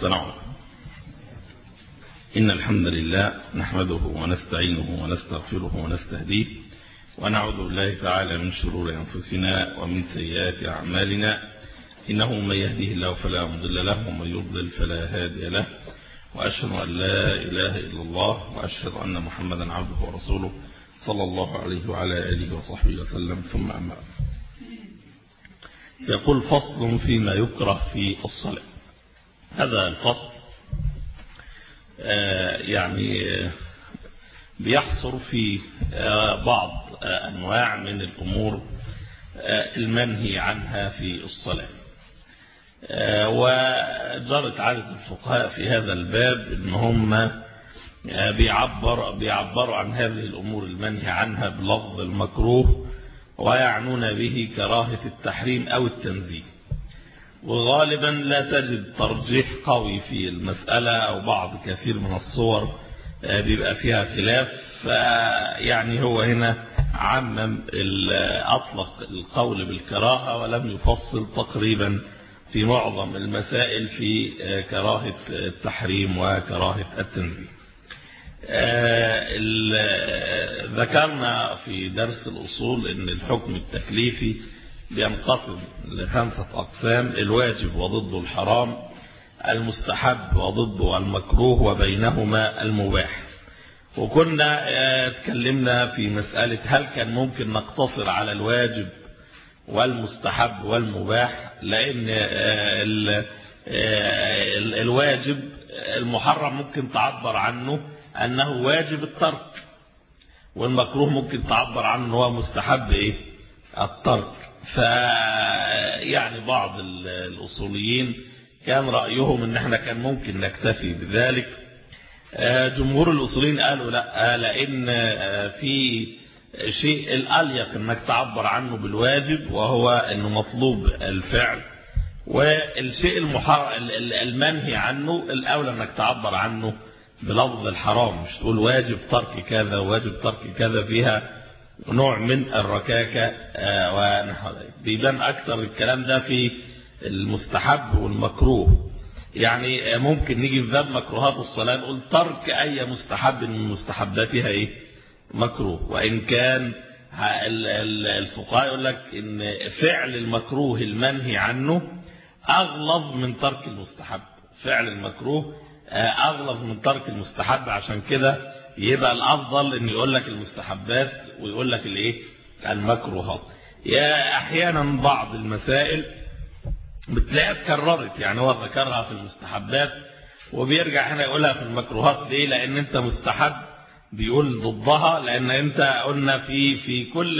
السلام عليكم إن الحمد لله نحمده ونستعينه ونستغفره ونستهديه ونعوذ بالله تعالى من شرور أنفسنا ومن سيئات أعمالنا إنه من يهديه الله فلا مضل له ومن يضلل فلا هادي له وأشهد أن لا إله إلا الله وأشهد أن محمدا عبده ورسوله صلى الله عليه وعلى آله وصحبه وسلم ثم أما يقول فصل فيما يكره في الصلاة هذا الفصل يعني بيحصر في بعض أنواع من الأمور المنهي عنها في الصلاة وجرت عادة الفقهاء في هذا الباب ان هم بيعبر بيعبروا عن هذه الأمور المنهي عنها بلفظ المكروه ويعنون به كراهة التحريم أو التنزيه وغالبا لا تجد ترجيح قوي في المسألة أو بعض كثير من الصور بيبقى فيها خلاف فيعني هو هنا عمم أطلق القول بالكراهة ولم يفصل تقريبا في معظم المسائل في كراهة التحريم وكراهة التنزيه ذكرنا في درس الأصول أن الحكم التكليفي بينقسم لخمسة أقسام الواجب وضده الحرام المستحب وضده المكروه وبينهما المباح وكنا اتكلمنا في مسألة هل كان ممكن نقتصر على الواجب والمستحب والمباح لأن الواجب المحرم ممكن تعبر عنه أنه واجب الترك والمكروه ممكن تعبر عنه هو مستحب إيه الترك فيعني بعض الأصوليين كان رأيهم ان احنا كان ممكن نكتفي بذلك جمهور الأصوليين قالوا لا لأن في شيء الأليق انك تعبر عنه بالواجب وهو انه مطلوب الفعل والشيء المحر... المنهي عنه الأولى انك تعبر عنه بلفظ الحرام مش تقول واجب ترك كذا واجب ترك كذا فيها نوع من الركاكة ونحو ذلك بيبان أكثر الكلام ده في المستحب والمكروه يعني ممكن نيجي في باب مكروهات الصلاة نقول ترك أي مستحب من مستحباتها إيه مكروه وإن كان الفقهاء يقول لك إن فعل المكروه المنهي عنه أغلظ من ترك المستحب فعل المكروه أغلظ من ترك المستحب عشان كده يبقى الأفضل إن يقول لك المستحبات ويقول لك الإيه المكروهات يا أحيانا بعض المسائل بتلاقيها اتكررت يعني هو ذكرها في المستحبات وبيرجع هنا يقولها في المكروهات ليه لأن أنت مستحب بيقول ضدها لأن أنت قلنا في في كل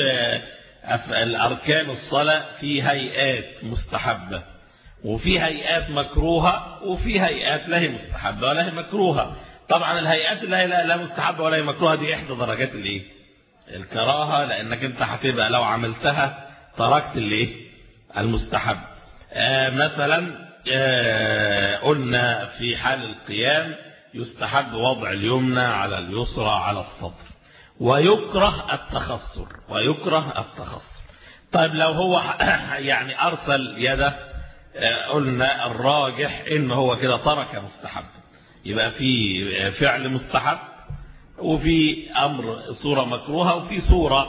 الأركان الصلاة في هيئات مستحبة وفي هيئات مكروهة وفي هيئات لا هي مستحبة ولا هي مكروهة طبعا الهيئات اللي هي لا مستحبة ولا هي مكروهة دي إحدى درجات الإيه الكراهة لأنك أنت هتبقى لو عملتها تركت الإيه المستحب آه مثلا آه قلنا في حال القيام يستحب وضع اليمنى على اليسرى على الصدر ويكره التخصر ويكره التخصر طيب لو هو يعني أرسل يده آه قلنا الراجح إن هو كده ترك مستحب يبقى في فعل مستحب وفي أمر صورة مكروهة وفي صورة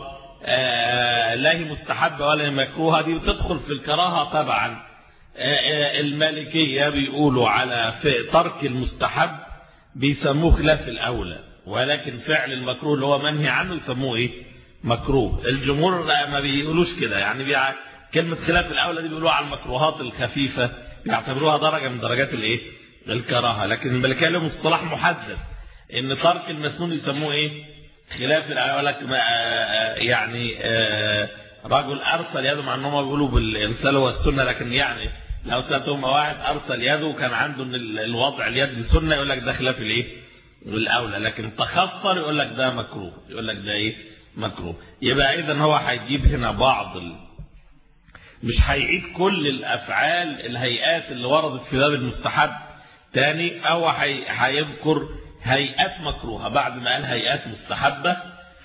لا هي مستحبة ولا هي مكروهة دي وتدخل في الكراهة طبعا المالكية بيقولوا على ترك المستحب بيسموه خلاف الأولى ولكن فعل المكروه اللي هو منهي عنه يسموه إيه مكروه الجمهور ما بيقولوش كده يعني بيع... كلمة خلاف الأولى دي بيقولوها على المكروهات الخفيفة بيعتبروها درجة من درجات الإيه الكراهة لكن المالكية لهم اصطلاح محدد ان ترك المسنون يسموه ايه خلاف الاول لك يعني رجل ارسل يده مع انهم بيقولوا بالارسال والسنه لكن يعني لو سالتهم واحد ارسل يده وكان عنده ان الوضع اليد سنه يقول لك ده خلاف الايه الاولى لكن تخصر يقول لك ده مكروه يقول لك ده ايه مكروه يبقى اذا هو هيجيب هنا بعض ال... مش هيعيد كل الافعال الهيئات اللي وردت في باب المستحب تاني او هيذكر هيئات مكروهة بعد ما قال هيئات مستحبة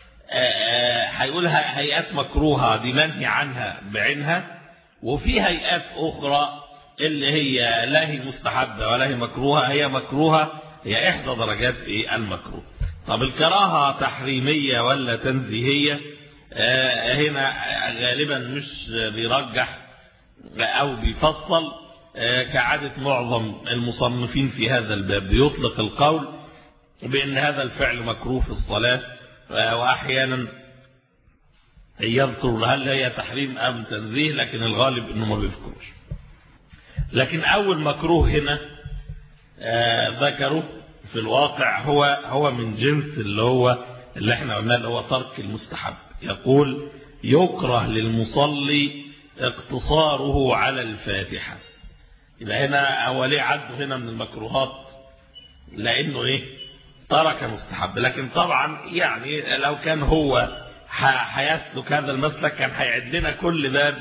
هيقول هيئات مكروهة دي منهي عنها بعينها وفي هيئات أخرى اللي هي لا هي مستحبة ولا هي مكروهة هي مكروهة هي إحدى درجات إيه المكروه طب الكراهة تحريمية ولا تنزيهية آه هنا غالبا مش بيرجح أو بيفصل آه كعادة معظم المصنفين في هذا الباب بيطلق القول بأن هذا الفعل مكروه في الصلاة آه وأحيانا يذكر هل هي تحريم أم تنزيه لكن الغالب أنه ما بيذكروش لكن أول مكروه هنا ذكره في الواقع هو هو من جنس اللي هو اللي احنا قلنا اللي هو ترك المستحب يقول يكره للمصلي اقتصاره على الفاتحة يبقى هنا هو ليه عده هنا من المكروهات لأنه ايه ترك مستحب لكن طبعا يعني لو كان هو هيسلك هذا المسلك كان هيعد لنا كل باب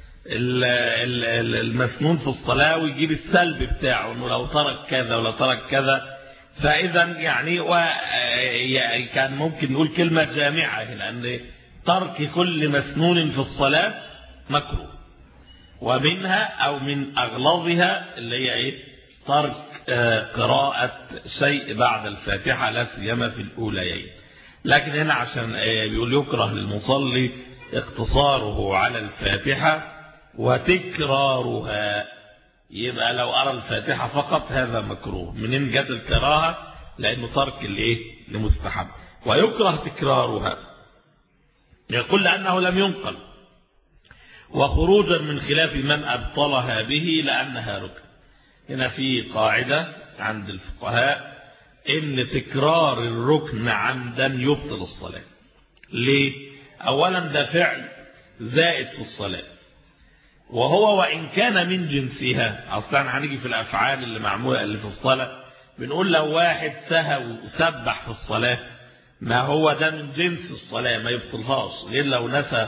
المسنون في الصلاة ويجيب السلب بتاعه انه لو ترك كذا ولو ترك كذا فاذا يعني كان ممكن نقول كلمة جامعة لان ترك كل مسنون في الصلاة مكروه ومنها او من اغلظها اللي هي ايه ترك قراءة شيء بعد الفاتحة لا سيما في الاوليين لكن هنا عشان بيقول يكره للمصلي اقتصاره على الفاتحة وتكرارها يبقى لو أرى الفاتحة فقط هذا مكروه منين جت الكراهة لأنه ترك الايه لمستحب ويكره تكرارها يقول لأنه لم ينقل وخروجا من خلاف من أبطلها به لأنها ركن هنا في قاعدة عند الفقهاء إن تكرار الركن عمدا يبطل الصلاة ليه؟ أولا ده فعل زائد في الصلاة وهو وإن كان من جنسها أصلا هنيجي في الأفعال اللي معمولة اللي في الصلاة بنقول لو واحد سهى وسبح في الصلاة ما هو ده من جنس الصلاة ما يبطلهاش غير لو نسى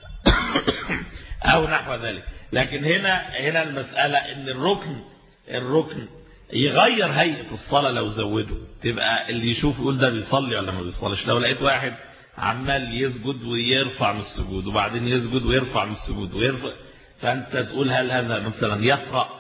أو نحو ذلك لكن هنا هنا المسألة إن الركن الركن يغير هيئة الصلاة لو زوده تبقى اللي يشوف يقول ده بيصلي ولا ما بيصليش لو لقيت واحد عمال يسجد ويرفع من السجود وبعدين يسجد ويرفع من السجود ويرفع فأنت تقول هل هذا مثلا يقرأ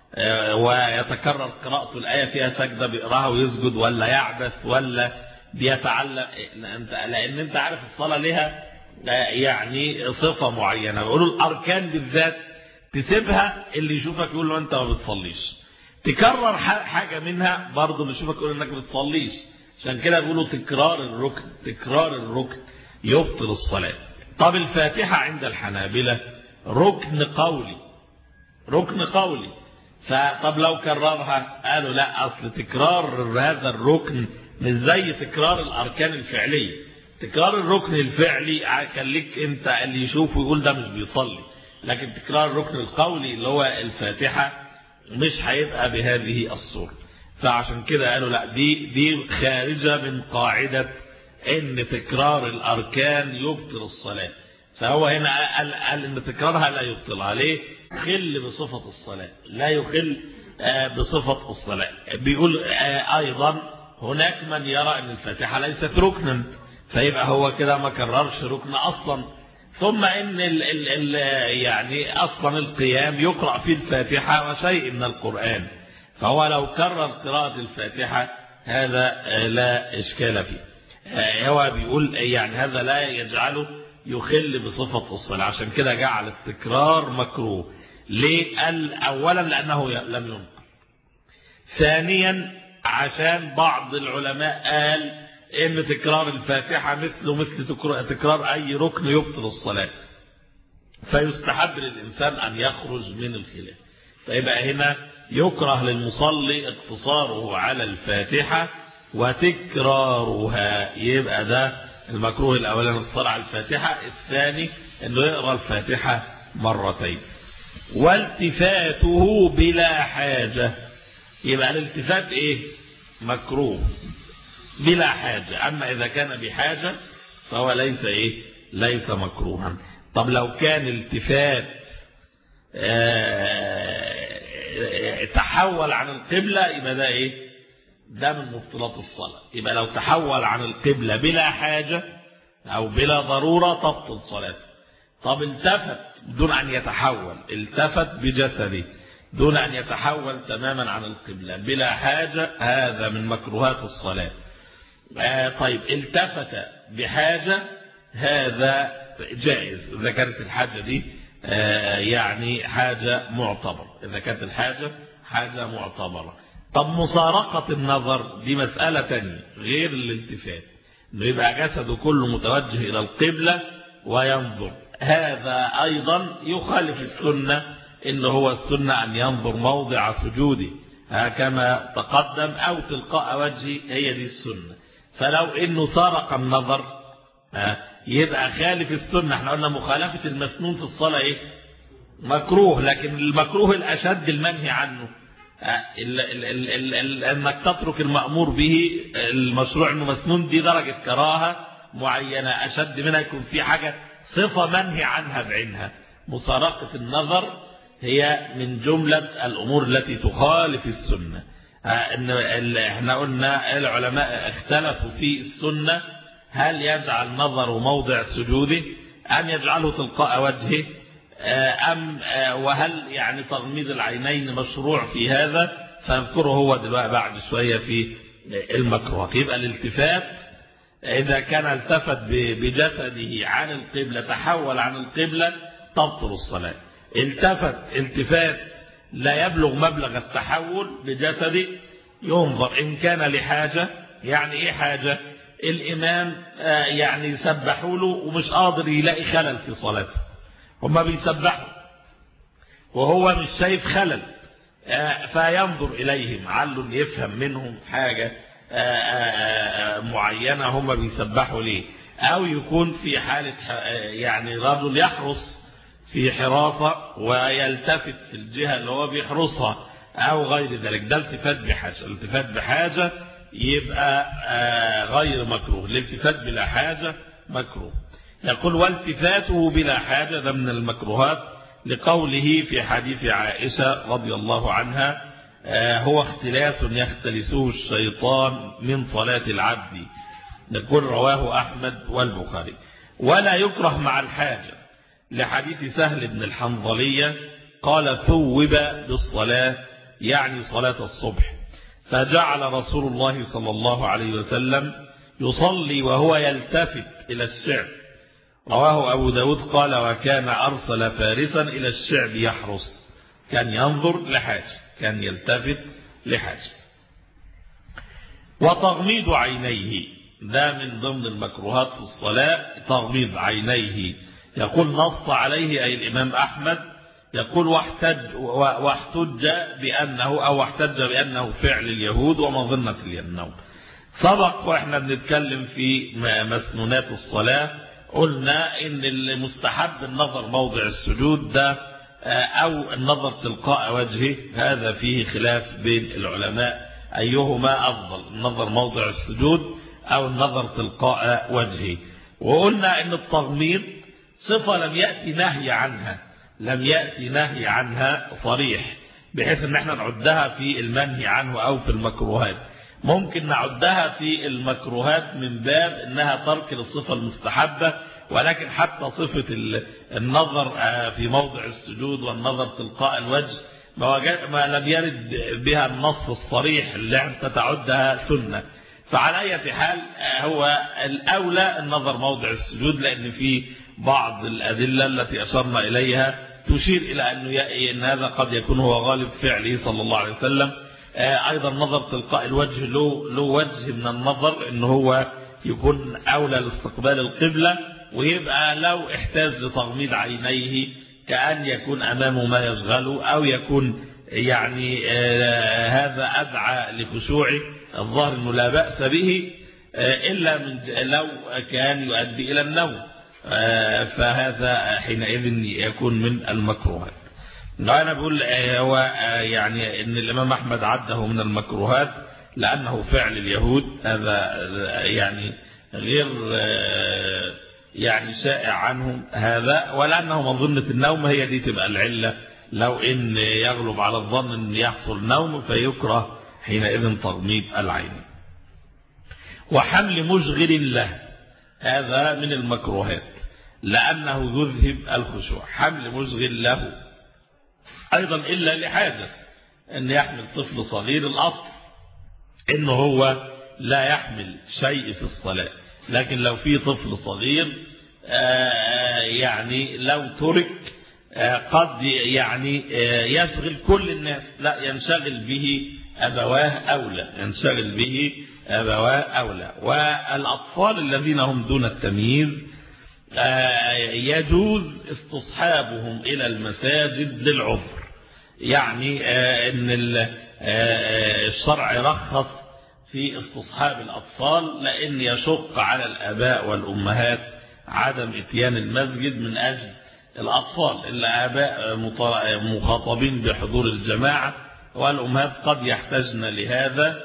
ويتكرر قراءة الآية فيها سجدة بيقراها ويسجد ولا يعبث ولا بيتعلم لأن أنت عارف الصلاة لها يعني صفة معينة بيقولوا الأركان بالذات تسيبها اللي يشوفك يقول له أنت ما بتصليش تكرر حاجة منها برضه اللي يشوفك يقول انك ما بتصليش عشان كده بيقولوا تكرار الركن تكرار الركن يبطل الصلاة طب الفاتحة عند الحنابلة ركن قولي ركن قولي فطب لو كررها قالوا لا أصل تكرار هذا الركن مش زي تكرار الأركان الفعلية تكرار الركن الفعلي خليك انت اللي يشوفه يقول ده مش بيصلي لكن تكرار الركن القولي اللي هو الفاتحة مش هيبقى بهذه الصورة فعشان كده قالوا لا دي دي خارجة من قاعدة ان تكرار الاركان يبطل الصلاة فهو هنا قال, قال ان تكرارها لا يبطلها ليه يخل بصفة الصلاة لا يخل بصفة الصلاة بيقول ايضا هناك من يرى ان الفاتحة ليست ركنا فيبقى هو كده ما كررش ركن اصلا ثم ان ال ال ال يعني اصلا القيام يقرأ في الفاتحة وشيء من القرآن فهو لو كرر قراءة الفاتحة هذا لا اشكال فيه هو بيقول يعني هذا لا يجعله يخل بصفة الصلاة عشان كده جعل التكرار مكروه ليه قال اولا لانه لم ينقل ثانيا عشان بعض العلماء قال ان تكرار الفاتحة مثله مثل تكرار اي ركن يبطل الصلاة فيستحب للإنسان أن يخرج من الخلاف فيبقى هنا يكره للمصلي اقتصاره على الفاتحة وتكرارها يبقى ده المكروه الأولاني الصلاة على الفاتحة الثاني أنه يقرأ الفاتحة مرتين والتفاته بلا حاجة يبقى الالتفات ايه مكروه بلا حاجة أما إذا كان بحاجة فهو ليس إيه ليس مكروها طب لو كان التفات تحول عن القبلة يبقى ده إيه ده من مبطلات الصلاة يبقى لو تحول عن القبلة بلا حاجة أو بلا ضرورة تبطل صلاته طب التفت بدون أن يتحول التفت بجسده دون أن يتحول تماما عن القبلة بلا حاجة هذا من مكروهات الصلاة آه طيب التفت بحاجة هذا جائز إذا كانت الحاجة دي آه يعني حاجة معتبرة إذا كانت الحاجة حاجة معتبرة طب مسارقة النظر دي مسألة تانية غير الالتفات انه يبقى جسده كله متوجه إلى القبلة وينظر هذا أيضا يخالف السنة إن هو السنة أن ينظر موضع سجوده كما تقدم أو تلقاء وجهه هي دي السنة فلو إنه سرق النظر يبقى خالف السنة احنا قلنا مخالفة المسنون في الصلاة إيه مكروه لكن المكروه الأشد المنهي عنه ال ال ال ال ال انك تترك المأمور به المشروع انه مسنون دي درجة كراهة معينة اشد منها يكون في حاجة صفة منهي عنها بعينها مسارقة النظر هي من جملة الامور التي تخالف السنة ان احنا قلنا العلماء اختلفوا في السنة هل يجعل نظره موضع سجوده ام يجعله تلقاء وجهه أم وهل يعني تغميض العينين مشروع في هذا فنذكره هو دلوقتي بعد شوية في المكروه يبقى الالتفات إذا كان التفت بجسده عن القبلة تحول عن القبلة تبطل الصلاة التفت التفات لا يبلغ مبلغ التحول بجسده ينظر إن كان لحاجة يعني إيه حاجة الإمام يعني يسبحوا له ومش قادر يلاقي خلل في صلاته هما بيسبحوا وهو مش شايف خلل فينظر إليهم عل يفهم منهم حاجة معينة هما بيسبحوا ليه أو يكون في حالة يعني رجل يحرص في حراسة ويلتفت في الجهة اللي هو بيحرسها أو غير ذلك ده التفات بحاجة الالتفات بحاجة يبقى غير مكروه الالتفات بلا حاجة مكروه يقول والتفاته بلا حاجة ده من المكروهات لقوله في حديث عائشة رضي الله عنها هو اختلاس يختلسه الشيطان من صلاة العبد يقول رواه أحمد والبخاري ولا يكره مع الحاجة لحديث سهل بن الحنظلية قال ثوب بالصلاة يعني صلاة الصبح فجعل رسول الله صلى الله عليه وسلم يصلي وهو يلتفت إلى الشعب رواه أبو داود قال وكان أرسل فارسا إلى الشعب يحرس كان ينظر لحاجة كان يلتفت لحاجة وتغميض عينيه ده من ضمن المكروهات في الصلاة تغميض عينيه يقول نص عليه أي الإمام أحمد يقول واحتج, واحتج بأنه أو احتج بأنه فعل اليهود ومظنة النوم سبق وإحنا بنتكلم في مسنونات الصلاة قلنا ان المستحب النظر موضع السجود ده او النظر تلقاء وجهه هذا فيه خلاف بين العلماء ايهما افضل النظر موضع السجود او النظر تلقاء وجهه وقلنا ان التغميض صفة لم يأتي نهي عنها لم يأتي نهي عنها صريح بحيث ان احنا نعدها في المنهي عنه او في المكروهات ممكن نعدها في المكروهات من باب انها ترك للصفة المستحبة ولكن حتى صفة النظر في موضع السجود والنظر تلقاء الوجه ما لم يرد بها النص الصريح اللي انت تعدها سنة فعلى أي حال هو الأولى النظر موضع السجود لأن في بعض الأدلة التي أشرنا إليها تشير إلى أنه أن هذا قد يكون هو غالب فعله صلى الله عليه وسلم أيضا نظر تلقاء الوجه له, له وجه من النظر أنه هو يكون أولى لاستقبال القبلة ويبقى لو احتاج لتغميض عينيه كأن يكون أمامه ما يشغله أو يكون يعني هذا أدعى لخشوعه الظاهر أنه لا بأس به إلا من لو كان يؤدي إلى النوم فهذا حينئذ يكون من المكروهات أنا بقول هو يعني أن الإمام أحمد عده من المكروهات لأنه فعل اليهود هذا يعني غير يعني شائع عنهم هذا ولأنه مظنة النوم هي دي تبقى العلة لو إن يغلب على الظن أن يحصل نوم فيكره حينئذ تغميض العين وحمل مشغل له هذا من المكروهات لأنه يذهب الخشوع حمل مشغل له أيضا إلا لحاجة أن يحمل طفل صغير الأصل إنه هو لا يحمل شيء في الصلاة لكن لو في طفل صغير يعني لو ترك قد يعني يشغل كل الناس لا ينشغل به أبواه أولى ينشغل به أبواه أولى والأطفال الذين هم دون التمييز يجوز استصحابهم إلى المساجد للعذر يعني أن الشرع رخص في استصحاب الأطفال لأن يشق على الآباء والأمهات عدم اتيان المسجد من أجل الأطفال الآباء مخاطبين بحضور الجماعة والأمهات قد يحتاجن لهذا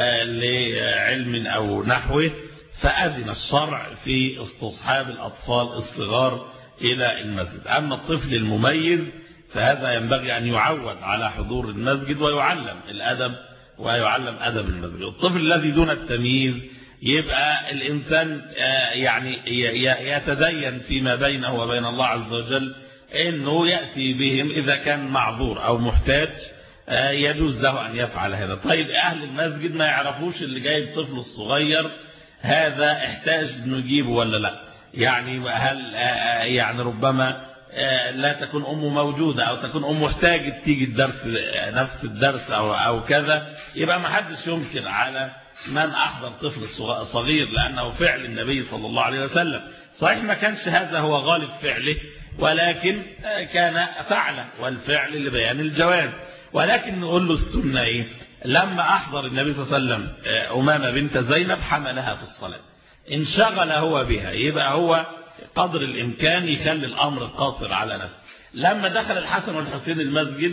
لعلم أو نحوه فأذن الشرع في استصحاب الأطفال الصغار إلى المسجد أما الطفل المميز فهذا ينبغي أن يعود على حضور المسجد ويعلم الأدب ويعلم أدب المسجد الطفل الذي دون التمييز يبقى الإنسان يعني يتدين فيما بينه وبين الله عز وجل أنه يأتي بهم إذا كان معذور أو محتاج يجوز له أن يفعل هذا طيب أهل المسجد ما يعرفوش اللي جايب طفل الصغير هذا احتاج نجيبه ولا لا يعني هل يعني ربما لا تكون أمه موجودة أو تكون أمه محتاجة تيجي الدرس نفس الدرس أو, أو كذا يبقى ما حدش ينكر على من أحضر طفل صغير لأنه فعل النبي صلى الله عليه وسلم صحيح ما كانش هذا هو غالب فعله ولكن كان فعله والفعل لبيان الجواز ولكن نقول له السنة إيه لما أحضر النبي صلى الله عليه وسلم أمامة بنت زينب حملها في الصلاة انشغل هو بها يبقى هو قدر الإمكان يخلي الأمر قاصر على نفسه لما دخل الحسن والحسين المسجد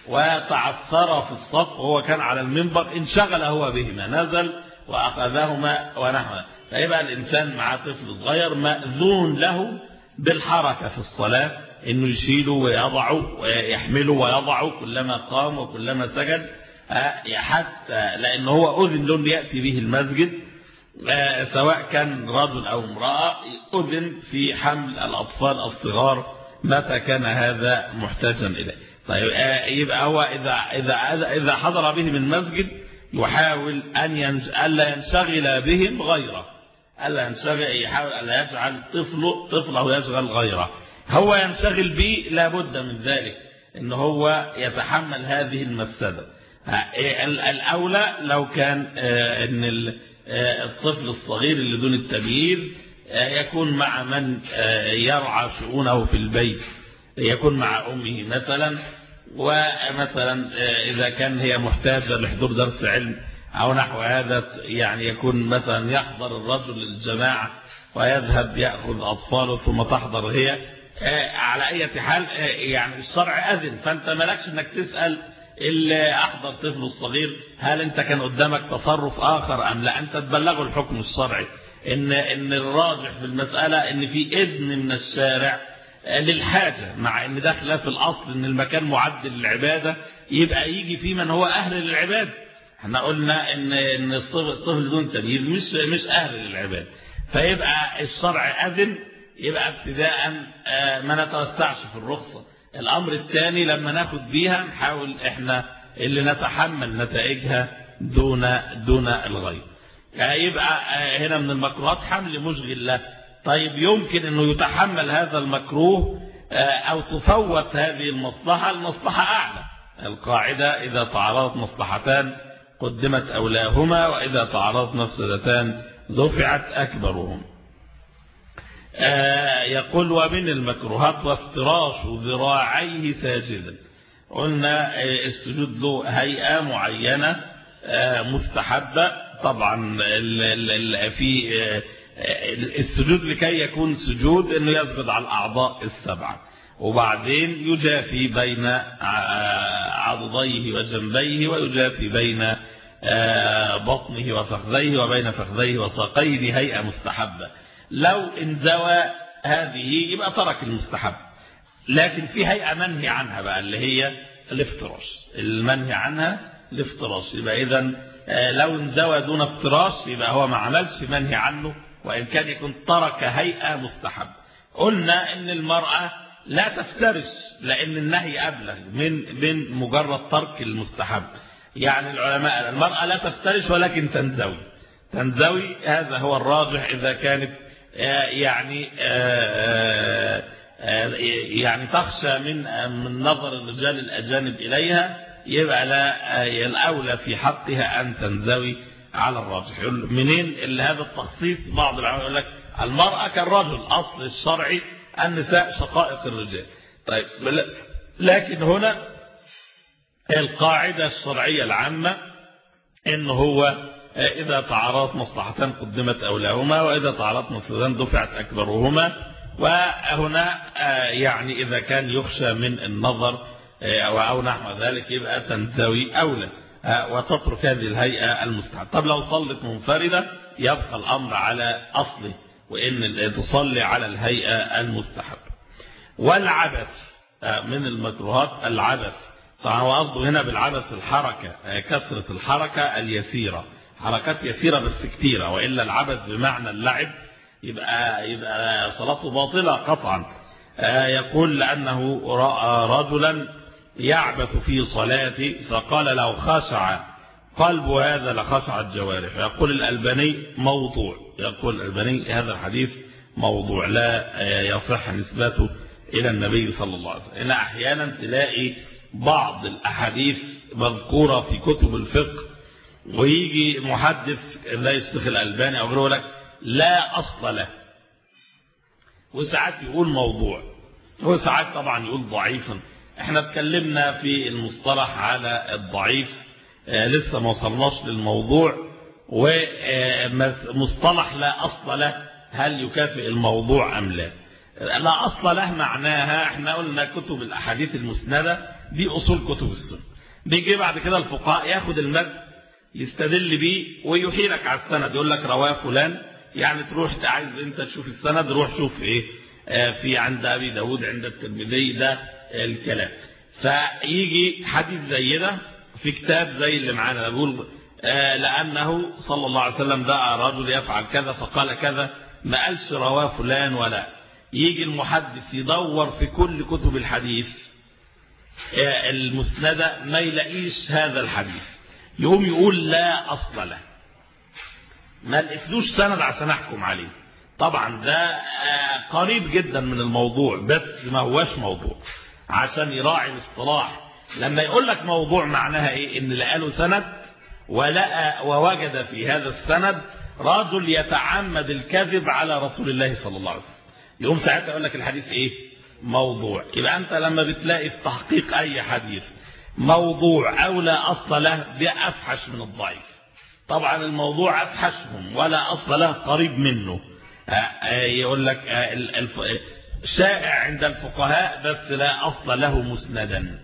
وتعثر في الصف وهو كان على المنبر انشغل هو بهما نزل وأخذهما ونحوه فيبقى الإنسان مع طفل صغير مأذون له بالحركة في الصلاة انه يشيله ويضعه ويحمله ويضعه كلما قام وكلما سجد حتى لان هو اذن له ياتي به المسجد سواء كان رجل او امراه اذن في حمل الاطفال الصغار متى كان هذا محتاجا اليه طيب يبقى هو اذا اذا اذا حضر بهم المسجد يحاول ان ينش... الا ينشغل بهم غيره الا ينشغل يحاول الا يجعل طفله طفله يشغل غيره هو ينشغل به لابد من ذلك ان هو يتحمل هذه المفسدة الأولى لو كان ان الطفل الصغير اللي دون التمييز يكون مع من يرعى شؤونه في البيت يكون مع أمه مثلا ومثلا إذا كان هي محتاجة لحضور درس علم أو نحو هذا يعني يكون مثلا يحضر الرجل الجماعة ويذهب يأخذ أطفاله ثم تحضر هي على أي حال يعني الشرع أذن فأنت مالكش أنك تسأل اللي أحضر طفل الصغير هل أنت كان قدامك تصرف آخر أم لا أنت تبلغه الحكم الشرعي إن, إن الراجح في المسألة إن في إذن من الشارع للحاجة مع إن ده خلاف الأصل إن المكان معد للعبادة يبقى يجي في من هو أهل للعبادة احنا قلنا إن, إن الطفل دون تمييز مش, مش أهل للعبادة فيبقى الشرع أذن يبقى ابتداء ما نتوسعش في الرخصة الأمر الثاني لما ناخد بيها نحاول احنا اللي نتحمل نتائجها دون دون الغير يبقى هنا من المكروهات حمل مشغل له طيب يمكن انه يتحمل هذا المكروه او تفوت هذه المصلحة المصلحة اعلى القاعدة اذا تعارضت مصلحتان قدمت اولاهما واذا تعارضت مفسدتان دفعت اكبرهم يقول ومن المكروهات وافتراش ذراعيه ساجدا قلنا السجود له هيئة معينة مستحبة طبعا في السجود لكي يكون سجود انه يسجد على الاعضاء السبعه وبعدين يجافي بين عضديه وجنبيه ويجافي بين بطنه وفخذيه وبين فخذيه وساقيه هيئه مستحبه لو انزوى هذه يبقى ترك المستحب لكن في هيئه منهي عنها بقى اللي هي الافتراش المنهي عنها الافتراش يبقى اذا لو انزوى دون افتراش يبقى هو ما عملش منهي عنه وإن كان يكون ترك هيئة مستحب قلنا إن المرأة لا تفترش لأن النهي أبلغ من من مجرد ترك المستحب يعني العلماء المرأة لا تفترش ولكن تنزوي تنزوي هذا هو الراجح إذا كانت يعني يعني تخشى من من نظر الرجال الأجانب إليها يبقى لا الأولى في حقها أن تنزوي على الراجح منين اللي هذا التخصيص بعض العلماء يقول لك المرأة كالرجل أصل الشرعي النساء شقائق الرجال طيب لكن هنا القاعدة الشرعية العامة إن هو إذا تعارضت مصلحتان قدمت أولاهما وإذا تعارضت مصلحتان دفعت أكبرهما وهنا يعني إذا كان يخشى من النظر أو نحو ذلك يبقى تنتوي أولى وتترك هذه الهيئة المستحب طب لو صلت منفردة يبقى الأمر على أصله وإن تصلي على الهيئة المستحب والعبث من المكروهات العبث طبعا هو قصده هنا بالعبث الحركة كثرة الحركة اليسيرة حركات يسيرة بس كتيرة وإلا العبث بمعنى اللعب يبقى, يبقى صلاته باطلة قطعا يقول لأنه رأى رجلا يعبث في صلاته فقال لو خشع قلب هذا لخشع الجوارح يقول الألباني موضوع يقول الألباني هذا الحديث موضوع لا يصح نسبته إلى النبي صلى الله عليه وسلم إن أحيانا تلاقي بعض الأحاديث مذكورة في كتب الفقه ويجي محدث لا الشيخ الألباني أو غيره لك لا أصل له وساعات يقول موضوع وساعات طبعا يقول ضعيفا احنا اتكلمنا في المصطلح على الضعيف اه لسه ما وصلناش للموضوع ومصطلح لا أصل له هل يكافئ الموضوع أم لا لا أصل له معناها احنا قلنا كتب الأحاديث المسندة دي أصول كتب السنة بيجي بعد كده الفقهاء ياخد المد يستدل بيه ويحيلك على السند يقول لك رواه فلان يعني تروح عايز انت تشوف السند روح شوف ايه اه في عند ابي داود عند الترمذي ده الكلام فيجي حديث زي ده في كتاب زي اللي معانا ده بيقول اه لانه صلى الله عليه وسلم دعا رجل يفعل كذا فقال كذا ما قالش رواه فلان ولا يجي المحدث يدور في كل كتب الحديث اه المسندة ما يلاقيش هذا الحديث يقوم يقول لا أصل له ما لقيتلوش سند عشان أحكم عليه طبعا ده قريب جدا من الموضوع بس ما هواش موضوع عشان يراعي الاصطلاح لما يقول لك موضوع معناها ايه ان لقى له سند ولقى ووجد في هذا السند رجل يتعمد الكذب على رسول الله صلى الله عليه وسلم يقوم ساعتها يقول لك الحديث ايه موضوع يبقى انت لما بتلاقي في تحقيق اي حديث موضوع او لا اصل له ده افحش من الضعيف طبعا الموضوع افحشهم ولا اصل له قريب منه يقول لك شائع عند الفقهاء بس لا أصل له مسندا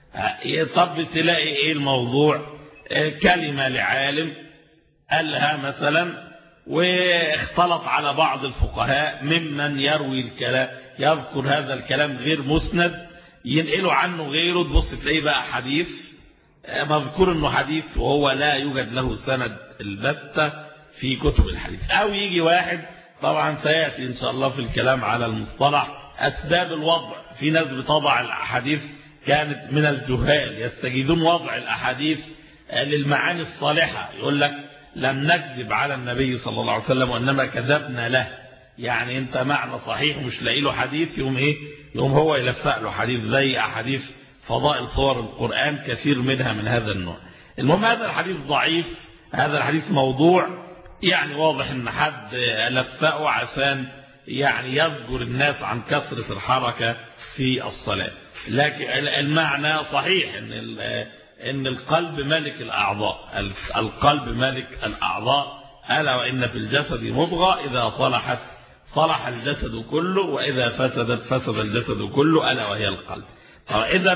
طب تلاقي ايه الموضوع كلمة لعالم قالها مثلا واختلط على بعض الفقهاء ممن يروي الكلام يذكر هذا الكلام غير مسند ينقلوا عنه غيره تبص تلاقيه بقى حديث مذكور انه حديث وهو لا يوجد له سند البتة في كتب الحديث او يجي واحد طبعا سيأتي إن شاء الله في الكلام على المصطلح أسباب الوضع في ناس بتضع الأحاديث كانت من الجهال يستجيدون وضع الأحاديث للمعاني الصالحة يقول لك لم نكذب على النبي صلى الله عليه وسلم وإنما كذبنا له يعني انت معنى صحيح مش لاقي له حديث يوم ايه يوم هو يلفق له حديث زي أحاديث فضائل صور القرآن كثير منها من هذا النوع المهم هذا الحديث ضعيف هذا الحديث موضوع يعني واضح ان حد لفقه عشان يعني يذكر الناس عن كثرة الحركة في الصلاة لكن المعنى صحيح ان ان القلب ملك الاعضاء القلب ملك الاعضاء الا وان في الجسد مضغة اذا صلحت صلح الجسد كله واذا فسدت فسد الجسد كله الا وهي القلب اذا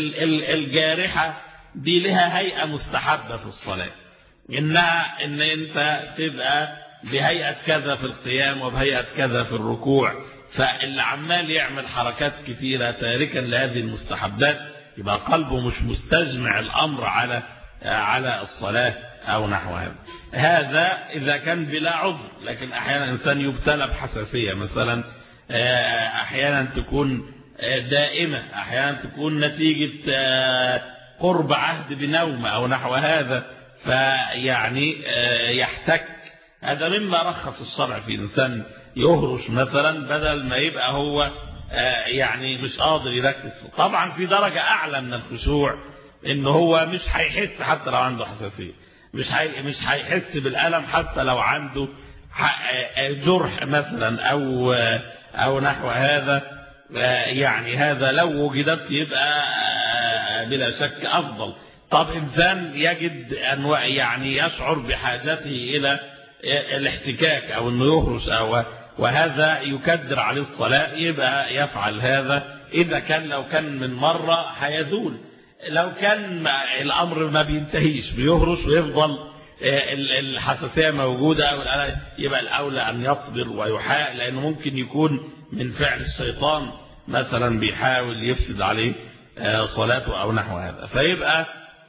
الجارحة دي لها هيئة مستحبة في الصلاة إنها إن أنت تبقى بهيئة كذا في القيام وبهيئة كذا في الركوع فاللي عمال يعمل حركات كثيرة تاركا لهذه المستحبات يبقى قلبه مش مستجمع الأمر على على الصلاة أو نحو هذا هذا إذا كان بلا عذر لكن أحيانا إنسان يبتلى بحساسية مثلا أحيانا تكون دائمة أحيانا تكون نتيجة قرب عهد بنوم أو نحو هذا فيعني يحتك هذا مما رخص الشرع في إنسان يهرش مثلا بدل ما يبقى هو يعني مش قادر يركز طبعا في درجة أعلى من الخشوع إن هو مش هيحس حتى لو عنده حساسية مش هي مش هيحس بالألم حتى لو عنده جرح مثلا أو أو نحو هذا يعني هذا لو وجدت يبقى بلا شك أفضل طب إنسان يجد أنواع يعني يشعر بحاجته إلى الاحتكاك أو أنه يهرش أو وهذا يكدر عليه الصلاة يبقى يفعل هذا إذا كان لو كان من مرة هيزول لو كان الأمر ما بينتهيش بيهرش ويفضل الحساسية موجودة أو يبقى الأولى أن يصبر ويحاول لأنه ممكن يكون من فعل الشيطان مثلا بيحاول يفسد عليه صلاته أو نحو هذا فيبقى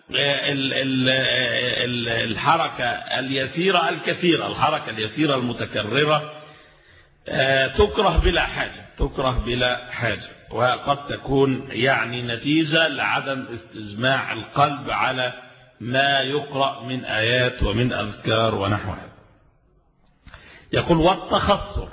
الحركة اليسيرة الكثيرة الحركة اليسيرة المتكررة تكره بلا حاجة تكره بلا حاجة وقد تكون يعني نتيجة لعدم استجماع القلب على ما يقرأ من آيات ومن أذكار ونحو هذا يقول والتخصر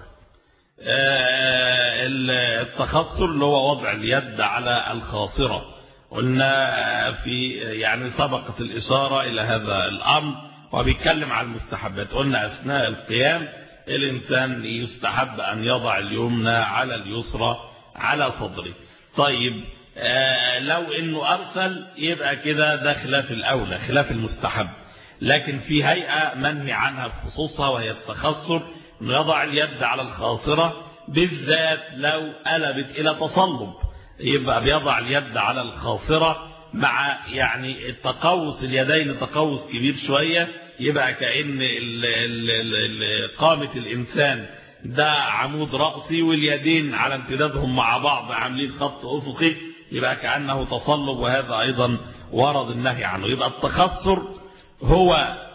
التخصر اللي هو وضع اليد على الخاصرة قلنا في يعني سبقت الإشارة إلى هذا الأمر وبيتكلم عن المستحبات قلنا أثناء القيام الإنسان يستحب أن يضع اليمنى على اليسرى على صدره طيب آه لو انه ارسل يبقى كده ده خلاف الاولى خلاف المستحب لكن في هيئة منهي عنها بخصوصها وهي التخصر انه يضع اليد على الخاصرة بالذات لو قلبت الى تصلب يبقى بيضع اليد على الخاصرة مع يعني التقوس اليدين تقوس كبير شوية يبقى كأن ال ال ال قامة الإنسان ده عمود رأسي واليدين على امتدادهم مع بعض عاملين خط أفقي يبقى كأنه تصلب وهذا أيضا ورد النهي عنه يبقى التخصر هو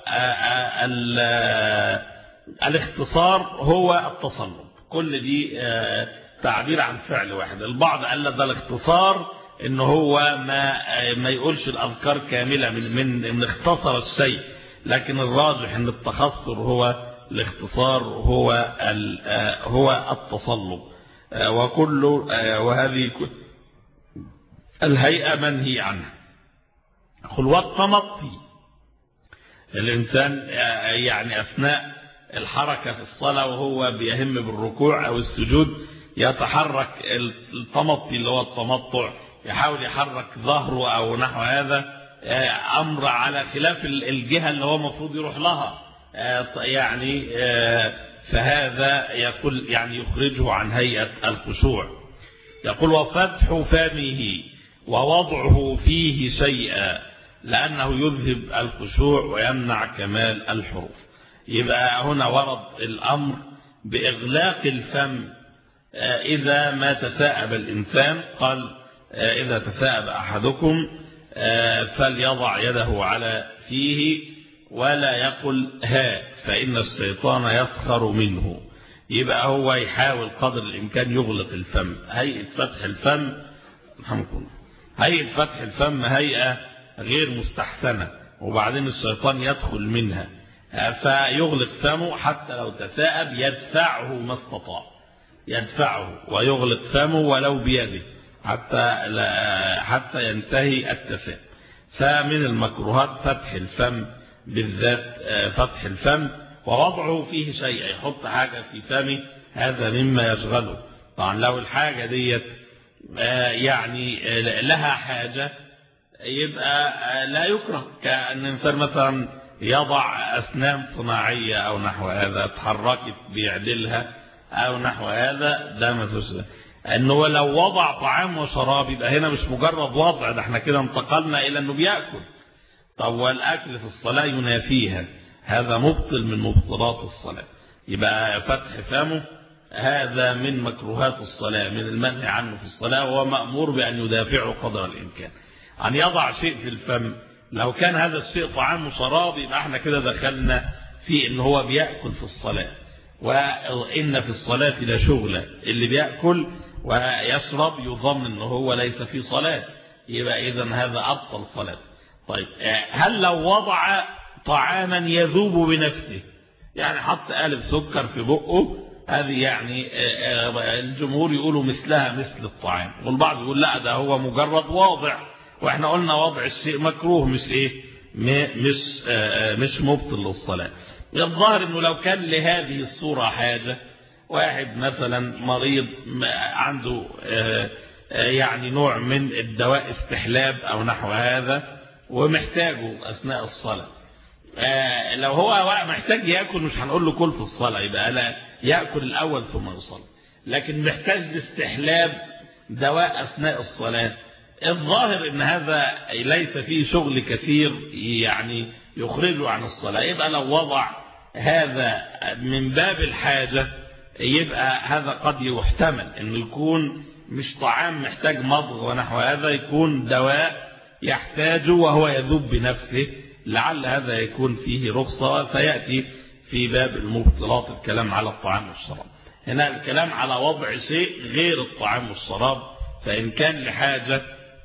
الاختصار هو التصلب كل دي تعبير عن فعل واحد البعض قال ده الاختصار ان هو ما ما يقولش الاذكار كامله من من من اختصر الشيء لكن الراجح ان التخصر هو الاختصار هو هو التصلب وكل وهذه الهيئة منهي عنها خلوات تمطي الإنسان يعني أثناء الحركة في الصلاة وهو بيهم بالركوع أو السجود يتحرك التمطي اللي هو التمطع يحاول يحرك ظهره أو نحو هذا أمر على خلاف الجهة اللي هو المفروض يروح لها يعني فهذا يقول يعني يخرجه عن هيئة الخشوع يقول وفتح فمه ووضعه فيه شيئا لأنه يذهب الخشوع ويمنع كمال الحروف يبقى هنا ورد الأمر بإغلاق الفم إذا ما تثاءب الإنسان قال إذا تثاءب أحدكم فليضع يده على فيه ولا يقل ها فإن الشيطان يسخر منه يبقى هو يحاول قدر الإمكان يغلق الفم هيئة فتح الفم رحمكم هيئة فتح الفم هيئة غير مستحسنة وبعدين الشيطان يدخل منها فيغلق فمه حتى لو تساءب يدفعه ما استطاع يدفعه ويغلق فمه ولو بيده حتى حتى ينتهي التساءب فمن المكروهات فتح الفم بالذات فتح الفم ووضعه فيه شيء يحط حاجة في فمه هذا مما يشغله طبعا لو الحاجة ديت يعني لها حاجة يبقى لا يكره كأن الإنسان مثلا يضع أسنان صناعية أو نحو هذا اتحركت بيعدلها أو نحو هذا ده ما فيش أنه لو وضع طعام وشراب يبقى هنا مش مجرد وضع ده احنا كده انتقلنا إلى أنه بيأكل طب والأكل في الصلاة ينافيها هذا مبطل من مبطلات الصلاة يبقى فتح فمه هذا من مكروهات الصلاة من المنع عنه في الصلاة وهو مأمور بأن يدافعه قدر الإمكان أن يضع شيء في الفم لو كان هذا الشيء طعام وشراب يبقى احنا كده دخلنا في ان هو بيأكل في الصلاة وإن في الصلاة لشغلة اللي بيأكل ويشرب يظن أنه هو ليس في صلاة يبقى إذا هذا أبطل صلاة طيب هل لو وضع طعاما يذوب بنفسه يعني حط قالب سكر في بقه هذه يعني الجمهور يقولوا مثلها مثل الطعام والبعض يقول لا ده هو مجرد واضع واحنا قلنا وضع الشيء مكروه مش ايه مش مش مبطل للصلاة الظاهر انه لو كان لهذه الصورة حاجة واحد مثلا مريض عنده يعني نوع من الدواء استحلاب او نحو هذا ومحتاجه اثناء الصلاة لو هو محتاج ياكل مش هنقول له كل في الصلاة يبقى لا يأكل الأول ثم يصلي لكن محتاج لاستحلاب دواء أثناء الصلاة الظاهر ان هذا ليس فيه شغل كثير يعني يخرجه عن الصلاة يبقى لو وضع هذا من باب الحاجة يبقى هذا قد يحتمل انه يكون مش طعام محتاج مضغ ونحو هذا يكون دواء يحتاجه وهو يذوب بنفسه لعل هذا يكون فيه رخصة سيأتي في باب المبطلات الكلام على الطعام والشراب هنا الكلام على وضع شيء غير الطعام والشراب فإن كان لحاجة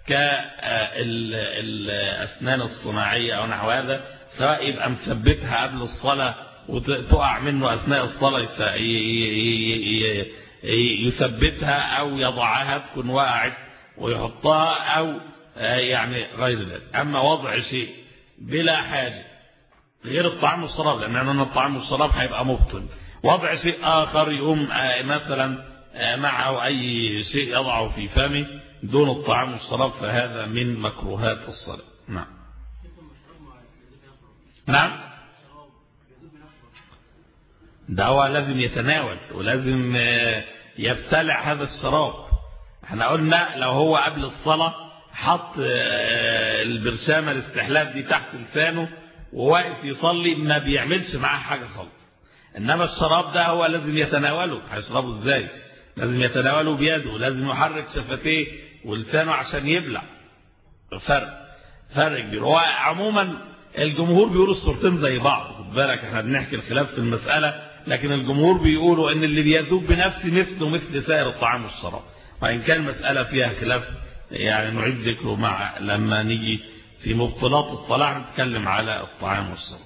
كالأسنان الصناعية أو نحو هذا سواء يبقى مثبتها قبل الصلاة وتقع منه أثناء الصلاة يثبتها أو يضعها تكون وقعت ويحطها أو يعني غير ذلك أما وضع شيء بلا حاجة غير الطعام والشراب لأن الطعام والشراب هيبقى مبطل وضع شيء آخر يقوم مثلا معه أي شيء يضعه في فمه دون الطعام والشراب فهذا من مكروهات الصلاة نعم نعم ده هو لازم يتناول ولازم يبتلع هذا الشراب احنا قلنا لو هو قبل الصلاة حط البرشامة الاستحلاب دي تحت لسانه وواقف يصلي ما بيعملش معاه حاجة خالص انما الشراب ده هو لازم يتناوله هيشربه ازاي لازم يتناوله بيده لازم يحرك شفتيه ولسانه عشان يبلع فرق فرق كبير هو عموما الجمهور بيقولوا الصورتين زي بعض خد بالك احنا بنحكي الخلاف في المسألة لكن الجمهور بيقولوا ان اللي بيذوب بنفسه مثله مثل سائر الطعام والشراب وان كان مسألة فيها خلاف يعني نعيد ذكره مع لما نيجي في مبطلات الصلاة نتكلم على الطعام والشراب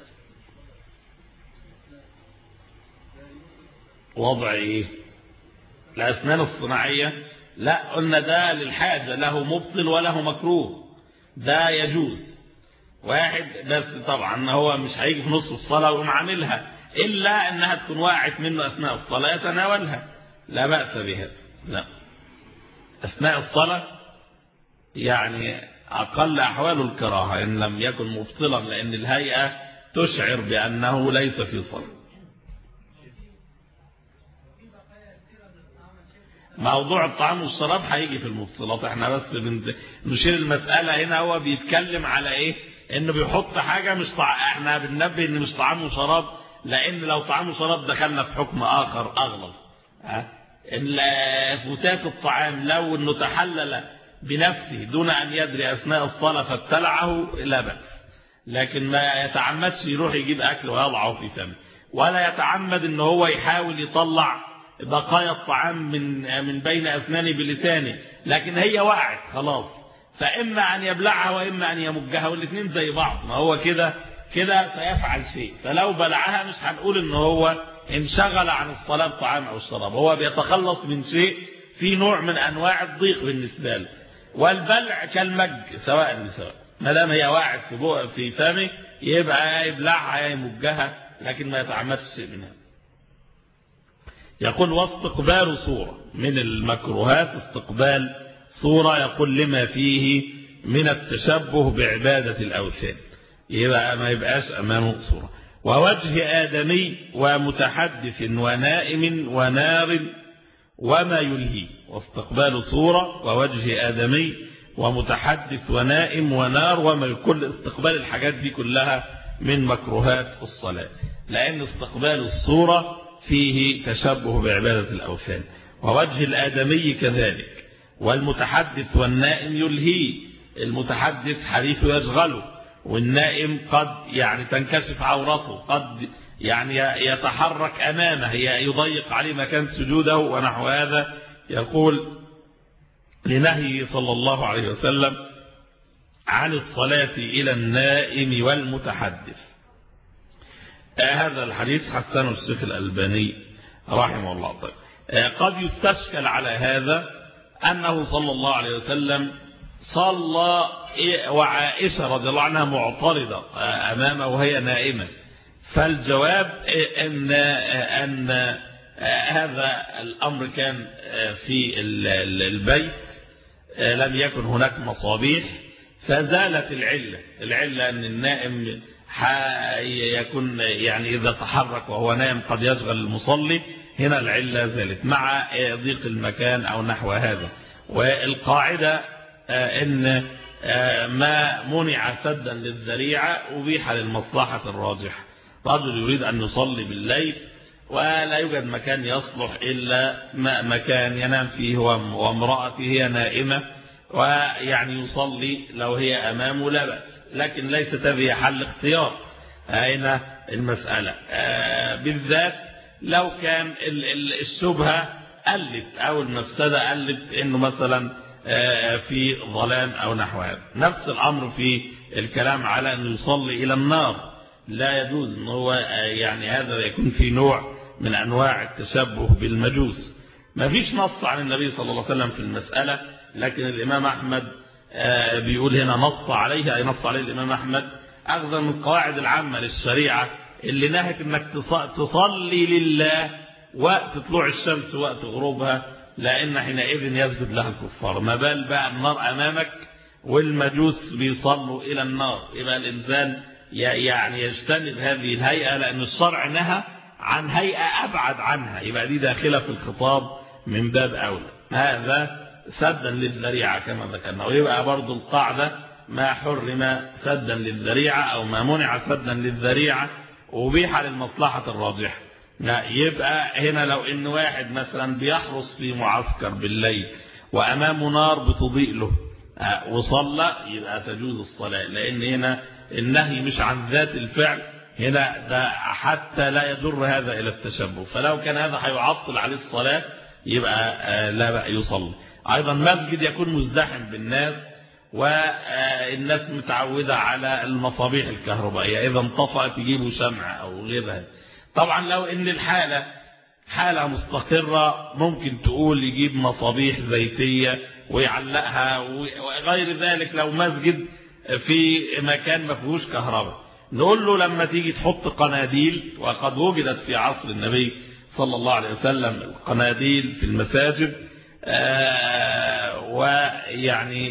وضع ايه الاسنان الصناعية لا قلنا ده للحاجة له مبطل وله مكروه ده يجوز واحد بس طبعا هو مش هيجي في نص الصلاة ويقوم عاملها إلا أنها تكون وقعت منه أثناء الصلاة يتناولها لا بأس بها لا أثناء الصلاة يعني أقل أحوال الكراهة إن لم يكن مبطلا لأن الهيئة تشعر بأنه ليس في صلاة موضوع الطعام والشراب هيجي في المبطلات احنا بس نشير المسألة هنا هو بيتكلم على ايه انه بيحط حاجة مش طع... احنا بننبه ان مش طعام وشراب لان لو طعام وشراب دخلنا في حكم اخر اغلظ ها فتات الطعام لو انه تحلل بنفسه دون ان يدري اثناء الصلاة فابتلعه لا بأس لكن ما يتعمدش يروح يجيب اكل ويضعه في فمه ولا يتعمد ان هو يحاول يطلع بقايا الطعام من من بين أسنانه بلسانه لكن هي وقعت خلاص فإما أن يبلعها وإما أن يمجها والاثنين زي بعض ما هو كده كده سيفعل شيء فلو بلعها مش هنقول ان هو انشغل عن الصلاة الطعام أو الشراب هو بيتخلص من شيء في نوع من أنواع الضيق بالنسبة له والبلع كالمج سواء بسواء ما دام هي وقعت في بقى في فمه يبقى يبلعها يمجها لكن ما يتعمدش شيء منها يقول واستقبال صورة من المكروهات استقبال صورة يقول لما فيه من التشبه بعبادة الأوثان يبقى ما يبقاش أمامه صورة ووجه آدمي ومتحدث ونائم ونار وما يلهي واستقبال صورة ووجه آدمي ومتحدث ونائم ونار وما كل استقبال الحاجات دي كلها من مكروهات الصلاة لأن استقبال الصورة فيه تشبه بعبادة الأوثان ووجه الآدمي كذلك والمتحدث والنائم يلهي المتحدث حديث يشغله والنائم قد يعني تنكشف عورته قد يعني يتحرك أمامه يضيق عليه مكان سجوده ونحو هذا يقول لنهيه صلى الله عليه وسلم عن الصلاة إلى النائم والمتحدث هذا الحديث حسنه الشيخ الألباني رحمه الله طيب قد يستشكل على هذا أنه صلى الله عليه وسلم صلى وعائشة رضي الله عنها معترضة أمامه وهي نائمة فالجواب أن, أن هذا الأمر كان في البيت لم يكن هناك مصابيح فزالت العلة العلة أن النائم يكون يعني إذا تحرك وهو نائم قد يشغل المصلي هنا العلة زالت مع ضيق المكان أو نحو هذا والقاعدة أن ما منع سدا للذريعة أبيح للمصلحة الراجحة رجل يريد أن يصلي بالليل ولا يوجد مكان يصلح إلا مكان ينام فيه وامرأته هي نائمة ويعني يصلي لو هي أمامه لا بأس لكن ليست هذه حل اختيار أين المسألة بالذات لو كان الشبهة قلت أو المفسدة قلت إنه مثلا في ظلام أو نحو هذا نفس الأمر في الكلام على أنه يصلي إلى النار لا يجوز أنه هو يعني هذا يكون في نوع من أنواع التشبه بالمجوس ما فيش نص عن النبي صلى الله عليه وسلم في المسألة لكن الإمام أحمد بيقول هنا نص عليه أي نص عليه الإمام أحمد أخذا من القواعد العامة للشريعة اللي نهت أنك تصلي لله وقت طلوع الشمس وقت غروبها لأن حينئذ يسجد لها الكفار ما بال بقى النار أمامك والمجوس بيصلوا إلى النار يبقى الإنسان يعني يجتنب هذه الهيئة لأن الشرع نهى عن هيئة أبعد عنها يبقى دي داخلة في الخطاب من باب أولى هذا سدا للذريعة كما ذكرنا ويبقى برضو القاعدة ما حرم سدا للذريعة أو ما منع سدا للذريعة أبيح للمصلحة الراجحة لا يبقى هنا لو ان واحد مثلا بيحرس في معسكر بالليل وامامه نار بتضيء له وصلى يبقى تجوز الصلاة لان هنا النهي مش عن ذات الفعل هنا ده حتى لا يجر هذا الى التشبه فلو كان هذا هيعطل عليه الصلاة يبقى لا بقى يصلي ايضا مسجد يكون مزدحم بالناس والناس متعودة على المصابيح الكهربائية اذا انطفأت يجيبوا شمع او غيرها طبعا لو ان الحالة حالة مستقرة ممكن تقول يجيب مصابيح زيتية ويعلقها وغير ذلك لو مسجد في مكان ما فيهوش كهرباء نقول له لما تيجي تحط قناديل وقد وجدت في عصر النبي صلى الله عليه وسلم القناديل في المساجد ويعني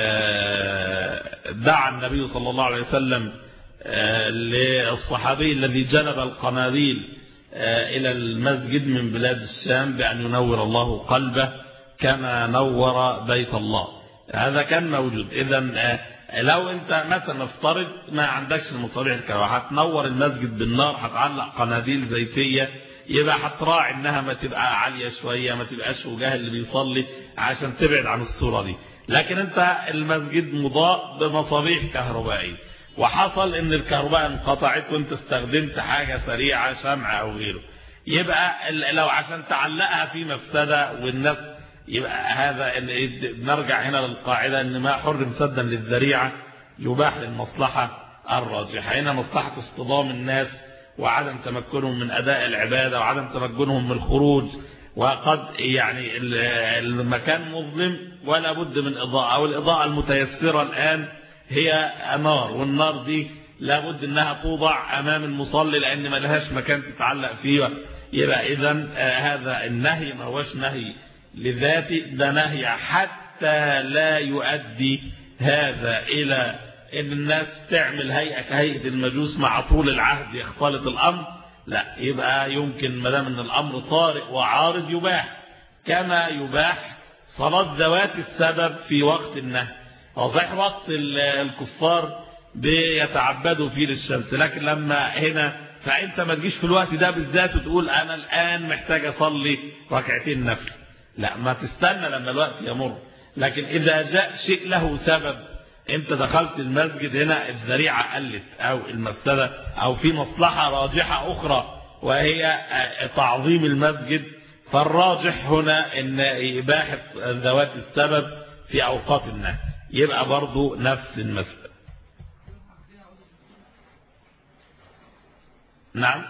دعا النبي صلى الله عليه وسلم للصحابي الذي جلب القناديل إلى المسجد من بلاد الشام بأن ينور الله قلبه كما نور بيت الله هذا كان موجود إذا لو أنت مثلا افترض ما عندكش المصابيح الكهرباء هتنور المسجد بالنار هتعلق قناديل زيتية يبقى هتراعي انها ما تبقى عالية شوية ما تبقاش وجاه اللي بيصلي عشان تبعد عن الصورة دي لكن انت المسجد مضاء بمصابيح كهربائية وحصل ان الكهرباء انقطعت وانت استخدمت حاجة سريعة شمع او غيره يبقى لو عشان تعلقها في مفسدة والناس يبقى هذا نرجع هنا للقاعدة ان ما حرم سدا للذريعة يباح للمصلحة الراجحة هنا مصلحة اصطدام الناس وعدم تمكنهم من أداء العبادة وعدم تمكنهم من الخروج وقد يعني المكان مظلم ولا بد من إضاءة والإضاءة المتيسرة الآن هي نار والنار دي لابد انها توضع امام المصلي لان ما لهاش مكان تتعلق فيه يبقى اذا هذا النهي ما هوش نهي لذاته ده نهي حتى لا يؤدي هذا الى ان الناس تعمل هيئة كهيئة المجوس مع طول العهد يختلط الامر لا يبقى يمكن ما دام ان الامر طارئ وعارض يباح كما يباح صلاة ذوات السبب في وقت النهي وصحيح وقت الكفار بيتعبدوا فيه للشمس لكن لما هنا فانت ما تجيش في الوقت ده بالذات وتقول انا الان محتاج اصلي ركعتين نفل لا ما تستنى لما الوقت يمر لكن اذا جاء شيء له سبب انت دخلت المسجد هنا الذريعة قلت او المفسدة او في مصلحة راجحة اخرى وهي تعظيم المسجد فالراجح هنا ان إباحة ذوات السبب في أوقات النهي يبقى برضو نفس المسألة نعم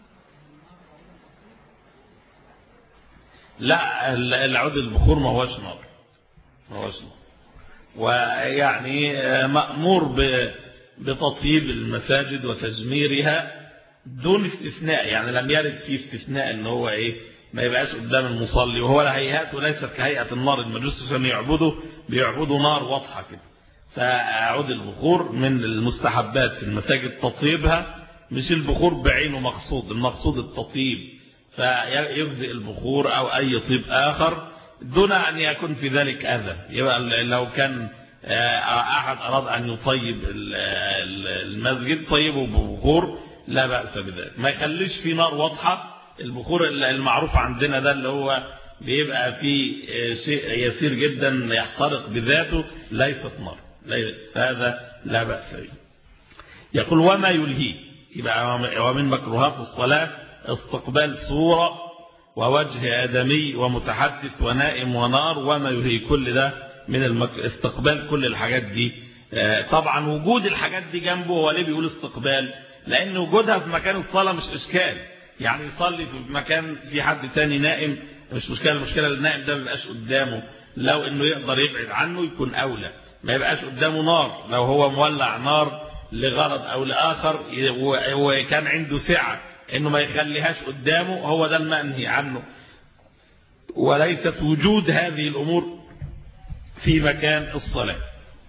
لا العود البخور ما هوش نار ما هوش نار ويعني مأمور بتطيب المساجد وتجميرها دون استثناء يعني لم يرد فيه استثناء ان هو ايه ما يبقاش قدام المصلي وهو الهيئات وليست كهيئة النار المجوس عشان يعبدوا بيعبدوا نار واضحة كده فعود البخور من المستحبات في المساجد تطيبها مش البخور بعينه مقصود المقصود التطيب فيجزئ البخور او اي طيب اخر دون ان يكون في ذلك اذى يبقى لو كان احد اراد ان يطيب المسجد طيبه ببخور لا بأس بذلك ما يخليش في نار واضحة البخور المعروف عندنا ده اللي هو بيبقى فيه شيء يسير جدا يحترق بذاته ليست نار فهذا لا بأس به يقول وما يلهي يبقى ومن مكروهات الصلاة استقبال صورة ووجه آدمي ومتحدث ونائم ونار وما يلهي كل ده من المك... استقبال كل الحاجات دي طبعا وجود الحاجات دي جنبه هو ليه بيقول استقبال لأن وجودها في مكان الصلاة مش إشكال يعني يصلي في مكان في حد تاني نائم مش مشكلة المشكلة النائم ده ما يبقاش قدامه لو انه يقدر يبعد عنه يكون أولى ما يبقاش قدامه نار لو هو مولع نار لغرض أو لآخر وكان عنده سعة انه ما يخليهاش قدامه هو ده المنهي عنه وليست وجود هذه الأمور في مكان الصلاة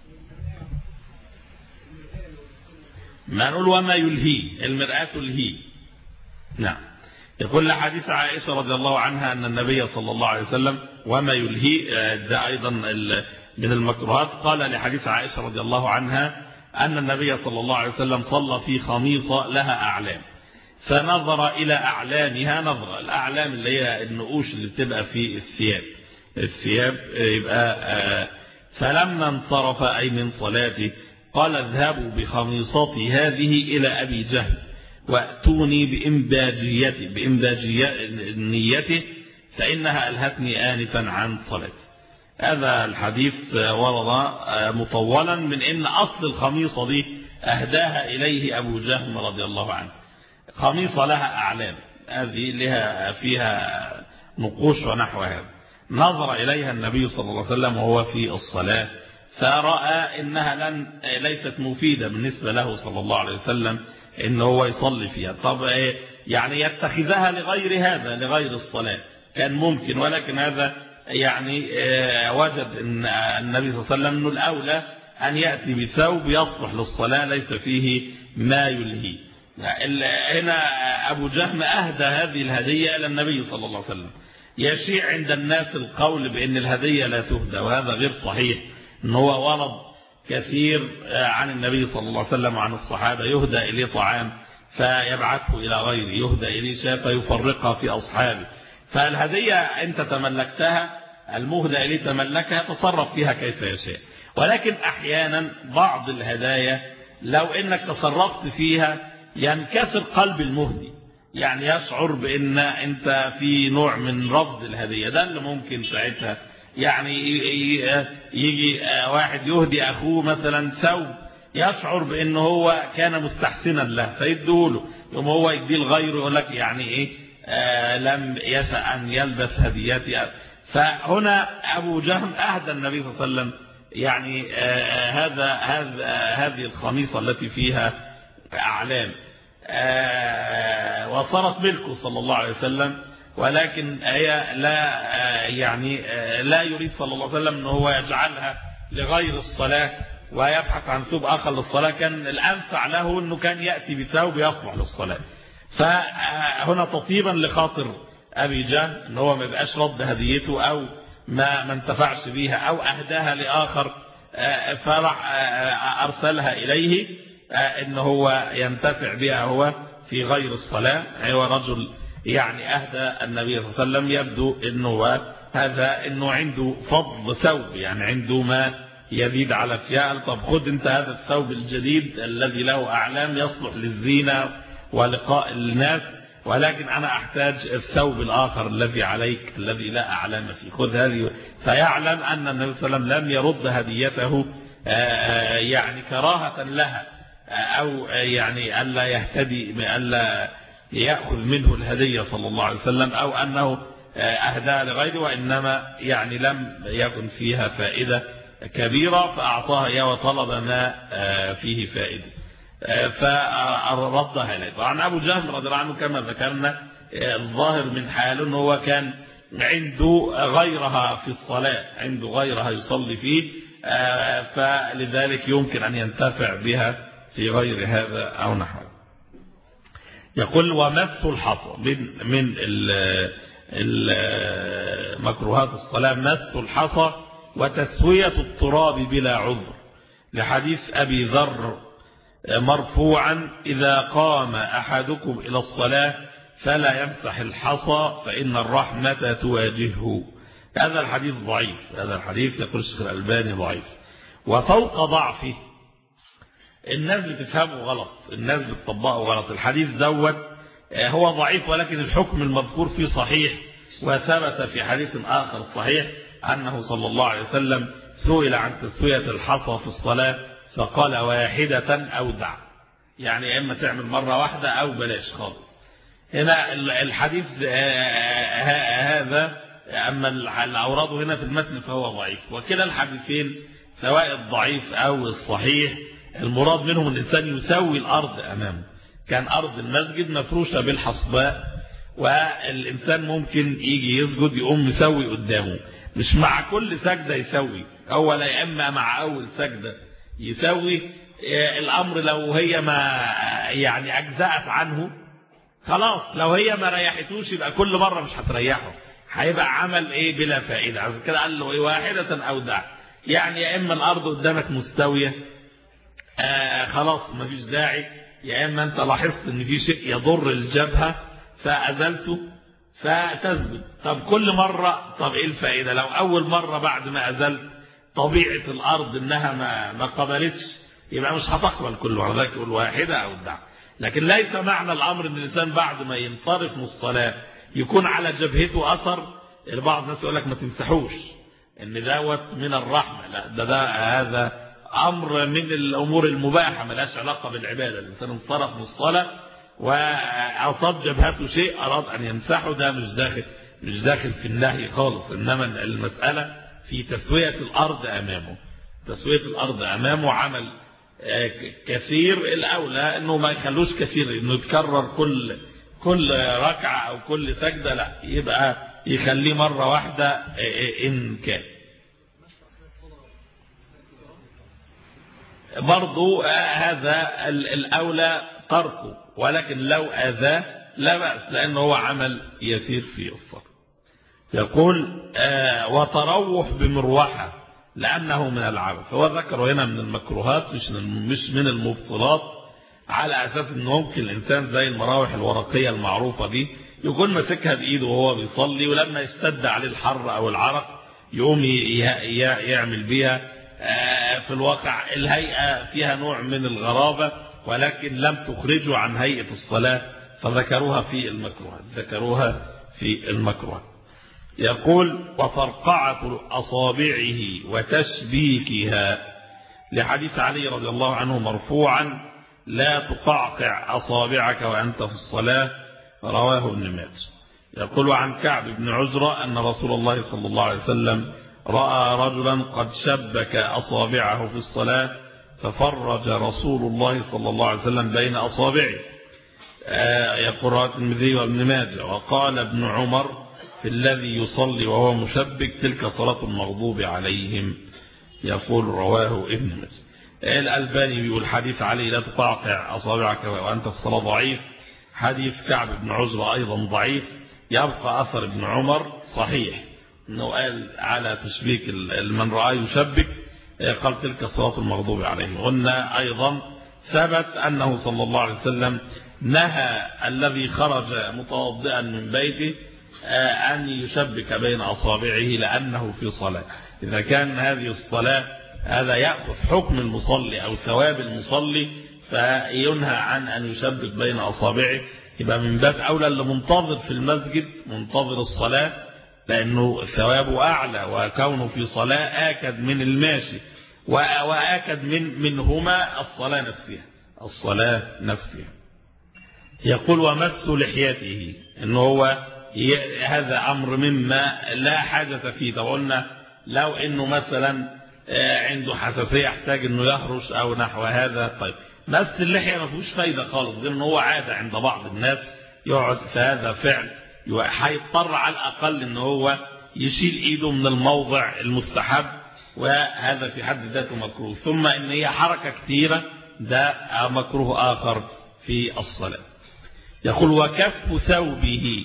ما نقول وما يلهي المرآة تلهي نعم يقول لحديث عائشة رضي الله عنها أن النبي صلى الله عليه وسلم وما يلهي ده أيضا من المكروهات قال لحديث عائشة رضي الله عنها أن النبي صلى الله عليه وسلم صلى في خميصة لها أعلام فنظر إلى أعلامها نظرة الأعلام اللي هي النقوش اللي بتبقى في الثياب الثياب يبقى فلما انصرف أي من صلاته قال اذهبوا بخميصتي هذه إلى أبي جهل وأتوني بإنباجيته بإنباجيته فإنها ألهتني آنفا عن صلاتي هذا الحديث ورد مطولا من إن أصل الخميصة دي أهداها إليه أبو جهم رضي الله عنه خميصة لها أعلام هذه لها فيها نقوش ونحو هذا نظر إليها النبي صلى الله عليه وسلم وهو في الصلاة فرأى إنها لن ليست مفيدة بالنسبة له صلى الله عليه وسلم إن هو يصلي فيها طب يعني يتخذها لغير هذا لغير الصلاة كان ممكن ولكن هذا يعني وجد إن النبي صلى الله عليه وسلم أنه الأولى أن يأتي بثوب يصلح للصلاة ليس فيه ما يلهي هنا أبو جهم أهدى هذه الهدية إلى النبي صلى الله عليه وسلم يشيع عند الناس القول بأن الهدية لا تهدى وهذا غير صحيح ان هو ورد كثير عن النبي صلى الله عليه وسلم وعن الصحابة يهدى إليه طعام فيبعثه إلى غيره يهدى إليه شاة فيفرقها في أصحابه فالهدية أنت تملكتها المهدى إليه تملكها تصرف فيها كيف يشاء ولكن أحيانا بعض الهدايا لو إنك تصرفت فيها ينكسر قلب المهدي يعني يشعر بأن أنت في نوع من رفض الهدية ده اللي ممكن ساعتها يعني يجي واحد يهدي أخوه مثلا ثوب يشعر بأن هو كان مستحسنا له فيديه يوم هو يديه لغيره يقول لك يعني إيه آه لم يسع أن يلبس هدياتي فهنا أبو جهم أهدى النبي صلى الله عليه وسلم يعني آه هذا هذا هذه الخميصة التي فيها أعلام آه وصارت ملكه صلى الله عليه وسلم ولكن هي لا يعني لا يريد صلى الله عليه وسلم ان هو يجعلها لغير الصلاة ويبحث عن ثوب آخر للصلاة كان الأنفع له أنه كان يأتي بثوب يصلح للصلاة فهنا تطيبا لخاطر أبي جهل أن هو ما يبقاش رد هديته أو ما ما انتفعش بيها أو أهداها لآخر فرح أرسلها إليه أن هو ينتفع بها هو في غير الصلاة هو رجل يعني أهدى النبي صلى الله عليه وسلم يبدو أنه هذا أنه عنده فضل ثوب يعني عنده ما يزيد على فيال طب خد انت هذا الثوب الجديد الذي له أعلام يصلح للزينة ولقاء الناس ولكن أنا أحتاج الثوب الآخر الذي عليك الذي لا أعلم فيه خذ هذه فيعلم أن النبي صلى الله عليه وسلم لم يرد هديته يعني كراهة لها أو يعني ألا يهتدي ألا يأخذ منه الهدية صلى الله عليه وسلم أو أنه أهداها لغيره وإنما يعني لم يكن فيها فائدة كبيرة فأعطاها إياه وطلب ما فيه فائدة فردها إليه طبعا أبو جهم رضي الله عنه كما ذكرنا الظاهر من حاله أنه هو كان عنده غيرها في الصلاة عنده غيرها يصلي فيه فلذلك يمكن أن ينتفع بها في غير هذا أو نحوه يقول ومس الحصى من من مكروهات الصلاة مس الحصى وتسوية التراب بلا عذر لحديث أبي ذر مرفوعا إذا قام أحدكم إلى الصلاة فلا يمسح الحصى فإن الرحمة تواجهه هذا الحديث ضعيف هذا الحديث يقول الشيخ الألباني ضعيف وفوق ضعفه الناس بتفهمه غلط الناس بتطبقه غلط الحديث دوت هو ضعيف ولكن الحكم المذكور فيه صحيح وثبت في حديث آخر صحيح أنه صلى الله عليه وسلم سئل عن تسوية الحصى في الصلاة فقال واحدة أو دع يعني إما تعمل مرة واحدة أو بلاش خالص هنا الحديث هذا أما الأوراد هنا في المتن فهو ضعيف وكلا الحديثين سواء الضعيف أو الصحيح المراد منهم الإنسان يسوي الأرض أمامه كان أرض المسجد مفروشة بالحصباء والإنسان ممكن يجي يسجد يقوم يسوي قدامه مش مع كل سجدة يسوي أول يا إما مع أول سجدة يسوي الأمر لو هي ما يعني أجزأت عنه خلاص لو هي ما ريحتوش يبقى كل مرة مش هتريحه هيبقى عمل ايه بلا فائدة عشان كده قال له ايه واحدة او دع يعني يا اما الارض قدامك مستوية آه خلاص مفيش داعي يا اما انت لاحظت ان في شيء يضر الجبهة فازلته فتثبت طب كل مرة طب ايه الفائدة لو اول مرة بعد ما ازلت طبيعة الارض انها ما, ما قبلتش يبقى مش هتقبل كل مرة ذلك يقول واحدة او دع لكن ليس معنى الامر ان الانسان بعد ما ينصرف من الصلاة يكون على جبهته اثر البعض الناس يقول لك ما تمسحوش ان دوت من الرحمة لا ده, ده هذا امر من الامور المباحة ملهاش علاقة بالعبادة الانسان انصرف من الصلاة واصاب جبهته شيء اراد ان يمسحه ده مش داخل مش داخل في النهي خالص انما المسألة في تسوية الارض امامه تسوية الارض امامه عمل كثير الاولى انه ما يخلوش كثير انه يتكرر كل كل ركعة او كل سجدة لا يبقى يخليه مرة واحدة ان كان برضو هذا الأولى تركه ولكن لو أذاه لا بأس لأنه هو عمل يسير في الصلاة يقول وتروح بمروحة لأنه من العبث هو ذكره هنا من المكروهات مش مش من المبطلات على أساس أنه ممكن الإنسان زي المراوح الورقية المعروفة دي يكون ماسكها بإيده وهو بيصلي ولما يشتد عليه الحر أو العرق يقوم يعمل بيها في الواقع الهيئة فيها نوع من الغرابة ولكن لم تخرجوا عن هيئة الصلاة فذكروها في المكروه ذكروها في المكروه يقول وفرقعة أصابعه وتشبيكها لحديث علي رضي الله عنه مرفوعا لا تقعقع أصابعك وأنت في الصلاة رواه ابن ماجه يقول عن كعب بن عزرة أن رسول الله صلى الله عليه وسلم رأى رجلا قد شبك أصابعه في الصلاة ففرج رسول الله صلى الله عليه وسلم بين أصابعه يقول رواه الترمذي وابن ماجه وقال ابن عمر في الذي يصلي وهو مشبك تلك صلاة المغضوب عليهم يقول رواه ابن ماجه الألباني بيقول حديث علي لا تقعقع أصابعك وأنت في الصلاة ضعيف حديث كعب بن عزرة أيضا ضعيف يبقى أثر ابن عمر صحيح أنه قال على تشبيك من رأى يشبك قال تلك صلاة المغضوب عليهم قلنا أيضا ثبت أنه صلى الله عليه وسلم نهى الذي خرج متوضئا من بيته أن يشبك بين أصابعه لأنه في صلاة إذا كان هذه الصلاة هذا يأخذ حكم المصلي أو ثواب المصلي فينهى عن أن يشبك بين أصابعه يبقى من باب أولى اللي منتظر في المسجد منتظر الصلاة لأنه ثوابه أعلى وكونه في صلاة آكد من الماشي وآكد من منهما الصلاة نفسها الصلاة نفسها يقول ومس لحيته انه هو هذا أمر مما لا حاجة فيه طب قلنا لو انه مثلا عنده حساسية يحتاج انه يهرش او نحو هذا طيب مس اللحية ما فيهوش فايدة خالص غير ان هو عادة عند بعض الناس يقعد في هذا فعل هيضطر على الأقل ان هو يشيل ايده من الموضع المستحب وهذا في حد ذاته مكروه ثم ان هي حركة كثيرة ده مكروه آخر في الصلاة يقول وكف ثوبه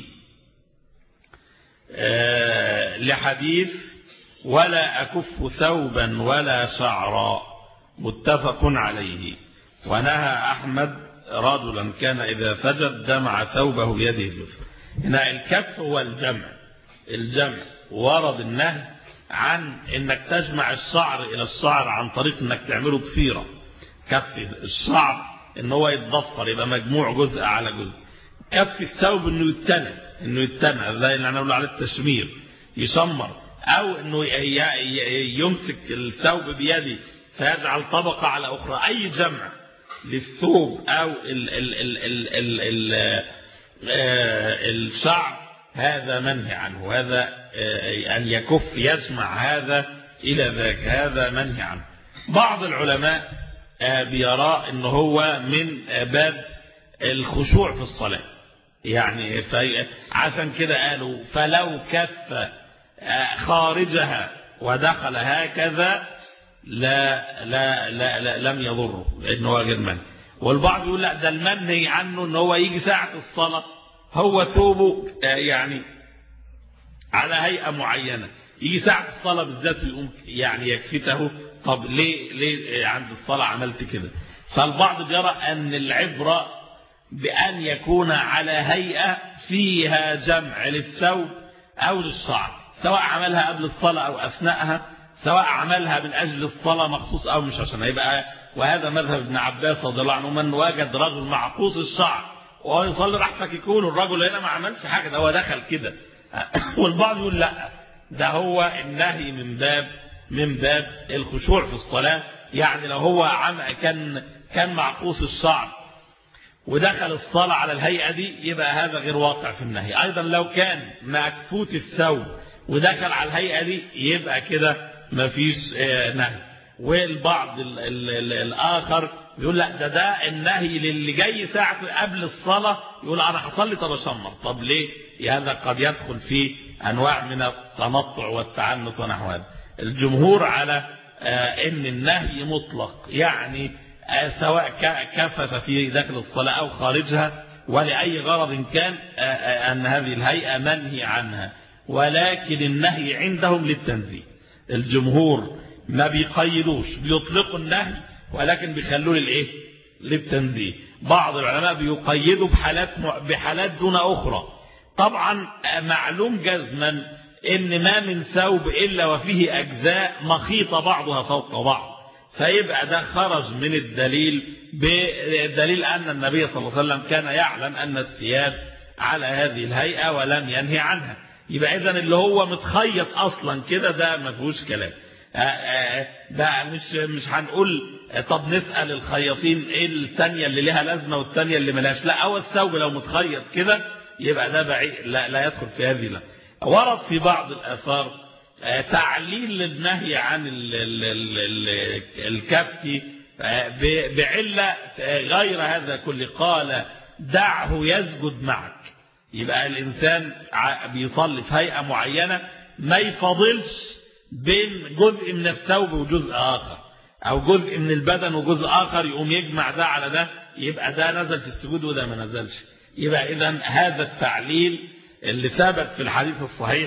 لحديث ولا أكف ثوبا ولا شعرا متفق عليه ونهى أحمد رجلا كان إذا فجد جمع ثوبه بيده اليسرى هنا الكف هو الجمع الجمع ورد النهي عن انك تجمع الشعر الى الشعر عن طريق انك تعمله ضفيره كف الشعر ان هو يتضفر يبقى مجموع جزء على جزء كف الثوب انه يتنى انه يتنى زي اللي انا بقول عليه التشمير يشمر او انه يمسك الثوب بيده فيجعل طبقة على اخرى اي جمع للثوب او ال ال ال ال ال ال الشعر هذا منهي عنه هذا أن يكف يجمع هذا إلى ذاك هذا منهي عنه بعض العلماء بيرى أنه هو من باب الخشوع في الصلاة يعني عشان كده قالوا فلو كف خارجها ودخل هكذا لا لا لا, لا لم يضره لأنه هو غير منهي والبعض يقول لا ده المنهي عنه ان هو يجي ساعة الصلاة هو ثوبه يعني على هيئة معينة يجي ساعة الصلاة بالذات يقوم يعني يكفته طب ليه ليه عند الصلاة عملت كده فالبعض يرى أن العبرة بأن يكون على هيئة فيها جمع للثوب أو للشعر سواء عملها قبل الصلاة أو أثناءها سواء عملها من أجل الصلاة مخصوص أو مش عشان يبقى وهذا مذهب ابن عباس رضي الله عنه من وجد رجل معقوس الشعر وهو يصلي راح فككون الرجل هنا ما عملش حاجة ده هو دخل كده والبعض يقول لا ده هو النهي من باب من باب الخشوع في الصلاة يعني لو هو عم كان كان معقوس الشعر ودخل الصلاة على الهيئة دي يبقى هذا غير واقع في النهي أيضا لو كان مكفوت الثوب ودخل على الهيئة دي يبقى كده مفيش نهي والبعض ال ال ال الآخر يقول لا ده ده النهي للي جاي ساعة قبل الصلاة يقول أنا هصلي طب أشمر طب ليه هذا قد يدخل في أنواع من التنطع والتعنت ونحو هذا الجمهور على أن النهي مطلق يعني سواء كفت في داخل الصلاة أو خارجها ولأي غرض كان أن هذه الهيئة منهي عنها ولكن النهي عندهم للتنزيه الجمهور ما بيقيدوش بيطلقوا النهي ولكن بيخلوه للايه للتنزيه بعض العلماء بيقيدوا بحالات بحالات دون اخرى طبعا معلوم جزما ان ما من ثوب الا وفيه اجزاء مخيطه بعضها فوق بعض فيبقى ده خرج من الدليل بدليل ان النبي صلى الله عليه وسلم كان يعلم ان الثياب على هذه الهيئه ولم ينهي عنها يبقى اذا اللي هو متخيط اصلا كده ده ما فيهوش كلام ده مش مش هنقول طب نسأل الخياطين ايه الثانية اللي لها لازمة والثانية اللي ملهاش لا اول الثوب لو متخيط كده يبقى ده بعيد لا, لا يدخل في هذه لا ورد في بعض الآثار تعليل للنهي عن ال ال ال ال الكف بعلة غير هذا كله قال دعه يسجد معك يبقى الإنسان بيصلي في هيئة معينة ما يفضلش بين جزء من الثوب وجزء آخر أو جزء من البدن وجزء آخر يقوم يجمع ده على ده يبقى ده نزل في السجود وده ما نزلش يبقى إذا هذا التعليل اللي ثبت في الحديث الصحيح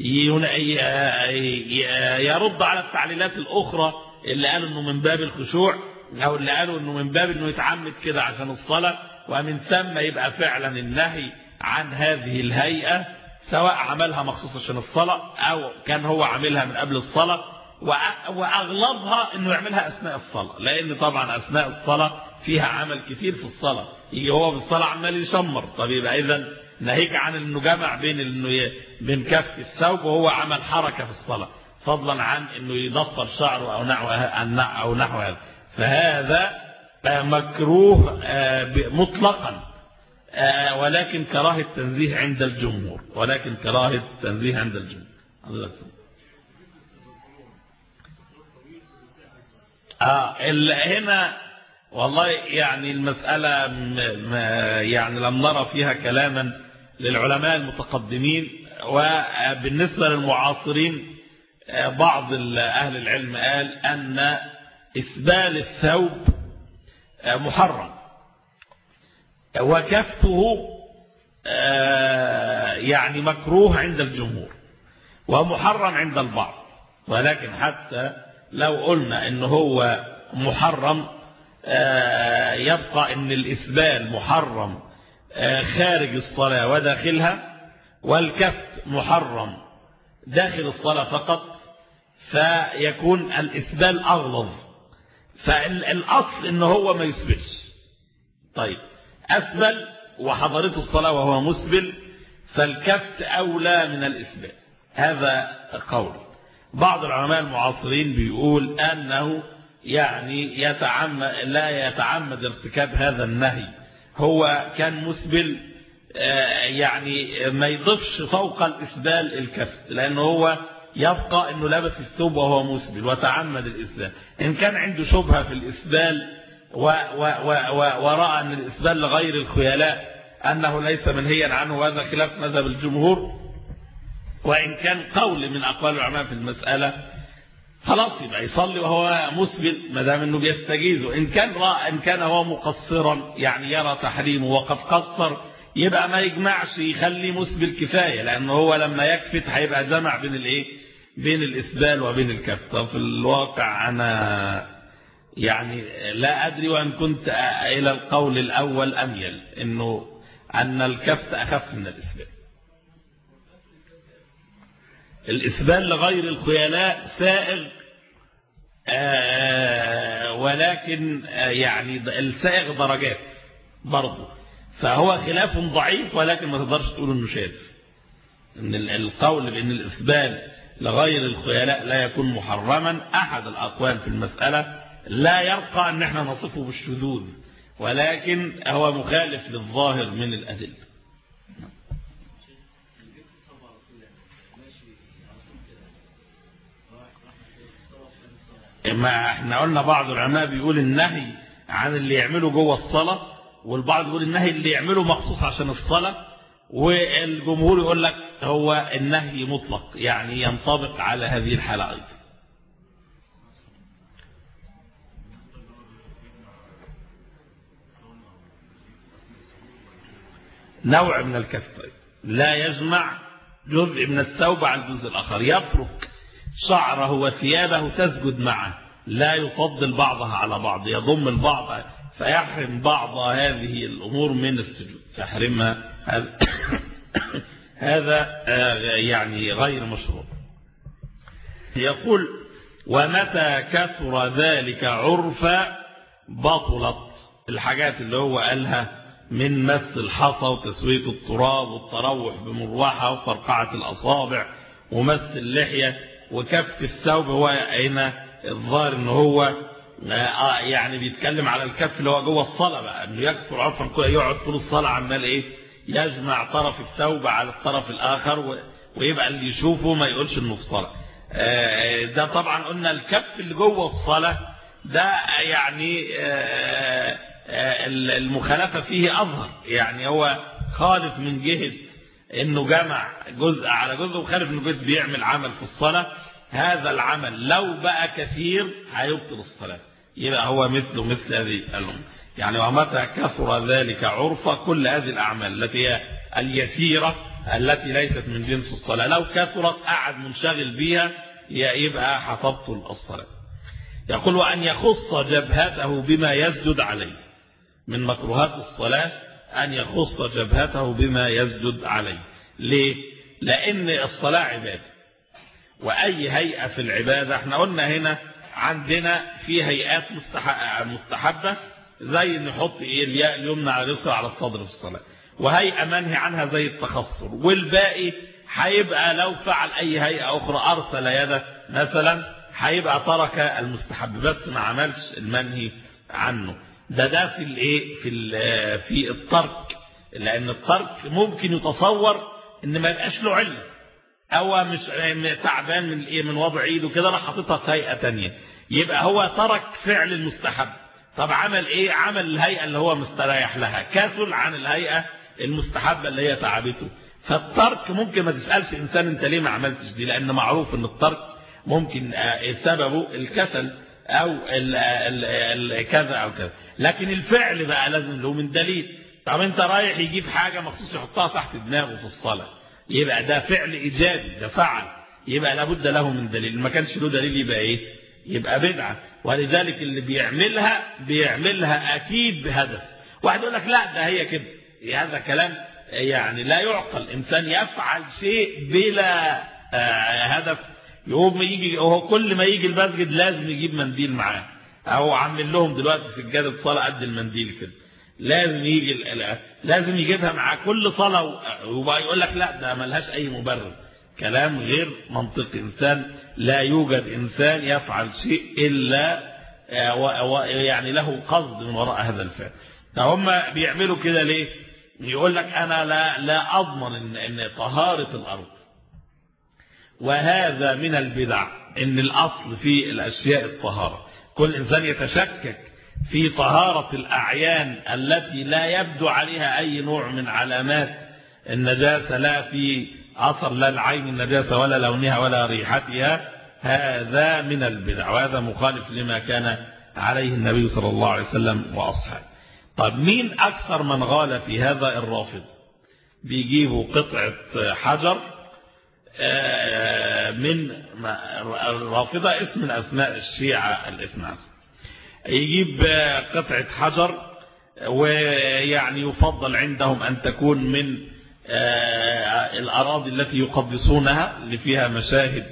يرد على التعليلات الأخرى اللي قالوا أنه من باب الخشوع أو اللي قالوا أنه من باب أنه يتعمد كده عشان الصلاة ومن ثم يبقى فعلا النهي عن هذه الهيئة سواء عملها مخصوص عشان الصلاة أو كان هو عاملها من قبل الصلاة وأغلبها أنه يعملها أثناء الصلاة لأن طبعا أثناء الصلاة فيها عمل كتير في الصلاة يجي هو في الصلاة عمال يشمر طب يبقى إذا ناهيك عن انه جمع بين انه بين كف الثوب وهو عمل حركة في الصلاة فضلا عن انه يضفر شعره او نحو او نحو هذا فهذا مكروه مطلقا ولكن كراهة تنزيه عند الجمهور ولكن كراهة تنزيه عند الجمهور آه هنا والله يعني المسألة يعني لم نرى فيها كلاما للعلماء المتقدمين وبالنسبة للمعاصرين بعض أهل العلم قال أن إسبال الثوب محرم وكفه يعني مكروه عند الجمهور ومحرم عند البعض ولكن حتى لو قلنا ان هو محرم يبقى ان الإسبال محرم خارج الصلاة وداخلها والكف محرم داخل الصلاة فقط فيكون الإسبال أغلظ فالأصل ان هو ما يسبلش طيب أسبل وحضرته الصلاة وهو مسبل فالكفت أولى من الإسبال هذا قول بعض العلماء المعاصرين بيقول أنه يعني يتعمد لا يتعمد ارتكاب هذا النهي هو كان مسبل يعني ما يضيفش فوق الإسبال الكفت لأنه هو يبقى أنه لبس الثوب وهو مسبل وتعمد الإسبال إن كان عنده شبهة في الإسبال و و و و ورأى أن الإسبال لغير الخيلاء أنه ليس منهيا عنه وهذا خلاف مذهب الجمهور وإن كان قول من أقوال العلماء في المسألة خلاص يبقى يصلي وهو مسبل ما دام انه بيستجيزه ان كان رأى ان كان هو مقصرا يعني يرى تحريمه وقد قصر يبقى ما يجمعش يخلي مسبل كفايه لان هو لما يكفت هيبقى جمع بين الايه بين الاسبال وبين الكف طب في الواقع انا يعني لا ادري وان كنت الى القول الاول اميل انه ان الكف اخف من الاسبال الإسبال لغير الخيلاء سائغ ولكن يعني السائغ درجات برضه فهو خلاف ضعيف ولكن ما تقدرش تقول انه شاذ ان القول بان الإسبال لغير الخيلاء لا يكون محرما احد الاقوال في المسألة لا يرقى ان احنا نصفه بالشذوذ ولكن هو مخالف للظاهر من الأدلة ما احنا قلنا بعض العلماء بيقول النهي عن اللي يعمله جوه الصلاة والبعض يقول النهي اللي يعمله مخصوص عشان الصلاة والجمهور يقول لك هو النهي مطلق يعني ينطبق على هذه الحالة أيضا نوع من الكف لا يجمع جزء من الثوب على الجزء الآخر يترك شعره وثيابه تسجد معه لا يفضل بعضها على بعض يضم البعض فيحرم بعض هذه الأمور من السجود يحرمها هذا يعني غير مشروع يقول ومتى كثر ذلك عرفا بطلت الحاجات اللي هو قالها من مس الحصى وتسوية التراب والتروح بمروحة وفرقعة الأصابع ومس اللحية وكف الثوب هو هنا الظاهر ان هو آه يعني بيتكلم على الكف اللي هو جوه الصلاة بقى انه يكثر عرفا يقعد طول الصلاة عمال ايه يجمع طرف الثوب على الطرف الاخر ويبقى اللي يشوفه ما يقولش انه في صلاة آه ده طبعا قلنا الكف اللي جوه الصلاة ده يعني آه المخالفة فيه أظهر يعني هو خالف من جهة انه جمع جزء على جزء وخالف انه جزء بيعمل عمل في الصلاة هذا العمل لو بقى كثير هيبطل الصلاة يبقى هو مثله مثل هذه الأمة يعني ومتى كثر ذلك عرفة كل هذه الأعمال التي هي اليسيرة التي ليست من جنس الصلاة لو كثرت قعد منشغل بها يبقى هتبطل الصلاة يقول وأن يخص جبهته بما يسجد عليه من مكروهات الصلاة أن يخص جبهته بما يسجد عليه ليه؟ لأن الصلاة عبادة وأي هيئة في العبادة احنا قلنا هنا عندنا في هيئات مستحبة زي ان يحط ايه الياء اليمنى على اليسرى على الصدر في الصلاه وهيئه منهي عنها زي التخصر والباقي هيبقى لو فعل اي هيئه اخرى ارسل يده مثلا هيبقى ترك المستحب بس ما عملش المنهي عنه ده ده في الايه في في الترك لان الترك ممكن يتصور ان ما يبقاش له عله او مش تعبان من ايه من وضع ايده كده راح حاططها في هيئه ثانيه يبقى هو ترك فعل المستحب طب عمل ايه عمل الهيئه اللي هو مستريح لها كسل عن الهيئه المستحبه اللي هي تعبته فالترك ممكن ما تسالش انسان انت ليه ما عملتش دي لان معروف ان الترك ممكن سببه الكسل او ال ال ال كذا او كذا لكن الفعل بقى لازم له من دليل طب انت رايح يجيب حاجه مخصوص يحطها تحت دماغه في الصلاه يبقى ده فعل ايجابي ده فعل يبقى لابد له من دليل ما كانش له دليل يبقى ايه يبقى بدعه ولذلك اللي بيعملها بيعملها اكيد بهدف واحد يقول لك لا ده هي كده هذا كلام يعني لا يعقل انسان يفعل شيء بلا آه هدف يقوم يجي هو كل ما يجي المسجد لازم يجيب منديل معاه او عامل لهم دلوقتي سجاده صلاه قد المنديل كده لازم يجي لازم يجيبها مع كل صلاه وبقى يقول لك لا ده ملهاش اي مبرر كلام غير منطقي انسان لا يوجد انسان يفعل شيء الا يعني له قصد من وراء هذا الفعل فهم بيعملوا كده ليه يقول لك انا لا لا اضمن ان, إن طهاره الارض وهذا من البدع ان الاصل في الاشياء الطهاره كل انسان يتشكك في طهاره الاعيان التي لا يبدو عليها اي نوع من علامات النجاسه لا في اثر لا العين النجاسه ولا لونها ولا ريحتها هذا من البدع وهذا مخالف لما كان عليه النبي صلى الله عليه وسلم واصحابه طب مين اكثر من غال في هذا الرافض بيجيبوا قطعه حجر من الرافضة اسم من أسماء الشيعة الاثنى عشر يجيب قطعة حجر ويعني يفضل عندهم أن تكون من الأراضي التي يقدسونها اللي فيها مشاهد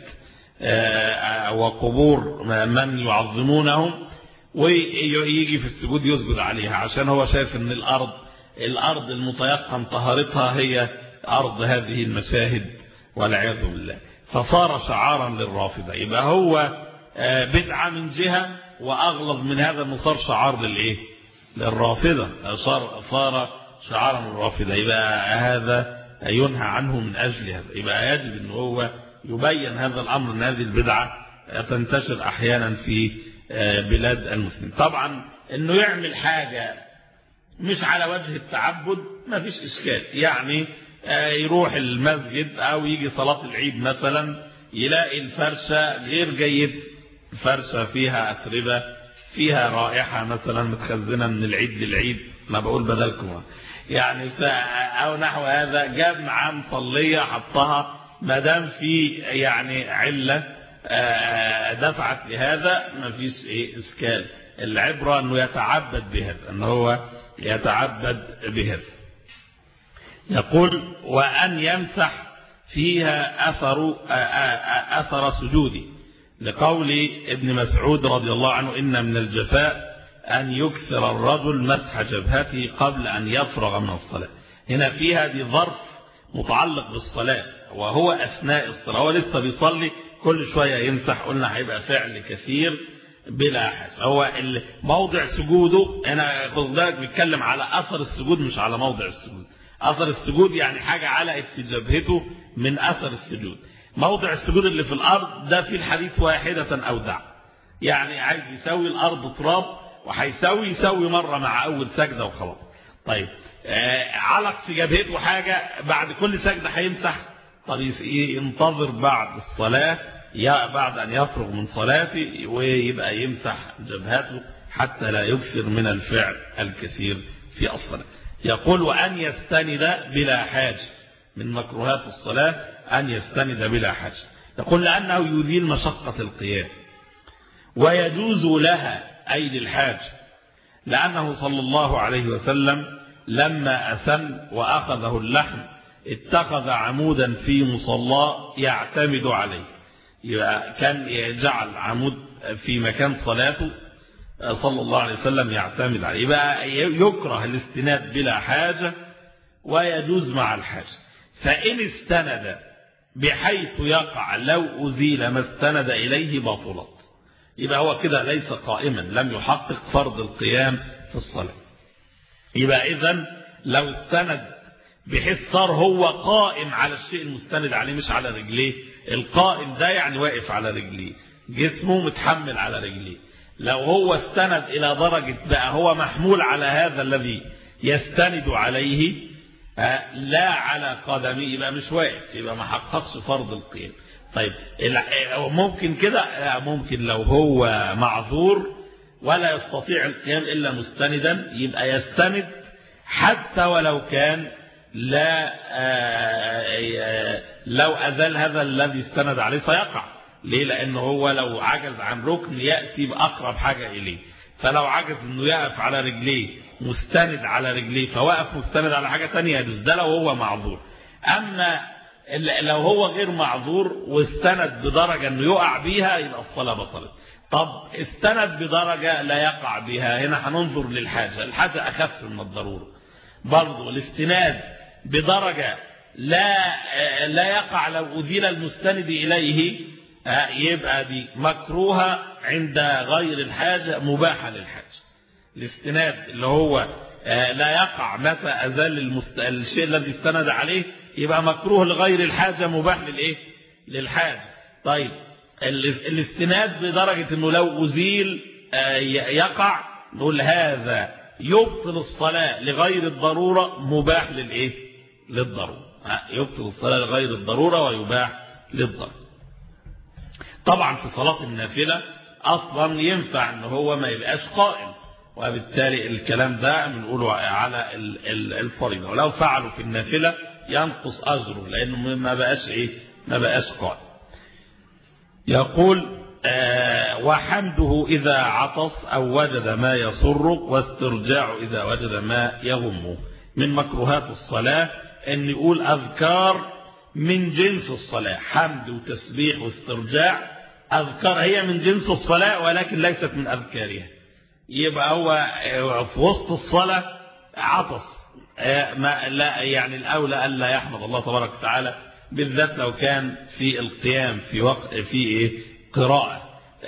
وقبور من يعظمونهم ويجي في السجود يسجد عليها عشان هو شايف ان الأرض الأرض المتيقن طهارتها هي أرض هذه المشاهد والعياذ بالله فصار شعارا للرافضة يبقى هو بدعة من جهة وأغلظ من هذا أنه صار شعار للإيه للرافضة صار, صار شعارا للرافضة يبقى هذا ينهى عنه من أجل هذا يبقى يجب أنه هو يبين هذا الأمر أن هذه البدعة تنتشر أحيانا في بلاد المسلمين طبعا أنه يعمل حاجة مش على وجه التعبد ما فيش إشكال يعني يروح المسجد او يجي صلاة العيد مثلا يلاقي الفرشة غير جيد فرشة فيها أتربة فيها رائحة مثلا متخزنة من العيد للعيد ما بقول بدلكم يعني أو نحو هذا جاب معاه مصلية حطها ما دام في يعني علة دفعت لهذا ما فيش ايه إشكال العبرة أنه يتعبد بهذا أنه هو يتعبد بهذا يقول وأن يمسح فيها أثر أثر سجودي لقول ابن مسعود رضي الله عنه إن من الجفاء أن يكثر الرجل مسح جبهته قبل أن يفرغ من الصلاة هنا فيها دي ظرف متعلق بالصلاة وهو أثناء الصلاة هو لسه بيصلي كل شوية يمسح قلنا هيبقى فعل كثير بلا حاجة هو موضع سجوده أنا خد بالك بيتكلم على أثر السجود مش على موضع السجود أثر السجود يعني حاجة علقت في جبهته من أثر السجود موضع السجود اللي في الأرض ده في الحديث واحدة أودع يعني عايز يسوي الأرض تراب وهيسوي يسوي مرة مع أول سجدة وخلاص طيب آه علق في جبهته حاجة بعد كل سجدة هيمسح طب ينتظر بعد الصلاة يا بعد أن يفرغ من صلاته ويبقى يمسح جبهته حتى لا يكثر من الفعل الكثير في الصلاة يقول وأن يستند بلا حاجة من مكروهات الصلاة أن يستند بلا حاجة يقول لأنه يزيل مشقة القيام ويجوز لها أي للحاجة لأنه صلى الله عليه وسلم لما أسن وأخذه اللحم اتخذ عمودا في مصلاه يعتمد عليه يبقى كان يجعل عمود في مكان صلاته صلى الله عليه وسلم يعتمد عليه يبقى يكره الاستناد بلا حاجة ويجوز مع الحاجة فإن استند بحيث يقع لو أزيل ما استند إليه بطلت يبقى هو كده ليس قائما لم يحقق فرض القيام في الصلاة يبقى إذن لو استند بحيث صار هو قائم على الشيء المستند عليه مش على رجليه القائم ده يعني واقف على رجليه جسمه متحمل على رجليه لو هو استند إلى درجة بقى هو محمول على هذا الذي يستند عليه لا على قدمه يبقى مش واقف يبقى ما حققش فرض القيام طيب ممكن كده ممكن لو هو معذور ولا يستطيع القيام إلا مستندا يبقى يستند حتى ولو كان لا لو أزال هذا الذي استند عليه سيقع ليه لأنه هو لو عجز عن ركن يأتي بأقرب حاجة إليه فلو عجز أنه يقف على رجليه مستند على رجليه فوقف مستند على حاجة تانية يجوز ده لو هو معذور أما لو هو غير معذور واستند بدرجة أنه يقع بيها يبقى الصلاة بطلت طب استند بدرجة لا يقع بها هنا هننظر للحاجة الحاجة أخف من الضرورة برضو الاستناد بدرجة لا لا يقع لو أذيل المستند إليه يبقى دي مكروهة عند غير الحاجة مباحة للحاجة الاستناد اللي هو لا يقع متى أزال المست... الشيء الذي استند عليه يبقى مكروه لغير الحاجة مباح للإيه للحاجة طيب الاستناد بدرجة أنه لو أزيل يقع نقول هذا يبطل الصلاة لغير الضرورة مباح للإيه للضرورة يبطل الصلاة لغير الضرورة ويباح للضرورة طبعا في صلاة النافلة أصلا ينفع أنه هو ما يبقاش قائم وبالتالي الكلام ده بنقوله على الفريضة ولو فعلوا في النافلة ينقص أجره لأنه ما بقاش إيه ما بقاش قائم يقول آه وحمده إذا عطس أو وجد ما يسره واسترجاع إذا وجد ما يغمه من مكروهات الصلاة أن يقول أذكار من جنس الصلاة حمد وتسبيح واسترجاع أذكار هي من جنس الصلاة ولكن ليست من أذكارها يبقى هو في وسط الصلاة عطس ما لا يعني الأولى ألا يحمد الله تبارك وتعالى بالذات لو كان في القيام في وقت في إيه قراءة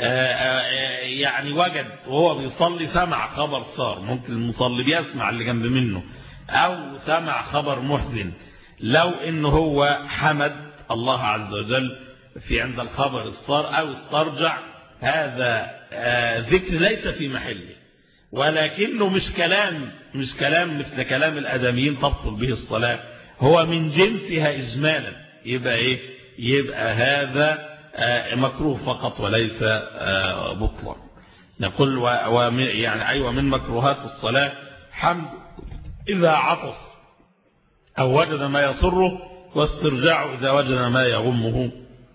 يعني وجد وهو بيصلي سمع خبر صار ممكن المصلي بيسمع اللي جنب منه أو سمع خبر محزن لو إنه هو حمد الله عز وجل في عند الخبر الصار أو استرجع هذا ذكر ليس في محله ولكنه مش كلام مش كلام مثل كلام الأدميين تبطل به الصلاة هو من جنسها إجمالا يبقى إيه يبقى هذا مكروه فقط وليس بطلا نقول و يعني أيوة من مكروهات الصلاة حمد إذا عطس أو وجد ما يصره واسترجاع إذا وجد ما يغمه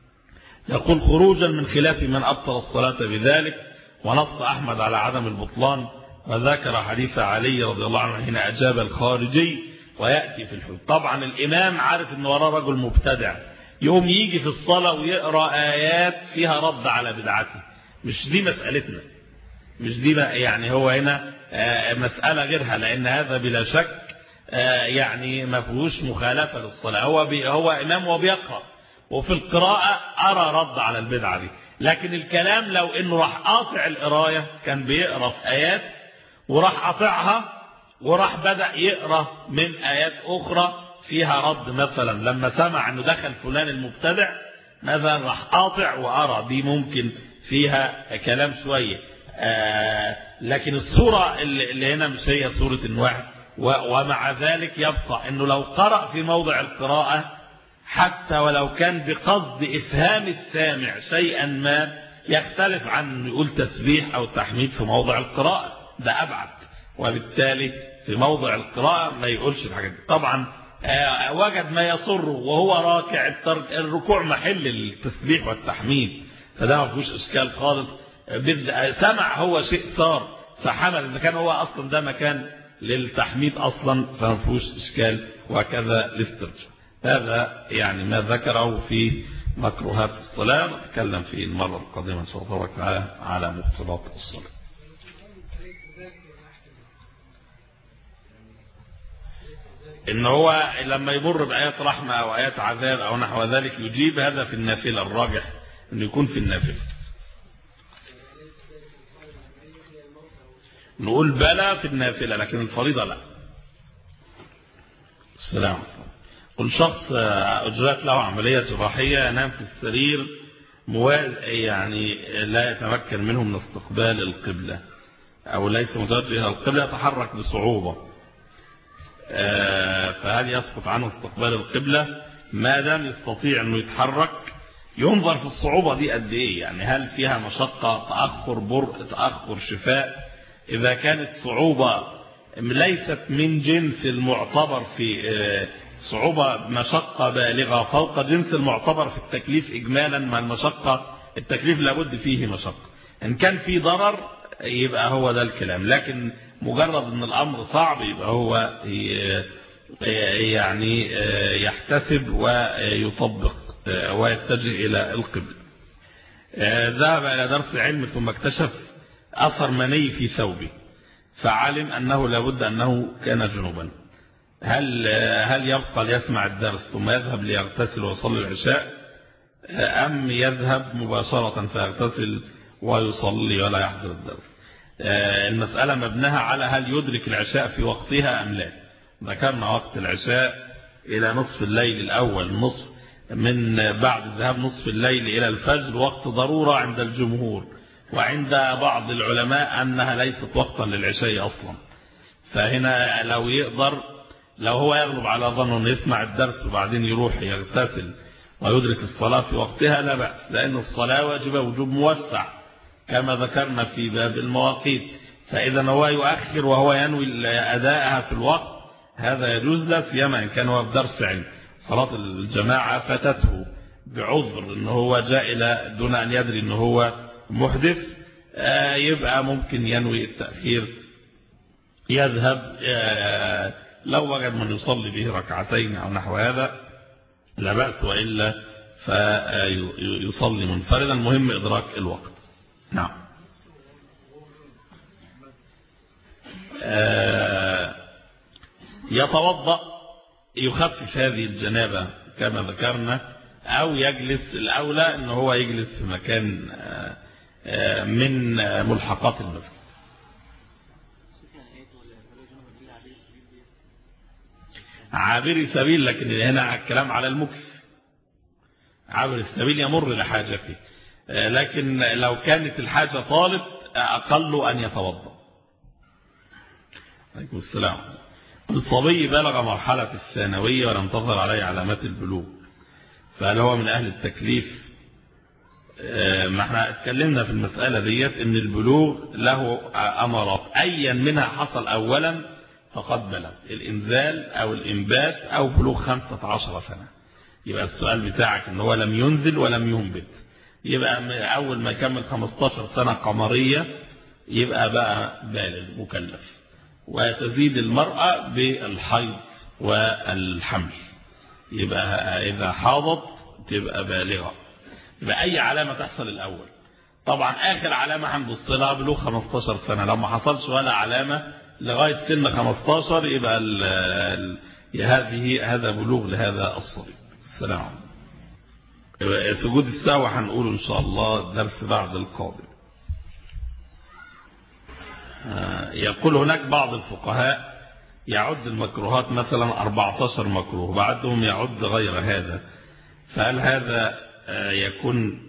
يقول خروجا من خلاف من أبطل الصلاة بذلك ونص أحمد على عدم البطلان وذكر حديث علي رضي الله عنه حين أجاب الخارجي ويأتي في الحدود طبعا الإمام عارف أن وراه رجل مبتدع يوم يجي في الصلاة ويقرأ آيات فيها رد على بدعته مش دي مسألتنا مش دي يعني هو هنا مسألة غيرها لأن هذا بلا شك يعني ما فيهوش مخالفة للصلاة هو هو إمام وبيقرأ وفي القراءة أرى رد على البدعة دي لكن الكلام لو إنه راح قاطع القراية كان بيقرأ في آيات وراح قاطعها وراح بدأ يقرأ من آيات أخرى فيها رد مثلا لما سمع أنه دخل فلان المبتدع مثلا راح قاطع وأرى دي ممكن فيها كلام شوية آه لكن الصورة اللي هنا مش هي صورة النوع ومع ذلك يبقى أنه لو قرأ في موضع القراءة حتى ولو كان بقصد إفهام السامع شيئا ما يختلف عن يقول تسبيح أو تحميد في موضع القراءة ده أبعد وبالتالي في موضع القراءة ما يقولش الحاجات دي طبعا وجد ما يصره وهو راكع الركوع محل التسبيح والتحميد فده ما فيهوش إشكال خالص سمع هو شيء صار فحمل إذا كان هو أصلا ده مكان للتحميد أصلا فما فيهوش إشكال وكذا الاسترجاع هذا يعني ما ذكره في مكروهات الصلاة نتكلم في المرة القادمة إن شاء الله تعالى على مبطلات الصلاة ان هو لما يمر بآيات رحمة او آيات عذاب او نحو ذلك يجيب هذا في النافلة الراجح انه يكون في النافلة نقول بلى في النافلة لكن الفريضة لا السلام كل شخص أجرت له عملية جراحية ينام في السرير يعني لا يتمكن منه من استقبال القبلة أو ليس متوجه إلى القبلة يتحرك بصعوبة فهل يسقط عنه استقبال القبلة ما دام يستطيع أنه يتحرك ينظر في الصعوبة دي قد إيه يعني هل فيها مشقة تأخر برء تأخر شفاء إذا كانت صعوبة ليست من جنس المعتبر في صعوبة مشقة بالغة فوق جنس المعتبر في التكليف إجمالا مع المشقة التكليف لابد فيه مشقة إن كان في ضرر يبقى هو ده الكلام لكن مجرد أن الأمر صعب يبقى هو يعني يحتسب ويطبق ويتجه إلى القبل ذهب إلى درس علم ثم اكتشف أثر مني في ثوبه فعلم أنه لابد أنه كان جنوبا هل هل يبقى ليسمع الدرس ثم يذهب ليغتسل ويصلي العشاء أم يذهب مباشرة فيغتسل ويصلي ولا يحضر الدرس المسألة مبناها على هل يدرك العشاء في وقتها أم لا ذكرنا وقت العشاء إلى نصف الليل الأول نصف من بعد ذهاب نصف الليل إلى الفجر وقت ضرورة عند الجمهور وعند بعض العلماء أنها ليست وقتا للعشاء أصلا فهنا لو يقدر لو هو يغلب على ظنه أن يسمع الدرس وبعدين يروح يغتسل ويدرك الصلاة في وقتها لا بأس لأن الصلاة واجبة وجوب موسع كما ذكرنا في باب المواقيت فإذا هو يؤخر وهو ينوي أداءها في الوقت هذا يجوز له سيما إن كان هو في درس علم صلاة الجماعة فاتته بعذر أنه هو جاء إلى دون أن يدري أنه هو محدث يبقى ممكن ينوي التأخير يذهب لو وجد من يصلي به ركعتين أو نحو هذا لا بأس وإلا فيصلي منفردا المهم إدراك الوقت نعم يتوضأ يخفف هذه الجنابة كما ذكرنا أو يجلس الأولى أنه هو يجلس في مكان من ملحقات المسجد عابر سبيل لكن هنا الكلام على المكس عابر السبيل يمر لحاجته لكن لو كانت الحاجة طالب أقل أن يتوضا عليكم السلام الصبي بلغ مرحلة الثانوية ولم تظهر عليه علامات البلوغ فهل هو من أهل التكليف ما احنا اتكلمنا في المسألة ديت ان البلوغ له أمرات أيا منها حصل أولا فقد بلغ الإنزال أو الإنبات أو بلوغ خمسة عشر سنة يبقى السؤال بتاعك ان هو لم ينزل ولم ينبت يبقى أول ما يكمل 15 سنة قمرية يبقى بقى بالغ مكلف وتزيد المرأة بالحيض والحمل يبقى إذا حاضت تبقى بالغة يبقى أي علامة تحصل الأول طبعا آخر علامة هنبص لها بلوغ 15 سنة لو ما حصلش ولا علامة لغاية سن 15 يبقى ال ال هذه هذا بلوغ لهذا الصبي السلام عليكم سجود السهو هنقوله إن شاء الله الدرس بعد القادم يقول هناك بعض الفقهاء يعد المكروهات مثلا 14 مكروه بعدهم يعد غير هذا فهل هذا يكون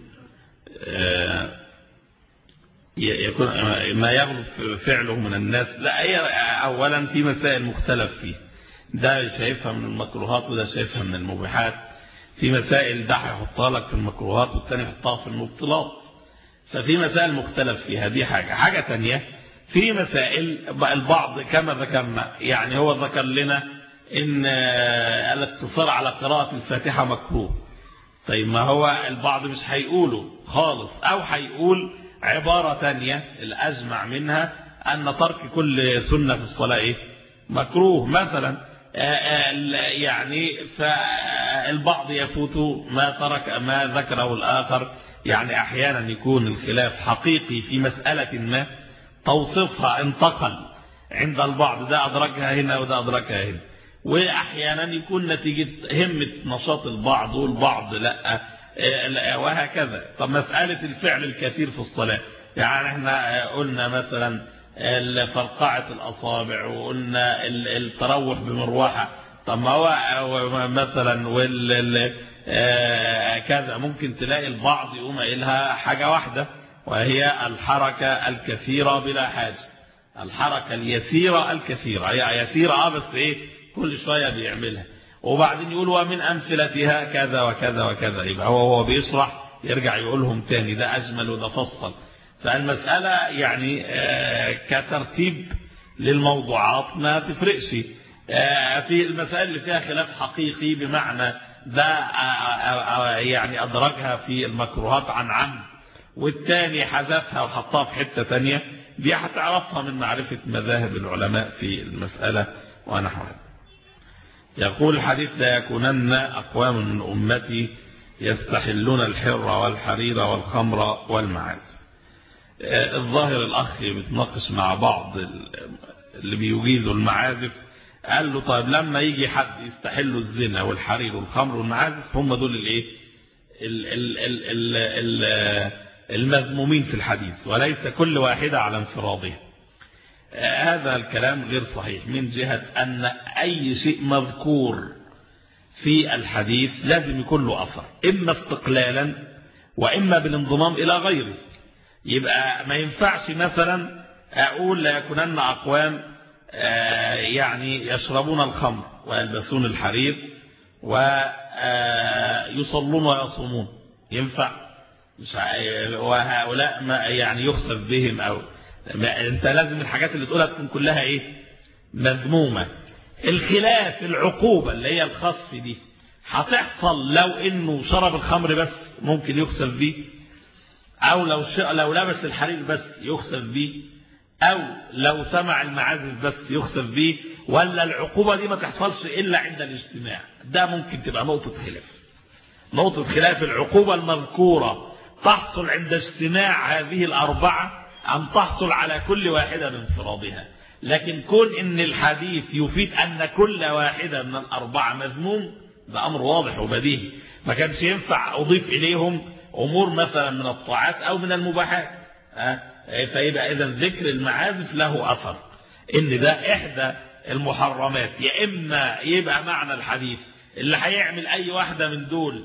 يكون ما يغلب فعله من الناس لا هي اولا في مسائل مختلف فيه ده شايفها من المكروهات وده شايفها من المبيحات في مسائل ده هيحطها لك في المكروهات والتاني يحطها في المبطلات ففي مسائل مختلف فيها دي حاجة حاجة تانية في مسائل البعض كما ذكرنا يعني هو ذكر لنا ان الاقتصار على قراءة الفاتحة مكروه طيب ما هو البعض مش هيقوله خالص او هيقول عبارة تانية الأجمع منها أن ترك كل سنة في الصلاة إيه؟ مكروه مثلا يعني فالبعض يفوت ما ترك ما ذكره الآخر يعني أحيانا يكون الخلاف حقيقي في مسألة ما توصفها انتقل عند البعض ده أدركها هنا وده أدركها هنا وأحيانا يكون نتيجة همة نشاط البعض والبعض لا وهكذا طب مسألة الفعل الكثير في الصلاة يعني احنا قلنا مثلا فرقعة الأصابع وقلنا التروح بمروحة طب ما هو مثلا وال كذا ممكن تلاقي البعض يقوم قايلها حاجة واحدة وهي الحركة الكثيرة بلا حاجة الحركة اليسيرة الكثيرة هي يسيرة اه بس ايه كل شوية بيعملها وبعدين يقول ومن أمثلتها كذا وكذا وكذا يبقى هو هو بيشرح يرجع يقولهم تاني ده أجمل وده فصل فالمسألة يعني كترتيب للموضوعات ما تفرقش في المسائل اللي فيها خلاف حقيقي بمعنى ده يعني أدرجها في المكروهات عن عمد والتاني حذفها وحطها في حتة تانية دي هتعرفها من معرفة مذاهب العلماء في المسألة ونحوها يقول الحديث لا يكونن أقوام من أمتي يستحلون الحر والحرير والخمر والمعازف الظاهر الأخ بيتناقش مع بعض اللي بيجيزوا المعازف قال له طيب لما يجي حد يستحلوا الزنا والحرير والخمر والمعازف هم دول الايه المذمومين في الحديث وليس كل واحدة على انفرادها هذا الكلام غير صحيح من جهة أن أي شيء مذكور في الحديث لازم يكون له أثر إما استقلالا وإما بالانضمام إلى غيره يبقى ما ينفعش مثلا أقول لا يكونن أقوام يعني يشربون الخمر ويلبسون الحرير ويصلون ويصومون ينفع مش وهؤلاء ما يعني يخسف بهم أو انت لازم الحاجات اللي تقولها تكون كلها ايه مذمومة الخلاف العقوبة اللي هي الخصف دي هتحصل لو انه شرب الخمر بس ممكن يخسف بيه او لو ش... لو لبس الحرير بس يخسف بيه او لو سمع المعازف بس يخسف بيه ولا العقوبة دي ما تحصلش الا عند الاجتماع ده ممكن تبقى نقطة خلاف نقطة خلاف العقوبة المذكورة تحصل عند اجتماع هذه الأربعة أن تحصل على كل واحدة من انفرادها لكن كون ان الحديث يفيد أن كل واحدة من الأربعة مذموم ده أمر واضح وبديهي ما كانش ينفع أضيف إليهم أمور مثلا من الطاعات أو من المباحات فيبقى إذا ذكر المعازف له أثر إن ده إحدى المحرمات يا إما يبقى معنى الحديث اللي هيعمل أي واحدة من دول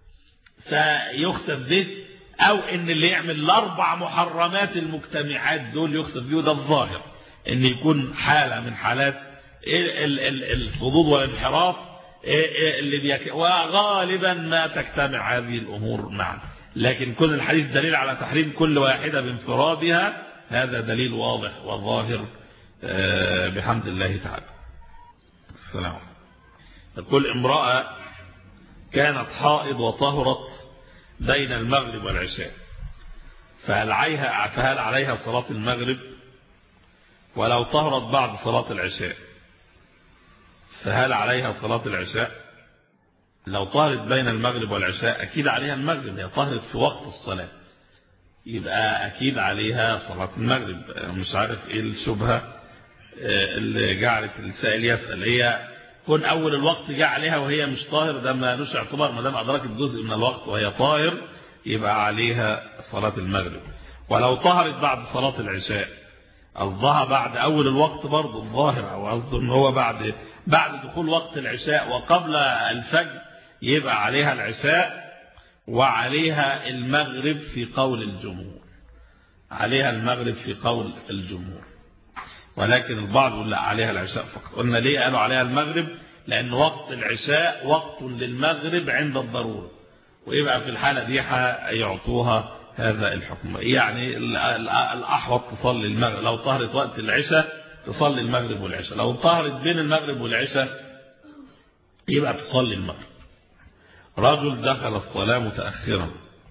سيخسف به او ان اللي يعمل الاربع محرمات المجتمعات دول يخسف بيه ده الظاهر ان يكون حالة من حالات الصدود والانحراف اللي بيك... وغالبا ما تجتمع هذه الامور معا لكن كل الحديث دليل على تحريم كل واحدة بانفرادها هذا دليل واضح وظاهر بحمد الله تعالى السلام عليكم تقول امرأة كانت حائض وطهرت بين المغرب والعشاء فهل عليها فهل عليها صلاة المغرب ولو طهرت بعد صلاة العشاء فهل عليها صلاة العشاء لو طهرت بين المغرب والعشاء أكيد عليها المغرب هي طهرت في وقت الصلاة يبقى أكيد عليها صلاة المغرب مش عارف إيه الشبهة اللي جعلت السائل يسأل هي كون أول الوقت جاء عليها وهي مش طاهر ده ما لوش اعتبار ما دام أدركت جزء من الوقت وهي طاهر يبقى عليها صلاة المغرب ولو طهرت بعد صلاة العشاء قصدها بعد أول الوقت برضه الظاهر أو قصده إن هو بعد بعد دخول وقت العشاء وقبل الفجر يبقى عليها العشاء وعليها المغرب في قول الجمهور عليها المغرب في قول الجمهور ولكن البعض يقول لا عليها العشاء فقط قلنا ليه قالوا عليها المغرب لأن وقت العشاء وقت للمغرب عند الضرورة ويبقى في الحالة دي يعطوها هذا الحكم يعني الأحوط تصلي المغرب لو طهرت وقت العشاء تصلي المغرب والعشاء لو طهرت بين المغرب والعشاء يبقى تصلي المغرب رجل دخل الصلاة متأخرا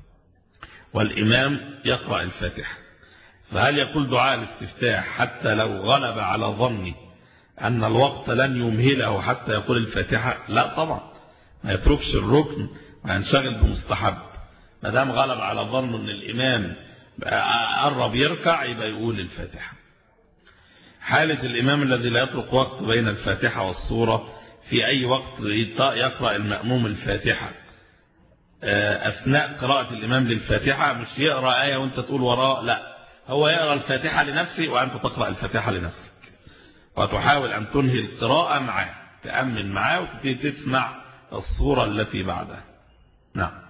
والإمام يقرأ الفاتحة فهل يقول دعاء الاستفتاح حتى لو غلب على ظني أن الوقت لن يمهله حتى يقول الفاتحة لا طبعا ما يتركش الركن وينشغل بمستحب ما دام غلب على ظنه أن الإمام قرب يركع يبقى يقول الفاتحة حالة الإمام الذي لا يترك وقت بين الفاتحة والصورة في أي وقت يقرأ المأموم الفاتحة أثناء قراءة الإمام للفاتحة مش يقرأ آية وانت تقول وراء لا هو يقرأ الفاتحة لنفسه وأنت تقرأ الفاتحة لنفسك وتحاول أن تنهي القراءة معاه تأمن معاه وتبتدي تسمع الصورة التي بعدها نعم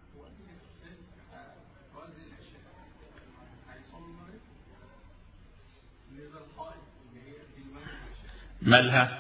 مالها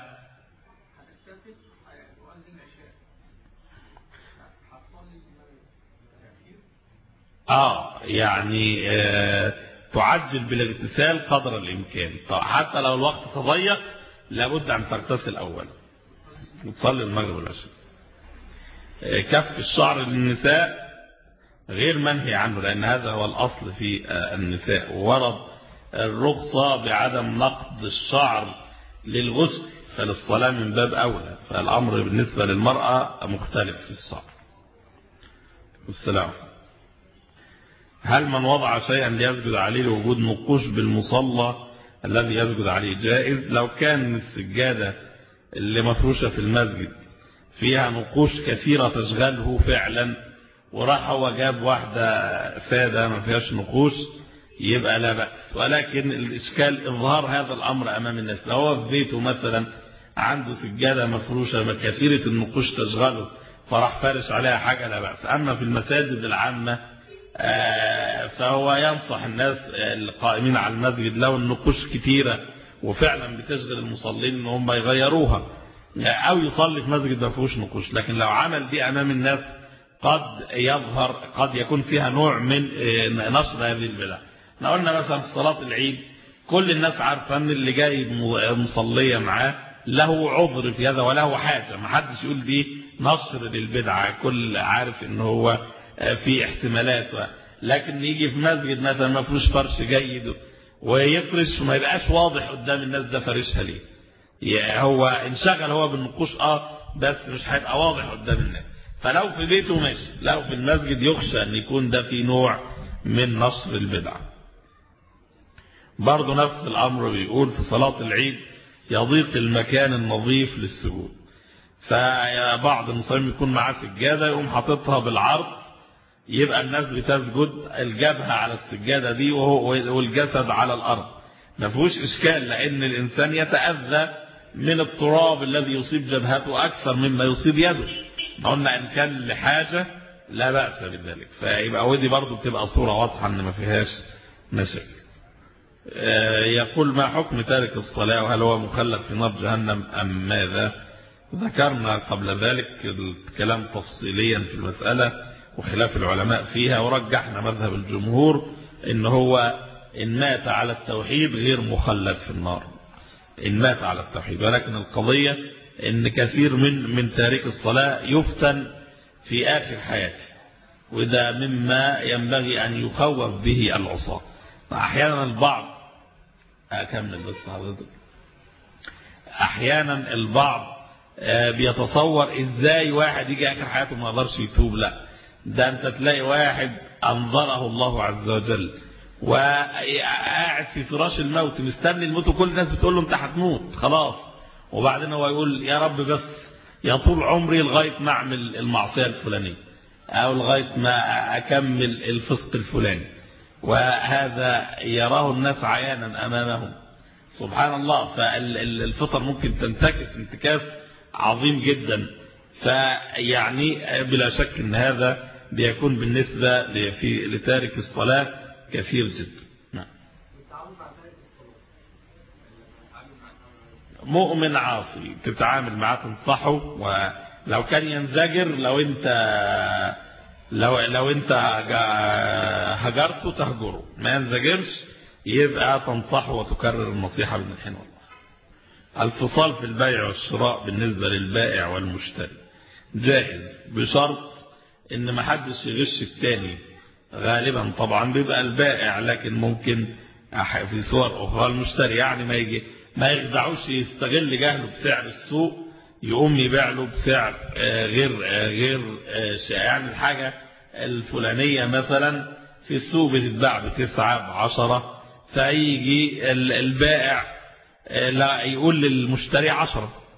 اه يعني آه تعجل بالاغتسال قدر الامكان حتى لو الوقت تضيق لابد ان تغتسل اولا وتصلي المغرب والعشاء آه كف الشعر للنساء غير منهي عنه لان هذا هو الاصل في آه النساء ورد الرخصة بعدم نقض الشعر للغسل فللصلاة من باب أولى فالأمر بالنسبة للمرأة مختلف في الصعب والسلام هل من وضع شيئا ليسجد عليه لوجود نقوش بالمصلى الذي يسجد عليه جائز لو كان السجادة اللي مفروشة في المسجد فيها نقوش كثيرة تشغله فعلا وراح هو جاب واحدة سادة ما فيهاش نقوش يبقى لا بأس ولكن الإشكال إظهار هذا الأمر أمام الناس لو هو في بيته مثلا عنده سجادة مفروشة كثيرة النقوش تشغله فراح فارش عليها حاجة لا بأس أما في المساجد العامة فهو ينصح الناس القائمين على المسجد لو النقوش كثيرة وفعلا بتشغل المصلين ان هم يغيروها أو يصلي في مسجد ما فيهوش نقوش لكن لو عمل دي أمام الناس قد يظهر قد يكون فيها نوع من نشر هذه البدع احنا قلنا مثلا في صلاة العيد كل الناس عارفة ان اللي جاي مصلية معاه له عذر في هذا وله حاجة ما حدش يقول دي نشر للبدعة كل عارف ان هو في احتمالات لكن يجي في مسجد مثلا ما فيهوش فرش جيد ويفرش وما يبقاش واضح قدام الناس ده فرشها ليه هو انشغل هو بالنقوش اه بس مش هيبقى واضح قدام الناس فلو في بيته ماشي لو في المسجد يخشى ان يكون ده في نوع من نصر البدعه برضه نفس الأمر بيقول في صلاة العيد يضيق المكان النظيف للسجود فبعض المصلين يكون معاه سجادة يقوم حاططها بالعرض يبقى الناس بتسجد الجبهة على السجادة دي والجسد على الأرض ما فيهوش إشكال لأن الإنسان يتأذى من التراب الذي يصيب جبهته أكثر مما يصيب يده قلنا إن كان لحاجة لا بأس بذلك فيبقى ودي برضه بتبقى صورة واضحة إن ما فيهاش مشاكل يقول ما حكم تارك الصلاة وهل هو مخلد في نار جهنم أم ماذا ذكرنا قبل ذلك الكلام تفصيليا في المسألة وخلاف العلماء فيها ورجحنا مذهب الجمهور إن هو إن مات على التوحيد غير مخلد في النار إن مات على التوحيد ولكن القضية إن كثير من من تارك الصلاة يفتن في آخر حياته وده مما ينبغي أن يخوف به العصاة أحيانا البعض أكمل بس حضرتك أحيانا البعض بيتصور إزاي واحد يجي آخر حياته ما يقدرش يتوب لا ده أنت تلاقي واحد أنظره الله عز وجل وقاعد في فراش الموت مستني الموت وكل الناس بتقول له أنت هتموت خلاص وبعدين هو يقول يا رب بس يطول عمري لغاية ما أعمل المعصية الفلانية أو لغاية ما أكمل الفسق الفلاني وهذا يراه الناس عيانا أمامهم سبحان الله فالفطر ممكن تنتكس انتكاس عظيم جدا فيعني بلا شك ان هذا بيكون بالنسبة في لتارك الصلاة كثير جدا نعم. مؤمن عاصي تتعامل معاه تنصحه ولو كان ينزجر لو انت لو لو انت هجرته تهجره ما ينزجرش يبقى تنصحه وتكرر النصيحة من الحين والله الفصال في البيع والشراء بالنسبة للبائع والمشتري جائز بشرط ان ما حدش يغش التاني غالبا طبعا بيبقى البائع لكن ممكن في صور اخرى المشتري يعني ما يجي ما يخدعوش يستغل جهله بسعر السوق يقوم يبيع له بسعر غير غير يعني الحاجة الفلانية مثلا في السوق بتتباع بتسعة بعشرة فيجي البائع لا يقول للمشتري عشرة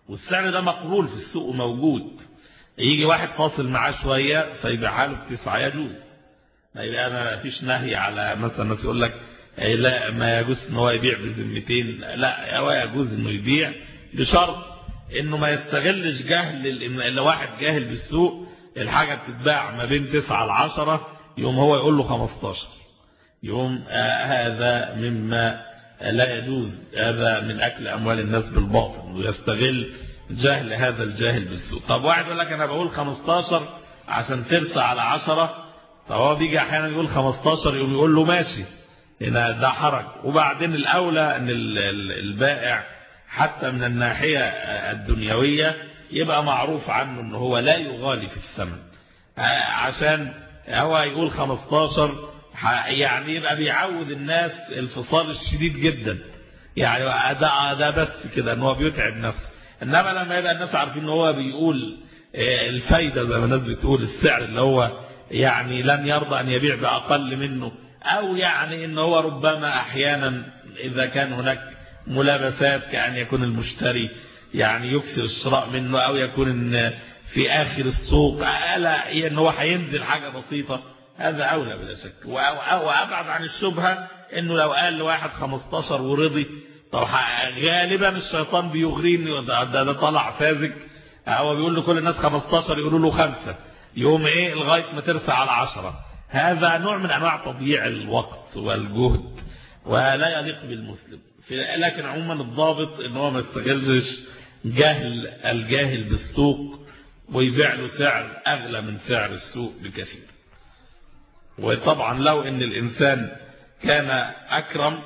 والسعر ده مقبول في السوق وموجود يجي واحد فاصل معاه شوية فيبيعها له بتسعة يجوز ما يبقى ما فيش نهي على مثلا الناس يقول لك لا ما يجوز ان هو يبيع بذمتين لا هو يجوز انه يبيع بشرط انه ما يستغلش جهل اللي واحد جاهل بالسوق الحاجة بتتباع ما بين 9 ل 10 يوم هو يقول له 15 يوم آه هذا مما لا يجوز هذا من أكل أموال الناس بالباطل ويستغل جهل هذا الجاهل بالسوق طب واحد يقول لك أنا بقول 15 عشان ترسى على 10 طب هو بيجي أحيانا يقول 15 يقوم يقول له ماشي هنا ده حرج وبعدين الأولى أن البائع حتى من الناحية الدنيوية يبقى معروف عنه أنه هو لا يغالي في الثمن عشان هو يقول 15 يعني يبقى بيعود الناس الفصال الشديد جدا يعني ده, ده بس كده ان هو بيتعب نفسه انما لما يبقى الناس عارفين ان هو بيقول الفايدة زي ما الناس بتقول السعر اللي هو يعني لن يرضى ان يبيع باقل منه او يعني ان هو ربما احيانا اذا كان هناك ملابسات كأن يكون المشتري يعني يكثر الشراء منه أو يكون إن في آخر السوق لا إن هو هينزل حاجة بسيطة هذا أولى بلا شك وأبعد عن الشبهة إنه لو قال لواحد 15 ورضي طب غالبا الشيطان بيغريني ده, ده, ده طلع فازك هو بيقول لكل الناس 15 يقولوا له خمسة يوم ايه لغاية ما ترسى على عشرة هذا نوع من انواع تضييع الوقت والجهد ولا يليق بالمسلم لكن عموما الضابط ان هو ما يستغلش جهل الجاهل بالسوق ويبيع له سعر اغلى من سعر السوق بكثير وطبعا لو ان الانسان كان اكرم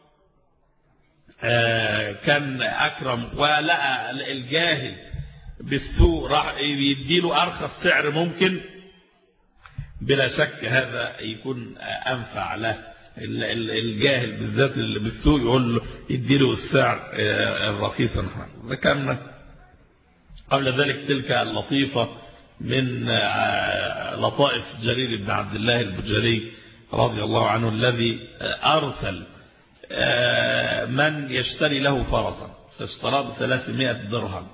كان اكرم ولقى الجاهل بالسوق راح يديله ارخص سعر ممكن بلا شك هذا يكون انفع له الجاهل بالذات اللي بالسوق يقول له يديله السعر الرخيص ذكرنا قبل ذلك تلك اللطيفة من لطائف جرير بن عبد الله البجري رضي الله عنه الذي أرسل من يشتري له فرسا فاشترى بثلاثمائة درهم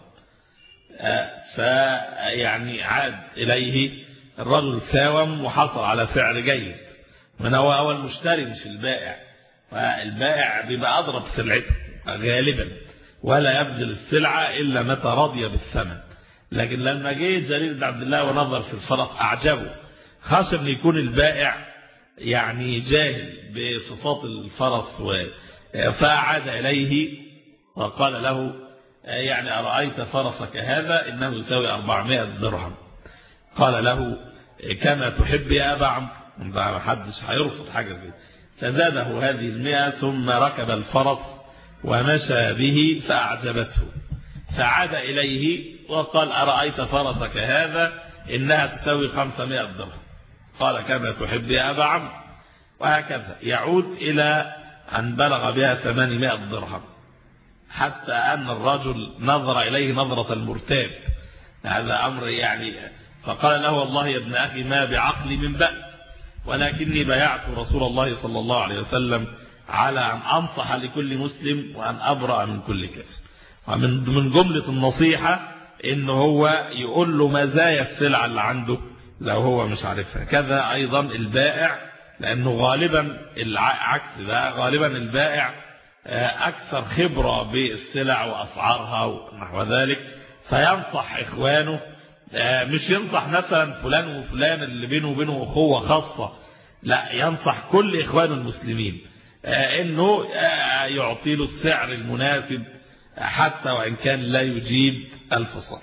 فيعني عاد إليه الرجل ساوم وحصل على سعر جيد من هو هو المشتري مش البائع فالبائع بيبقى أضرب سلعته غالبا ولا يبذل السلعة إلا متى رضي بالثمن لكن لما جه جرير بن عبد الله ونظر في الفرس أعجبه خاصة أن يكون البائع يعني جاهل بصفات الفرس و... فأعاد إليه وقال له يعني أرأيت فرسك هذا إنه يساوي 400 درهم قال له كما تحب يا أبا عمرو ما حدش هيرفض حاجة زي فزاده هذه المئة ثم ركب الفرس ومشى به فأعجبته فعاد إليه وقال أرأيت فرسك هذا إنها تساوي 500 درهم قال كما تحب يا أبا عمرو وهكذا يعود إلى أن بلغ بها 800 درهم حتى أن الرجل نظر إليه نظرة المرتاب هذا أمر يعني فقال له والله يا ابن أخي ما بعقلي من بأس ولكني بايعت رسول الله صلى الله عليه وسلم على أن أنصح لكل مسلم وأن أبرأ من كل كافر ومن من جملة النصيحة إن هو يقول له مزايا السلعة اللي عنده لو هو مش عارفها كذا أيضا البائع لأنه غالبا العكس ده غالبا البائع أكثر خبرة بالسلع وأسعارها ونحو ذلك فينصح إخوانه مش ينصح مثلا فلان وفلان اللي بينه وبينه أخوة خاصة لا ينصح كل إخوانه المسلمين إنه يعطي له السعر المناسب حتى وإن كان لا يجيب الفصال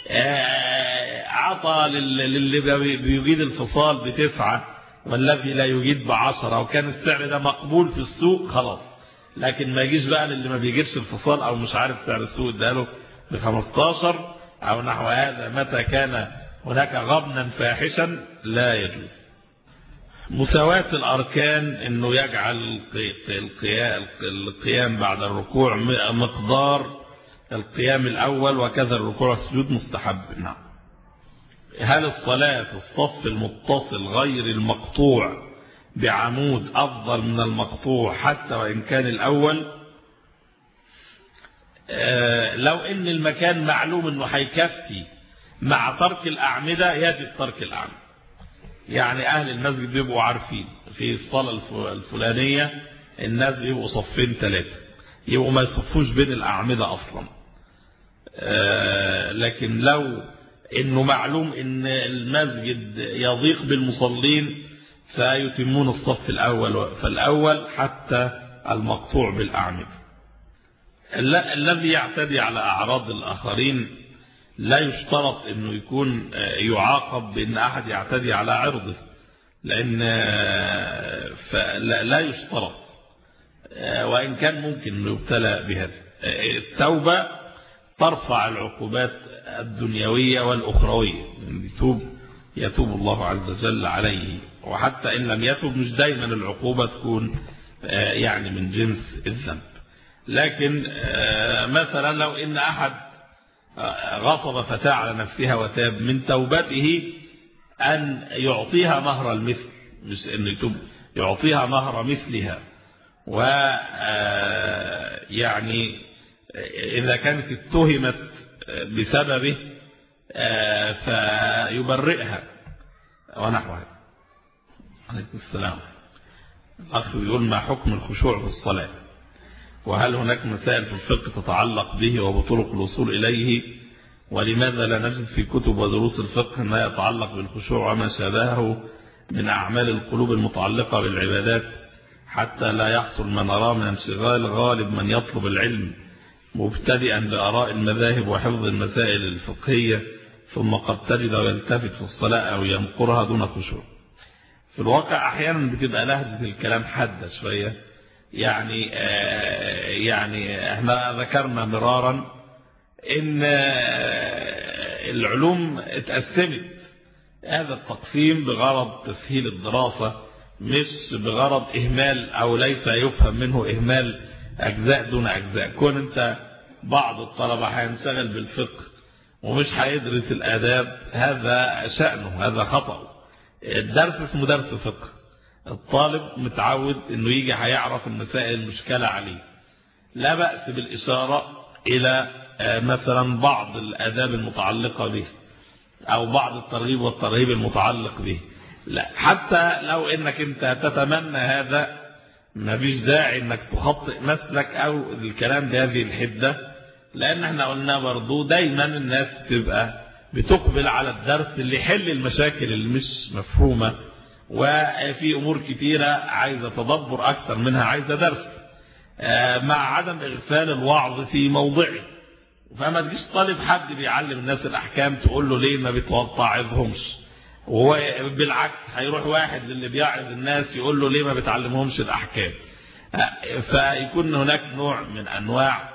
عطى للي بيجيد الفصال بتسعة والذي لا يجيد بعشرة وكان السعر ده مقبول في السوق خلاص لكن ما يجيش بقى للي ما بيجيبش الفصال أو مش عارف سعر السوق اداله ب 15 أو نحو هذا متى كان هناك غبنا فاحشا لا يجوز مساواة الأركان أنه يجعل القيام بعد الركوع مقدار القيام الأول وكذا الركوع والسجود مستحب نعم هل الصلاة في الصف المتصل غير المقطوع بعمود أفضل من المقطوع حتى وإن كان الأول لو ان المكان معلوم انه هيكفي مع ترك الأعمدة يجب ترك الأعمدة يعني أهل المسجد بيبقوا عارفين في الصلاة الفلانية الناس بيبقوا صفين ثلاثة يبقوا ما يصفوش بين الأعمدة أصلا لكن لو انه معلوم ان المسجد يضيق بالمصلين فيتمون الصف الأول فالأول حتى المقطوع بالأعمدة الذي يعتدي على أعراض الآخرين لا يشترط انه يكون يعاقب بان احد يعتدي على عرضه لان لا يشترط وان كان ممكن انه يبتلى بهذا التوبة ترفع العقوبات الدنيوية والاخروية يتوب يتوب الله عز وجل عليه وحتى ان لم يتوب مش دايما العقوبة تكون يعني من جنس الذنب لكن مثلا لو ان احد غصب فتاة على نفسها وتاب من توبته أن يعطيها مهر المثل مش أن يتوب يعطيها مهر مثلها و يعني إذا كانت اتهمت بسببه فيبرئها ونحوها عليكم السلام الأخ يقول ما حكم الخشوع في الصلاة وهل هناك مسائل في الفقه تتعلق به وبطرق الوصول إليه ولماذا لا نجد في كتب ودروس الفقه ما يتعلق بالخشوع وما شابهه من أعمال القلوب المتعلقة بالعبادات حتى لا يحصل ما نراه من انشغال غالب من يطلب العلم مبتدئا بآراء المذاهب وحفظ المسائل الفقهية ثم قد تجد ويلتفت في الصلاة أو ينقرها دون خشوع في الواقع أحيانا بتبقى لهجة الكلام حادة شوية يعني آه يعني احنا ذكرنا مرارا ان آه العلوم اتقسمت هذا التقسيم بغرض تسهيل الدراسة مش بغرض إهمال أو ليس يفهم منه إهمال أجزاء دون أجزاء كون أنت بعض الطلبة هينشغل بالفقه ومش هيدرس الآداب هذا شأنه هذا خطأ الدرس اسمه درس فقه الطالب متعود انه يجي هيعرف المسائل المشكلة عليه لا بأس بالإشارة إلى مثلا بعض الآداب المتعلقة به أو بعض الترغيب والترهيب المتعلق به لا حتى لو انك انت تتمنى هذا ما فيش داعي انك تخطئ مسلك او الكلام بهذه الحدة لان احنا قلنا برضو دايما الناس تبقى بتقبل على الدرس اللي يحل المشاكل اللي مش مفهومة وفي امور كتيرة عايزة تدبر اكتر منها عايزة درس مع عدم اغفال الوعظ في موضعه فما تجيش طالب حد بيعلم الناس الاحكام تقول له ليه ما بتوعظهمش وبالعكس هيروح واحد للي بيعظ الناس يقول له ليه ما بتعلمهمش الأحكام فيكون هناك نوع من أنواع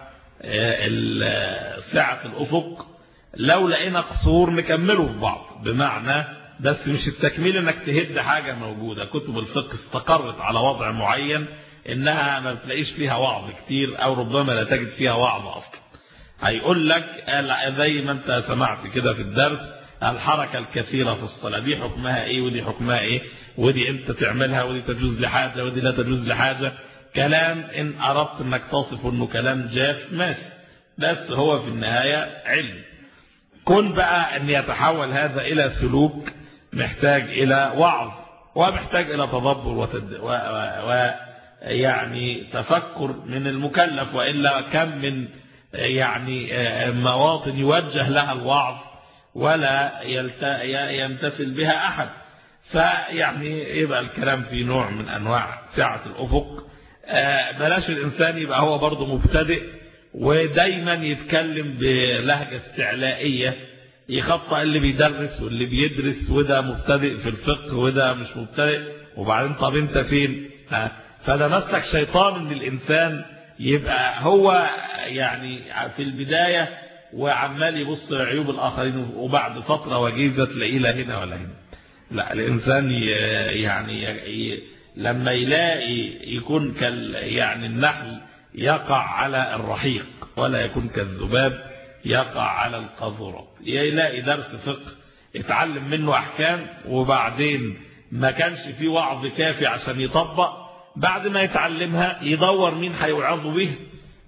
سعة الأفق لو لقينا قصور نكمله في بعض بمعنى بس مش التكميل انك تهد حاجة موجودة كتب الفقه استقرت على وضع معين انها ما بتلاقيش فيها وعظ كتير او ربما لا تجد فيها وعظ اصلا هيقول لك زي ما انت سمعت كده في الدرس الحركة الكثيرة في الصلاة دي حكمها ايه ودي حكمها ايه ودي انت تعملها ودي تجوز لحاجة ودي لا تجوز لحاجة كلام ان اردت انك تصف انه كلام جاف ماشي بس هو في النهاية علم كن بقى ان يتحول هذا الى سلوك محتاج الى وعظ ومحتاج الى تدبر وتد... و... و... و... يعني تفكر من المكلف وإلا كم من يعني مواطن يوجه لها الوعظ ولا يمتثل بها أحد فيعني يبقى الكلام في نوع من أنواع سعة الأفق بلاش الإنسان يبقى هو برضه مبتدئ ودايما يتكلم بلهجة استعلائية يخطأ اللي بيدرس واللي بيدرس وده مبتدئ في الفقه وده مش مبتدئ وبعدين طب انت فين فده مسلك شيطان ان الإنسان يبقى هو يعني في البداية وعمال يبص لعيوب الآخرين وبعد فترة وجيزة تلاقيه لا هنا ولا هنا لا الإنسان يعني لما يلاقي يكون كال يعني النحل يقع على الرحيق ولا يكون كالذباب يقع على القاذورات يلاقي درس فقه يتعلم منه أحكام وبعدين ما كانش فيه وعظ كافي عشان يطبق بعد ما يتعلمها يدور مين هيوعظه به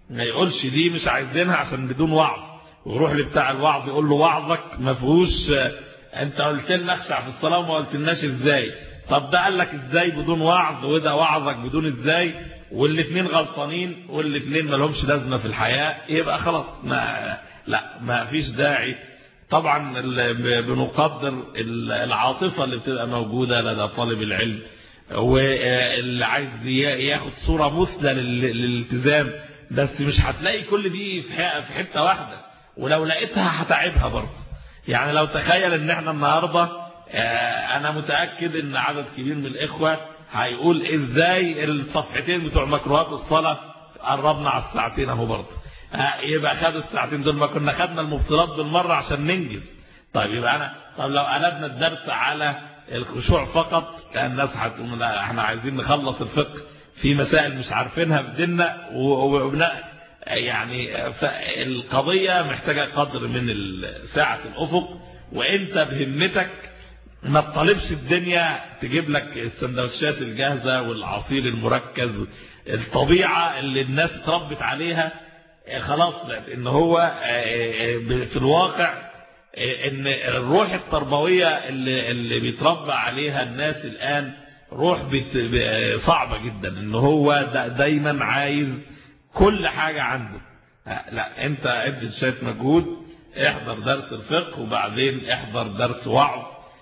ما يقولش دي مش عايزينها عشان بدون وعظ ويروح لبتاع الوعظ يقول له وعظك ما فيهوش انت قلت لنا اخشع في الصلاه وما قلتلناش ازاي طب ده قال لك ازاي بدون وعظ وده وعظك بدون ازاي والاثنين غلطانين والاثنين ما لهمش لازمه في الحياه يبقى خلاص ما لا ما فيش داعي طبعا بنقدر العاطفه اللي بتبقى موجوده لدى طالب العلم واللي عايز ياخد صوره مثلى للالتزام بس مش هتلاقي كل دي في حته واحده ولو لقيتها هتعبها برضه يعني لو تخيل ان احنا النهارده انا متاكد ان عدد كبير من الاخوه هيقول ازاي الصفحتين بتوع مكروهات الصلاه قربنا على الساعتين اهو برضه يبقى خدوا الساعتين دول ما كنا خدنا المفترض بالمره عشان ننجز طيب يبقى انا طب لو قلبنا الدرس على الخشوع فقط كان الناس هتقول لا احنا عايزين نخلص الفقه في مسائل مش عارفينها في ديننا وبناء يعني القضية محتاجة قدر من ساعة الأفق وانت بهمتك ما تطالبش الدنيا تجيب لك السندوتشات الجاهزة والعصير المركز الطبيعة اللي الناس اتربت عليها خلاص ان هو في الواقع ان الروح التربوية اللي, اللي بيتربى عليها الناس الآن روح صعبة جدا ان هو دايما عايز كل حاجة عنده لا انت ابذل شويه مجهود احضر درس الفقه وبعدين احضر درس وعظ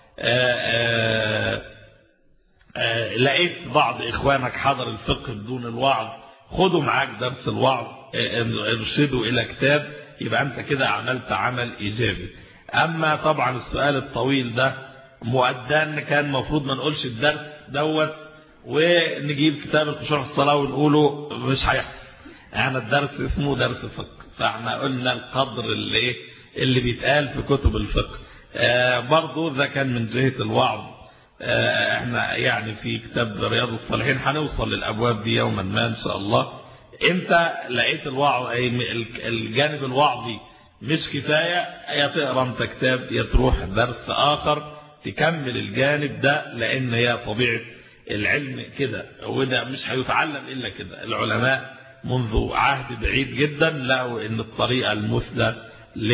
لقيت بعض اخوانك حضر الفقه بدون الوعظ خدوا معاك درس الوعظ ارشدوا الى كتاب يبقى انت كده عملت عمل ايجابي اما طبعا السؤال الطويل ده مؤدان كان المفروض ما نقولش الدرس دوت ونجيب كتاب الخشوع في الصلاه ونقوله مش هيحصل احنا الدرس اسمه درس فقه فاحنا قلنا القدر اللي ايه اللي بيتقال في كتب الفقه آه برضو ده كان من جهة الوعظ آه احنا يعني في كتاب رياض الصالحين هنوصل للابواب دي يوما ما ان شاء الله انت لقيت الوعظ الجانب الوعظي مش كفاية يا تقرا انت كتاب يا تروح درس اخر تكمل الجانب ده لان هي طبيعة العلم كده وده مش هيتعلم الا كده العلماء منذ عهد بعيد جدا لقوا ان الطريقة المثلى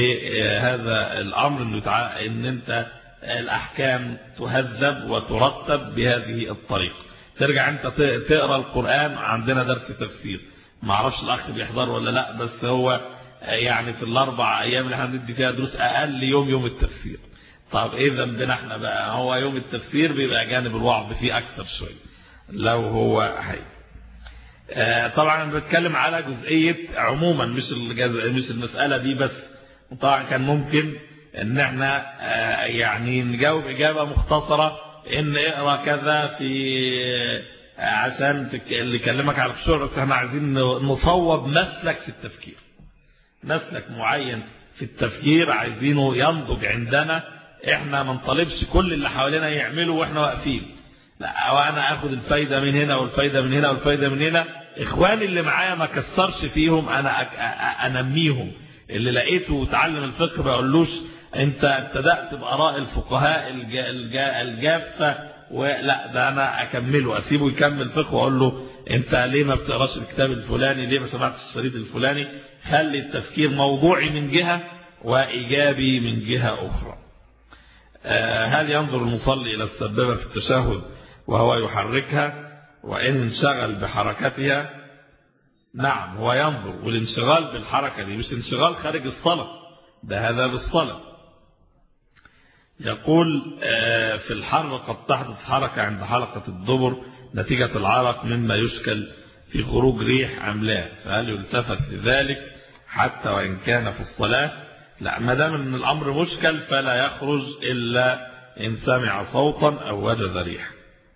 لهذا الامر انه ان انت الاحكام تهذب وترتب بهذه الطريقة ترجع انت تقرا القرآن عندنا درس تفسير ما اعرفش الاخ بيحضر ولا لا بس هو يعني في الاربع ايام اللي احنا بندي فيها دروس اقل يوم يوم التفسير طب ايه ذنبنا احنا بقى هو يوم التفسير بيبقى جانب الوعظ فيه اكثر شويه لو هو حي طبعا انا بتكلم على جزئيه عموما مش مش المساله دي بس طبعا كان ممكن ان احنا يعني نجاوب اجابه مختصره ان اقرا كذا في عشان اللي يكلمك على الخشوع بس احنا عايزين نصوب مسلك في التفكير مسلك معين في التفكير عايزينه ينضج عندنا احنا ما نطالبش كل اللي حوالينا يعملوا واحنا واقفين لا وانا اخد الفايده من هنا والفايده من هنا والفايده من هنا اخواني اللي معايا ما كسرش فيهم انا انميهم اللي لقيته وتعلم الفقه ما اقولوش انت ابتدات باراء الفقهاء الجافه ولا ده انا اكمله اسيبه يكمل فقه واقول له انت ليه ما بتقراش الكتاب الفلاني ليه ما سمعتش الشريط الفلاني خلي التفكير موضوعي من جهه وايجابي من جهه اخرى هل ينظر المصلي الى السبابه في التشهد وهو يحركها وان انشغل بحركتها نعم هو ينظر والانشغال بالحركه دي مش انشغال خارج الصلاه ده هذا بالصلاه يقول في الحر قد تحدث حركة عند حلقة الدبر نتيجة العرق مما يشكل في خروج ريح أم لا فهل يلتفت لذلك حتى وإن كان في الصلاة لا ما دام ان الأمر مشكل فلا يخرج إلا إن سمع صوتا أو وجد ريح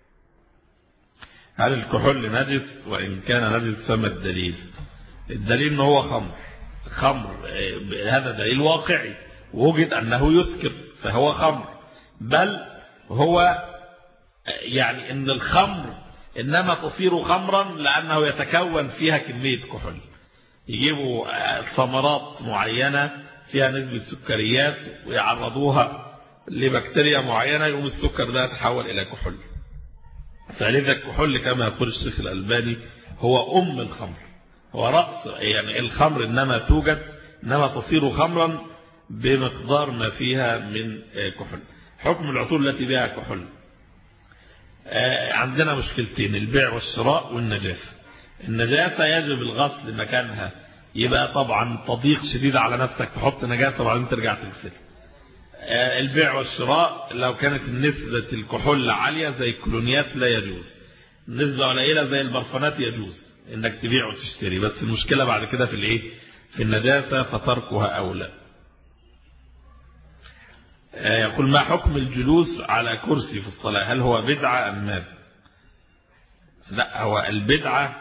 هل الكحول نجس وإن كان نجس فما الدليل الدليل أنه هو خمر خمر هذا دليل واقعي وجد أنه يسكر فهو خمر بل هو يعني ان الخمر انما تصير خمرا لانه يتكون فيها كمية كحول يجيبوا ثمرات معينة فيها نسبة سكريات ويعرضوها لبكتيريا معينة يقوم السكر ده يتحول الى كحول فلذا الكحول كما يقول الشيخ الألباني هو أم الخمر هو رأس يعني الخمر إنما توجد إنما تصير خمرا بمقدار ما فيها من كحول حكم العطور التي بها كحول عندنا مشكلتين البيع والشراء والنجاسة النجاسة يجب الغسل مكانها يبقى طبعا تضييق شديد على نفسك تحط نجاسة وبعدين ترجع تغسل البيع والشراء لو كانت نسبة الكحول عالية زي الكولونيات لا يجوز نسبة قليلة زي البرفانات يجوز انك تبيع وتشتري بس المشكلة بعد كده في الايه في النجاسة فتركها اولى يقول ما حكم الجلوس على كرسي في الصلاة هل هو بدعة أم ماذا لا هو البدعة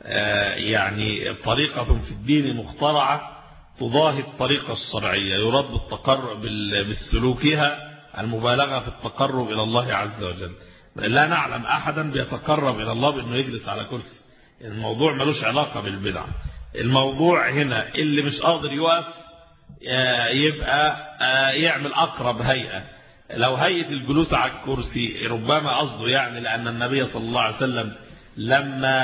يعني طريقة في الدين مخترعة تضاهي الطريقة الشرعية يرد التقرب بالسلوكها المبالغة في التقرب إلى الله عز وجل لا نعلم أحدا بيتقرب إلى الله بأنه يجلس على كرسي الموضوع ملوش علاقة بالبدعة الموضوع هنا اللي مش قادر يقف يبقى يعمل أقرب هيئة لو هيئة الجلوس على الكرسي ربما قصده يعني لأن النبي صلى الله عليه وسلم لما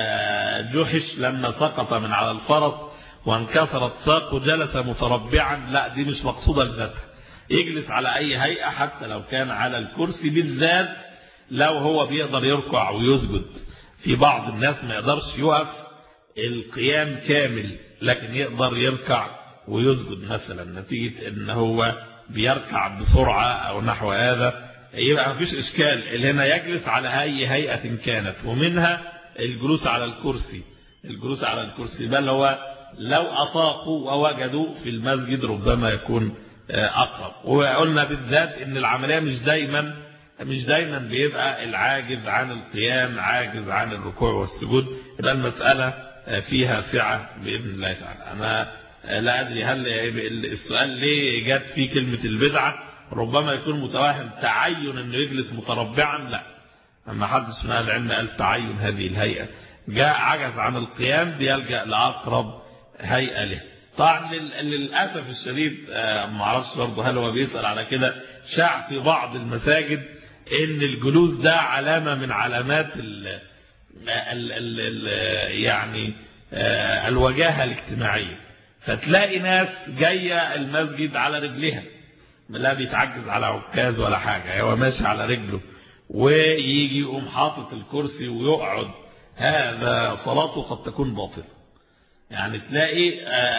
جحش لما سقط من على الفرس وانكسرت ساقه جلس متربعا لا دي مش مقصودة لذاتها يجلس على أي هيئة حتى لو كان على الكرسي بالذات لو هو بيقدر يركع ويسجد في بعض الناس ما يقدرش يقف القيام كامل لكن يقدر يركع ويسجد مثلا نتيجة ان هو بيركع بسرعة او نحو هذا يبقى مفيش اشكال اللي هنا يجلس على اي هيئة كانت ومنها الجلوس على الكرسي الجلوس على الكرسي بل هو لو اطاقوا ووجدوا في المسجد ربما يكون اقرب وقلنا بالذات ان العملية مش دايما مش دايما بيبقى العاجز عن القيام عاجز عن الركوع والسجود يبقى المسألة فيها سعة بإذن الله تعالى أنا لا أدري هل السؤال ليه جات فيه كلمة البدعة ربما يكون متوهم تعين أنه يجلس متربعا لا أما حدث من العلم قال تعين هذه الهيئة جاء عجز عن القيام بيلجأ لأقرب هيئة له طبعا للأسف الشديد ما اعرفش برضه هل هو بيسأل على كده شاع في بعض المساجد ان الجلوس ده علامة من علامات ال ال ال ال يعني الوجاهة الاجتماعية فتلاقي ناس جاية المسجد على رجلها لا بيتعجز على عكاز ولا حاجة هو ماشي على رجله ويجي يقوم حاطط الكرسي ويقعد هذا صلاته قد تكون باطلة يعني تلاقي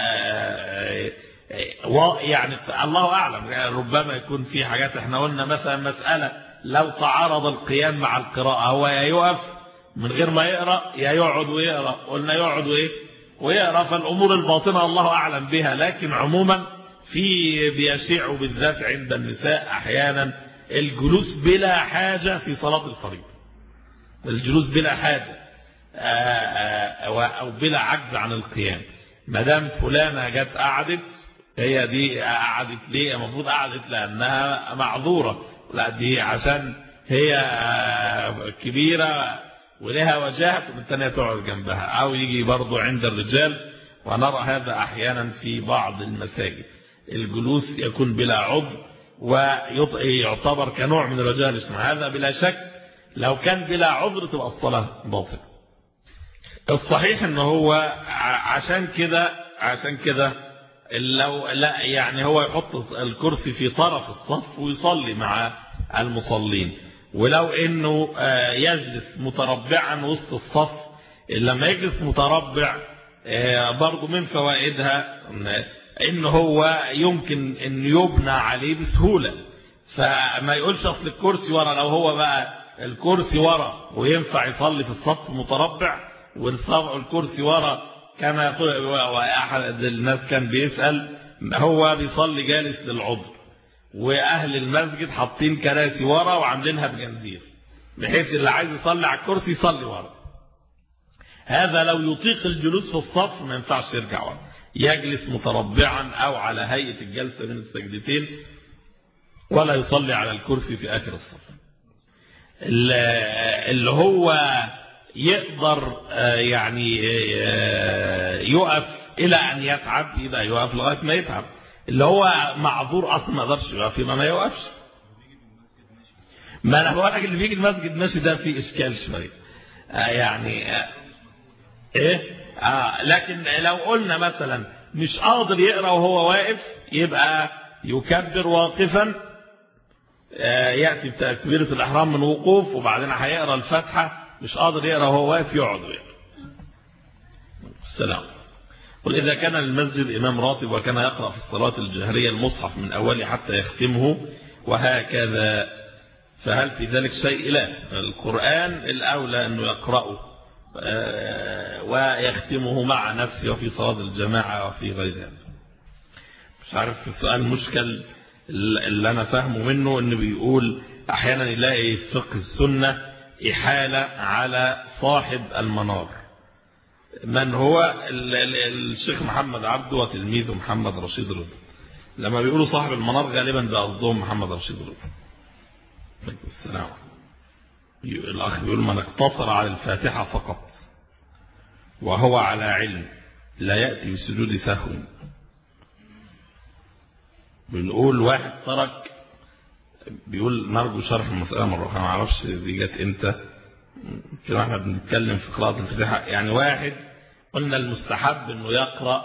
يعني الله أعلم ربما يكون في حاجات احنا قلنا مثلا مسألة لو تعارض القيام مع القراءة هو يا يقف من غير ما يقرأ يا يقعد ويقرأ قلنا يقعد وإيه ويقرأ فالأمور الباطنة الله أعلم بها لكن عموما في بيشيع بالذات عند النساء أحيانا الجلوس بلا حاجة في صلاة الفريضة الجلوس بلا حاجة أو بلا عجز عن القيام مدام فلانة جت قعدت هي دي قعدت ليه المفروض قعدت لأنها معذورة لا دي عشان هي كبيرة ولها وجاهة والثانية تقعد جنبها أو يجي برضو عند الرجال ونرى هذا أحيانا في بعض المساجد الجلوس يكون بلا عذر ويعتبر كنوع من الوجاهة الاجتماعية هذا بلا شك لو كان بلا عذر تبقى الصلاة باطلة الصحيح ان هو عشان كده عشان كده لو لا يعني هو يحط الكرسي في طرف الصف ويصلي مع المصلين ولو انه يجلس متربعا وسط الصف لما يجلس متربع برضه من فوائدها ان هو يمكن ان يبنى عليه بسهولة فما يقولش اصل الكرسي ورا لو هو بقى الكرسي ورا وينفع يصلي في الصف متربع والكرسي ورا كما يقول واحد الناس كان بيسأل هو بيصلي جالس للعذر واهل المسجد حاطين كراسي ورا وعاملينها بجنزير بحيث اللي عايز يصلي على الكرسي يصلي ورا هذا لو يطيق الجلوس في الصف ما ينفعش يرجع ورا يجلس متربعا او على هيئة الجلسة بين السجدتين ولا يصلي على الكرسي في اخر الصف اللي هو يقدر يعني يقف الى ان يتعب يبقى يقف لغايه ما يتعب اللي هو معذور اصلا ما يقدرش يقف يبقى ما يوقفش ما انا بقول لك اللي بيجي المسجد ماشي ده فيه اشكال شويه يعني ايه آه لكن لو قلنا مثلا مش قادر يقرأ وهو واقف يبقى يكبر واقفا آه يأتي بتكبيرة الإحرام من وقوف وبعدين هيقرأ الفاتحة مش قادر يقرأ وهو واقف يقعد ويقرأ السلام قل إذا كان المسجد إمام راتب وكان يقرأ في الصلاة الجهرية المصحف من أوله حتى يختمه وهكذا فهل في ذلك شيء لا القرآن الأولى أنه يقرأه ويختمه مع نفسه وفي صلاة الجماعة وفي غير ذلك مش عارف السؤال مشكل اللي أنا فاهمه منه أنه بيقول أحيانا يلاقي فقه السنة إحالة على صاحب المنار من هو الشيخ محمد عبده وتلميذه محمد رشيد رضا لما بيقولوا صاحب المنار غالبا بقصدهم محمد رشيد رضا السلام الأخ يقول من اقتصر على الفاتحة فقط وهو على علم لا يأتي بسجود سهو بنقول واحد ترك بيقول نرجو شرح المسألة مرة ما اعرفش دي جت امتى كده احنا بنتكلم في قراءة الفاتحة يعني واحد قلنا المستحب انه يقرأ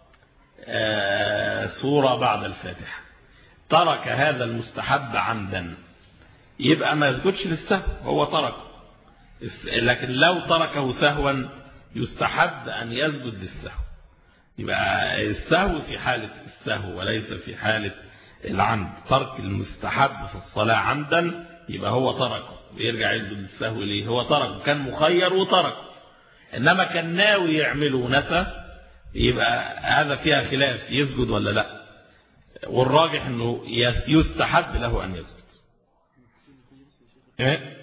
سورة بعد الفاتحة ترك هذا المستحب عمدا يبقى ما يسجدش للسهو هو تركه لكن لو تركه سهوا يستحب أن يسجد للسهو يبقى السهو في حالة السهو وليس في حالة العمد ترك المستحب في الصلاة عمدا يبقى هو تركه ويرجع يسجد للسهو ليه هو تركه كان مخير وتركه إنما كان ناوي يعمله ونسى يبقى هذا فيها خلاف يسجد ولا لا والراجح أنه يستحب له أن يسجد ايه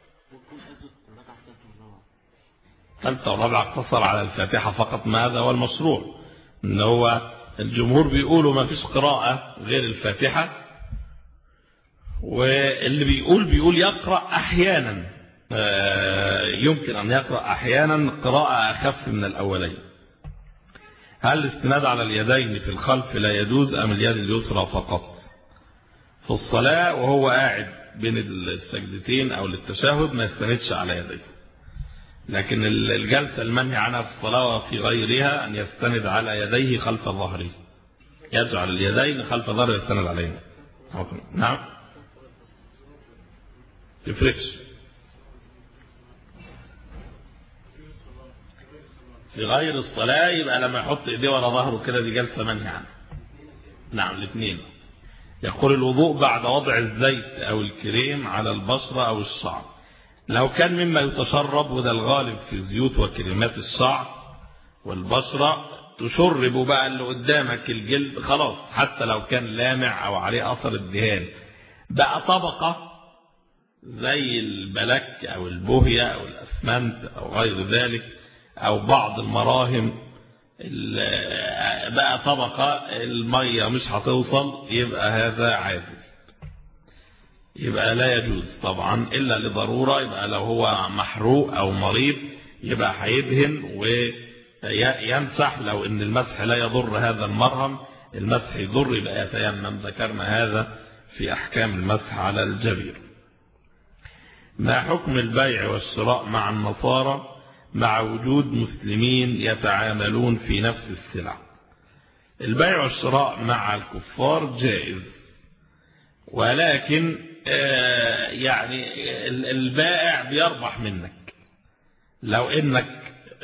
ثالثة ورابعة اقتصر على الفاتحة فقط ما هذا هو المشروع ان هو الجمهور بيقولوا ما فيش قراءة غير الفاتحة واللي بيقول بيقول يقرأ أحيانا يمكن أن يقرأ أحيانا قراءة أخف من الأولين هل الاستناد على اليدين في الخلف لا يجوز أم اليد اليسرى فقط في الصلاة وهو قاعد بين السجدتين أو للتشهد ما يستندش على يديه لكن الجلسة المنهي عنها في الصلاة وفي غيرها أن يستند على يديه خلف ظهره يجعل اليدين خلف ظهره يستند عليهما نعم تفرقش في غير الصلاة يبقى لما يحط ايديه ورا ظهره كده دي جلسة منهي عنها نعم الاثنين يقول الوضوء بعد وضع الزيت أو الكريم على البشرة أو الشعر لو كان مما يتشرب وده الغالب في زيوت وكريمات الشعر والبشرة تشرب بقى اللي قدامك الجلد خلاص حتى لو كان لامع أو عليه أثر الدهان بقى طبقة زي البلك أو البهية أو الأسمنت أو غير ذلك أو بعض المراهم بقى طبقة المية مش هتوصل يبقى هذا عادل يبقى لا يجوز طبعا إلا لضرورة يبقى لو هو محروق أو مريض يبقى هيدهن ويمسح لو إن المسح لا يضر هذا المرهم المسح يضر يبقى يتيمم ذكرنا هذا في أحكام المسح على الجبير ما حكم البيع والشراء مع النصارى مع وجود مسلمين يتعاملون في نفس السلع البيع والشراء مع الكفار جائز ولكن يعني البائع بيربح منك لو انك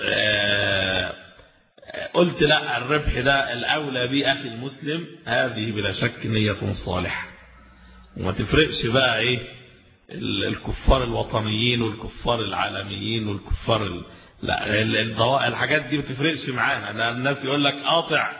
قلت لا الربح ده الأولى بي أخي المسلم هذه بلا شك نية صالحة وما تفرقش بقى ايه الكفار الوطنيين والكفار العالميين والكفار ال... لا الضوء الحاجات دي ما بتفرقش معانا الناس يقول لك قاطع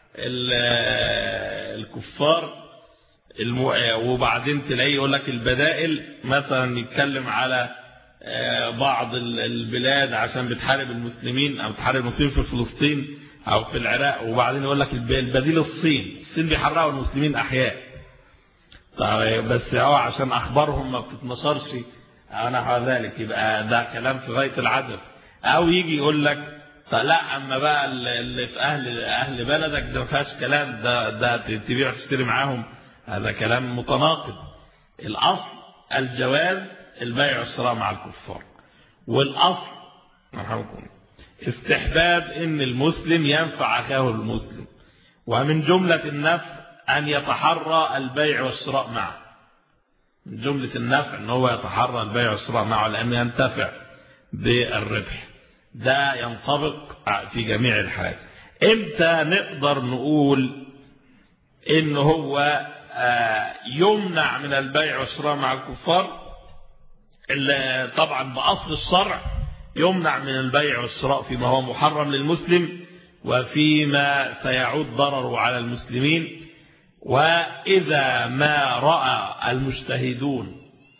الكفار المو... وبعدين تلاقيه يقول لك البدائل مثلا يتكلم على بعض البلاد عشان بتحارب المسلمين او بتحارب المسلمين في فلسطين او في العراق وبعدين يقول لك البديل الصين الصين بيحرقوا المسلمين احياء طيب بس هو عشان اخبارهم ما بتتنشرش او نحو ذلك يبقى ده كلام في غايه العجب او يجي يقول لك لا اما بقى اللي في اهل اهل بلدك ده ما فيهاش كلام ده ده تبيع تشتري معاهم هذا كلام متناقض الاصل الجواز البيع والشراء مع الكفار والاصل استحباب ان المسلم ينفع اخاه المسلم ومن جملة النفع ان يتحرى البيع والشراء معه من جملة النفع ان هو يتحرى البيع والشراء معه لانه ينتفع بالربح ده ينطبق في جميع الحالات امتى نقدر نقول ان هو يمنع من البيع والشراء مع الكفار اللي طبعا بأصل الشرع يمنع من البيع والشراء فيما هو محرم للمسلم وفيما سيعود ضرره على المسلمين وإذا ما رأى المجتهدون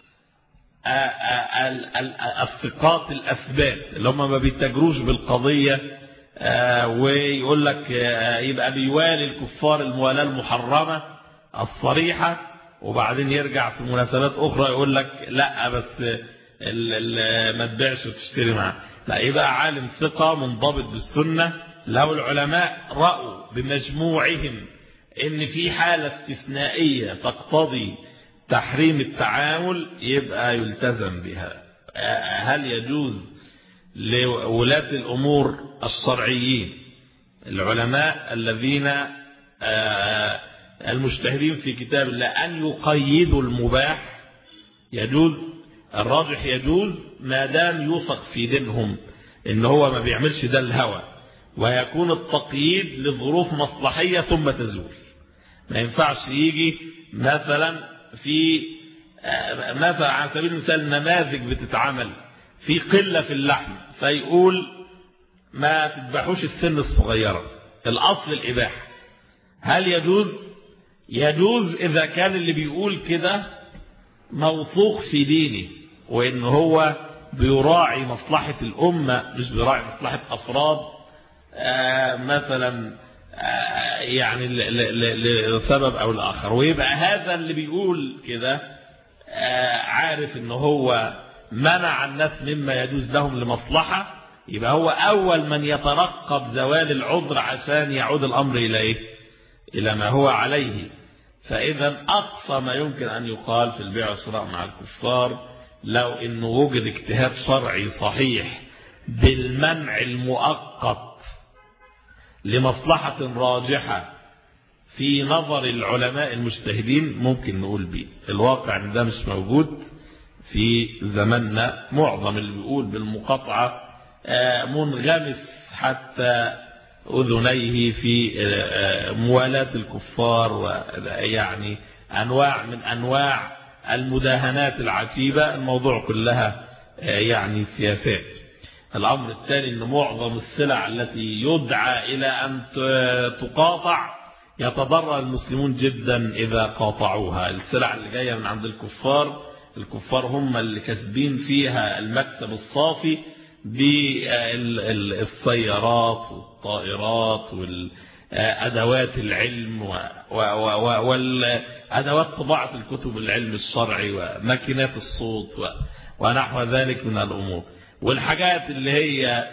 الثقات الأثبات اللي هم ما بيتجروش بالقضية ويقول لك يبقى بيوالي الكفار الموالاة المحرمة الصريحة وبعدين يرجع في مناسبات أخرى يقول لك لا بس ما تبيعش وتشتري معاه لا يبقى عالم ثقة منضبط بالسنة لو العلماء رأوا بمجموعهم ان في حالة استثنائية تقتضي تحريم التعامل يبقى يلتزم بها هل يجوز لولاة الأمور الشرعيين العلماء الذين المجتهدين في كتاب الله أن يقيدوا المباح يجوز الراجح يجوز ما دام يوثق في دينهم ان هو ما بيعملش ده الهوى ويكون التقييد لظروف مصلحية ثم تزول ما ينفعش يجي مثلا في مثلا على سبيل المثال نماذج بتتعمل في قلة في اللحم فيقول ما تذبحوش السن الصغيرة الأصل الإباحة هل يجوز يجوز إذا كان اللي بيقول كده موثوق في دينه وإن هو بيراعي مصلحة الأمة مش بيراعي مصلحة أفراد آه مثلا آه يعني لسبب أو لآخر ويبقى هذا اللي بيقول كده آه عارف إن هو منع الناس مما يجوز لهم لمصلحة يبقى هو أول من يترقب زوال العذر عشان يعود الأمر إلى إيه؟ إلى ما هو عليه فإذا أقصى ما يمكن أن يقال في البيع والشراء مع الكفار لو أنه وجد اجتهاد شرعي صحيح بالمنع المؤقت لمصلحة راجحة في نظر العلماء المجتهدين ممكن نقول به الواقع ان ده مش موجود في زماننا معظم اللي بيقول بالمقاطعة منغمس حتى أذنيه في موالاة الكفار ويعني أنواع من أنواع المداهنات العجيبة الموضوع كلها يعني سياسات الأمر الثاني أن معظم السلع التي يدعى إلى أن تقاطع يتضرر المسلمون جدا إذا قاطعوها السلع اللي جاية من عند الكفار الكفار هم اللي كسبين فيها المكسب الصافي بالسيارات والطائرات والأدوات العلم والأدوات طباعة الكتب العلم الشرعي وماكينات الصوت ونحو ذلك من الأمور والحاجات اللي هي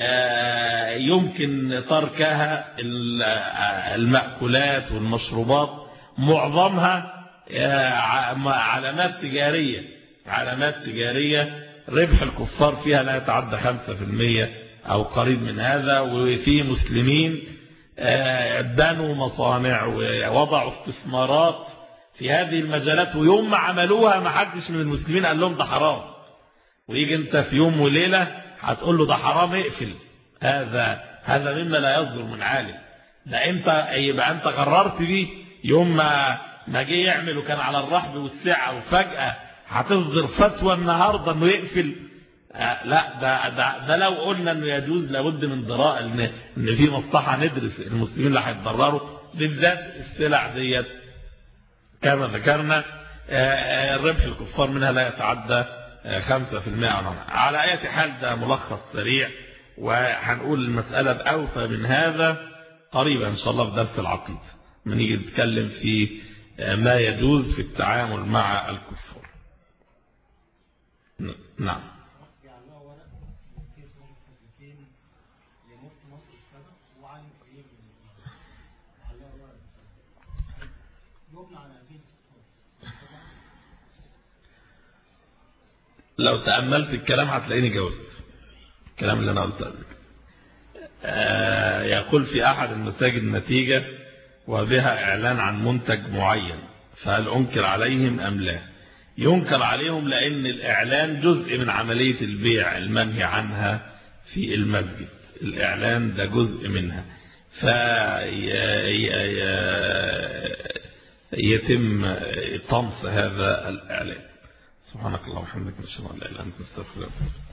يمكن تركها المأكولات والمشروبات معظمها علامات تجارية علامات تجارية ربح الكفار فيها لا يتعدى 5% أو قريب من هذا وفي مسلمين بنوا مصانع ووضعوا استثمارات في هذه المجالات ويوم ما عملوها ما حدش من المسلمين قال لهم ده حرام ويجي انت في يوم وليلة هتقول له ده حرام اقفل هذا هذا مما لا يصدر من عالم ده انت يبقى انت قررت بيه يوم ما ما جه يعمل وكان على الرحب والسعة وفجأة هتصدر فتوى النهاردة انه يقفل آه لا ده, ده, ده لو قلنا انه يجوز لابد من دراء ان, إن في مصلحة ندرس المسلمين اللي هيتضرروا بالذات السلع ديت كما ذكرنا آه الربح الكفار منها لا يتعدى 5% على أي حال ده ملخص سريع وهنقول المسألة بأوفى من هذا قريبا إن شاء الله في درس العقيد من نيجي نتكلم في ما يجوز في التعامل مع الكفار نعم لو تأملت الكلام هتلاقيني جاوبت الكلام اللي أنا قلته قبل يقول في أحد المساجد نتيجة وبها إعلان عن منتج معين فهل أنكر عليهم أم لا ينكر عليهم لأن الإعلان جزء من عملية البيع المنهي عنها في المسجد الإعلان ده جزء منها فيتم طمس هذا الإعلان سبحانك اللهم وبحمدك نشهد ان لا اله الا انت نستغفرك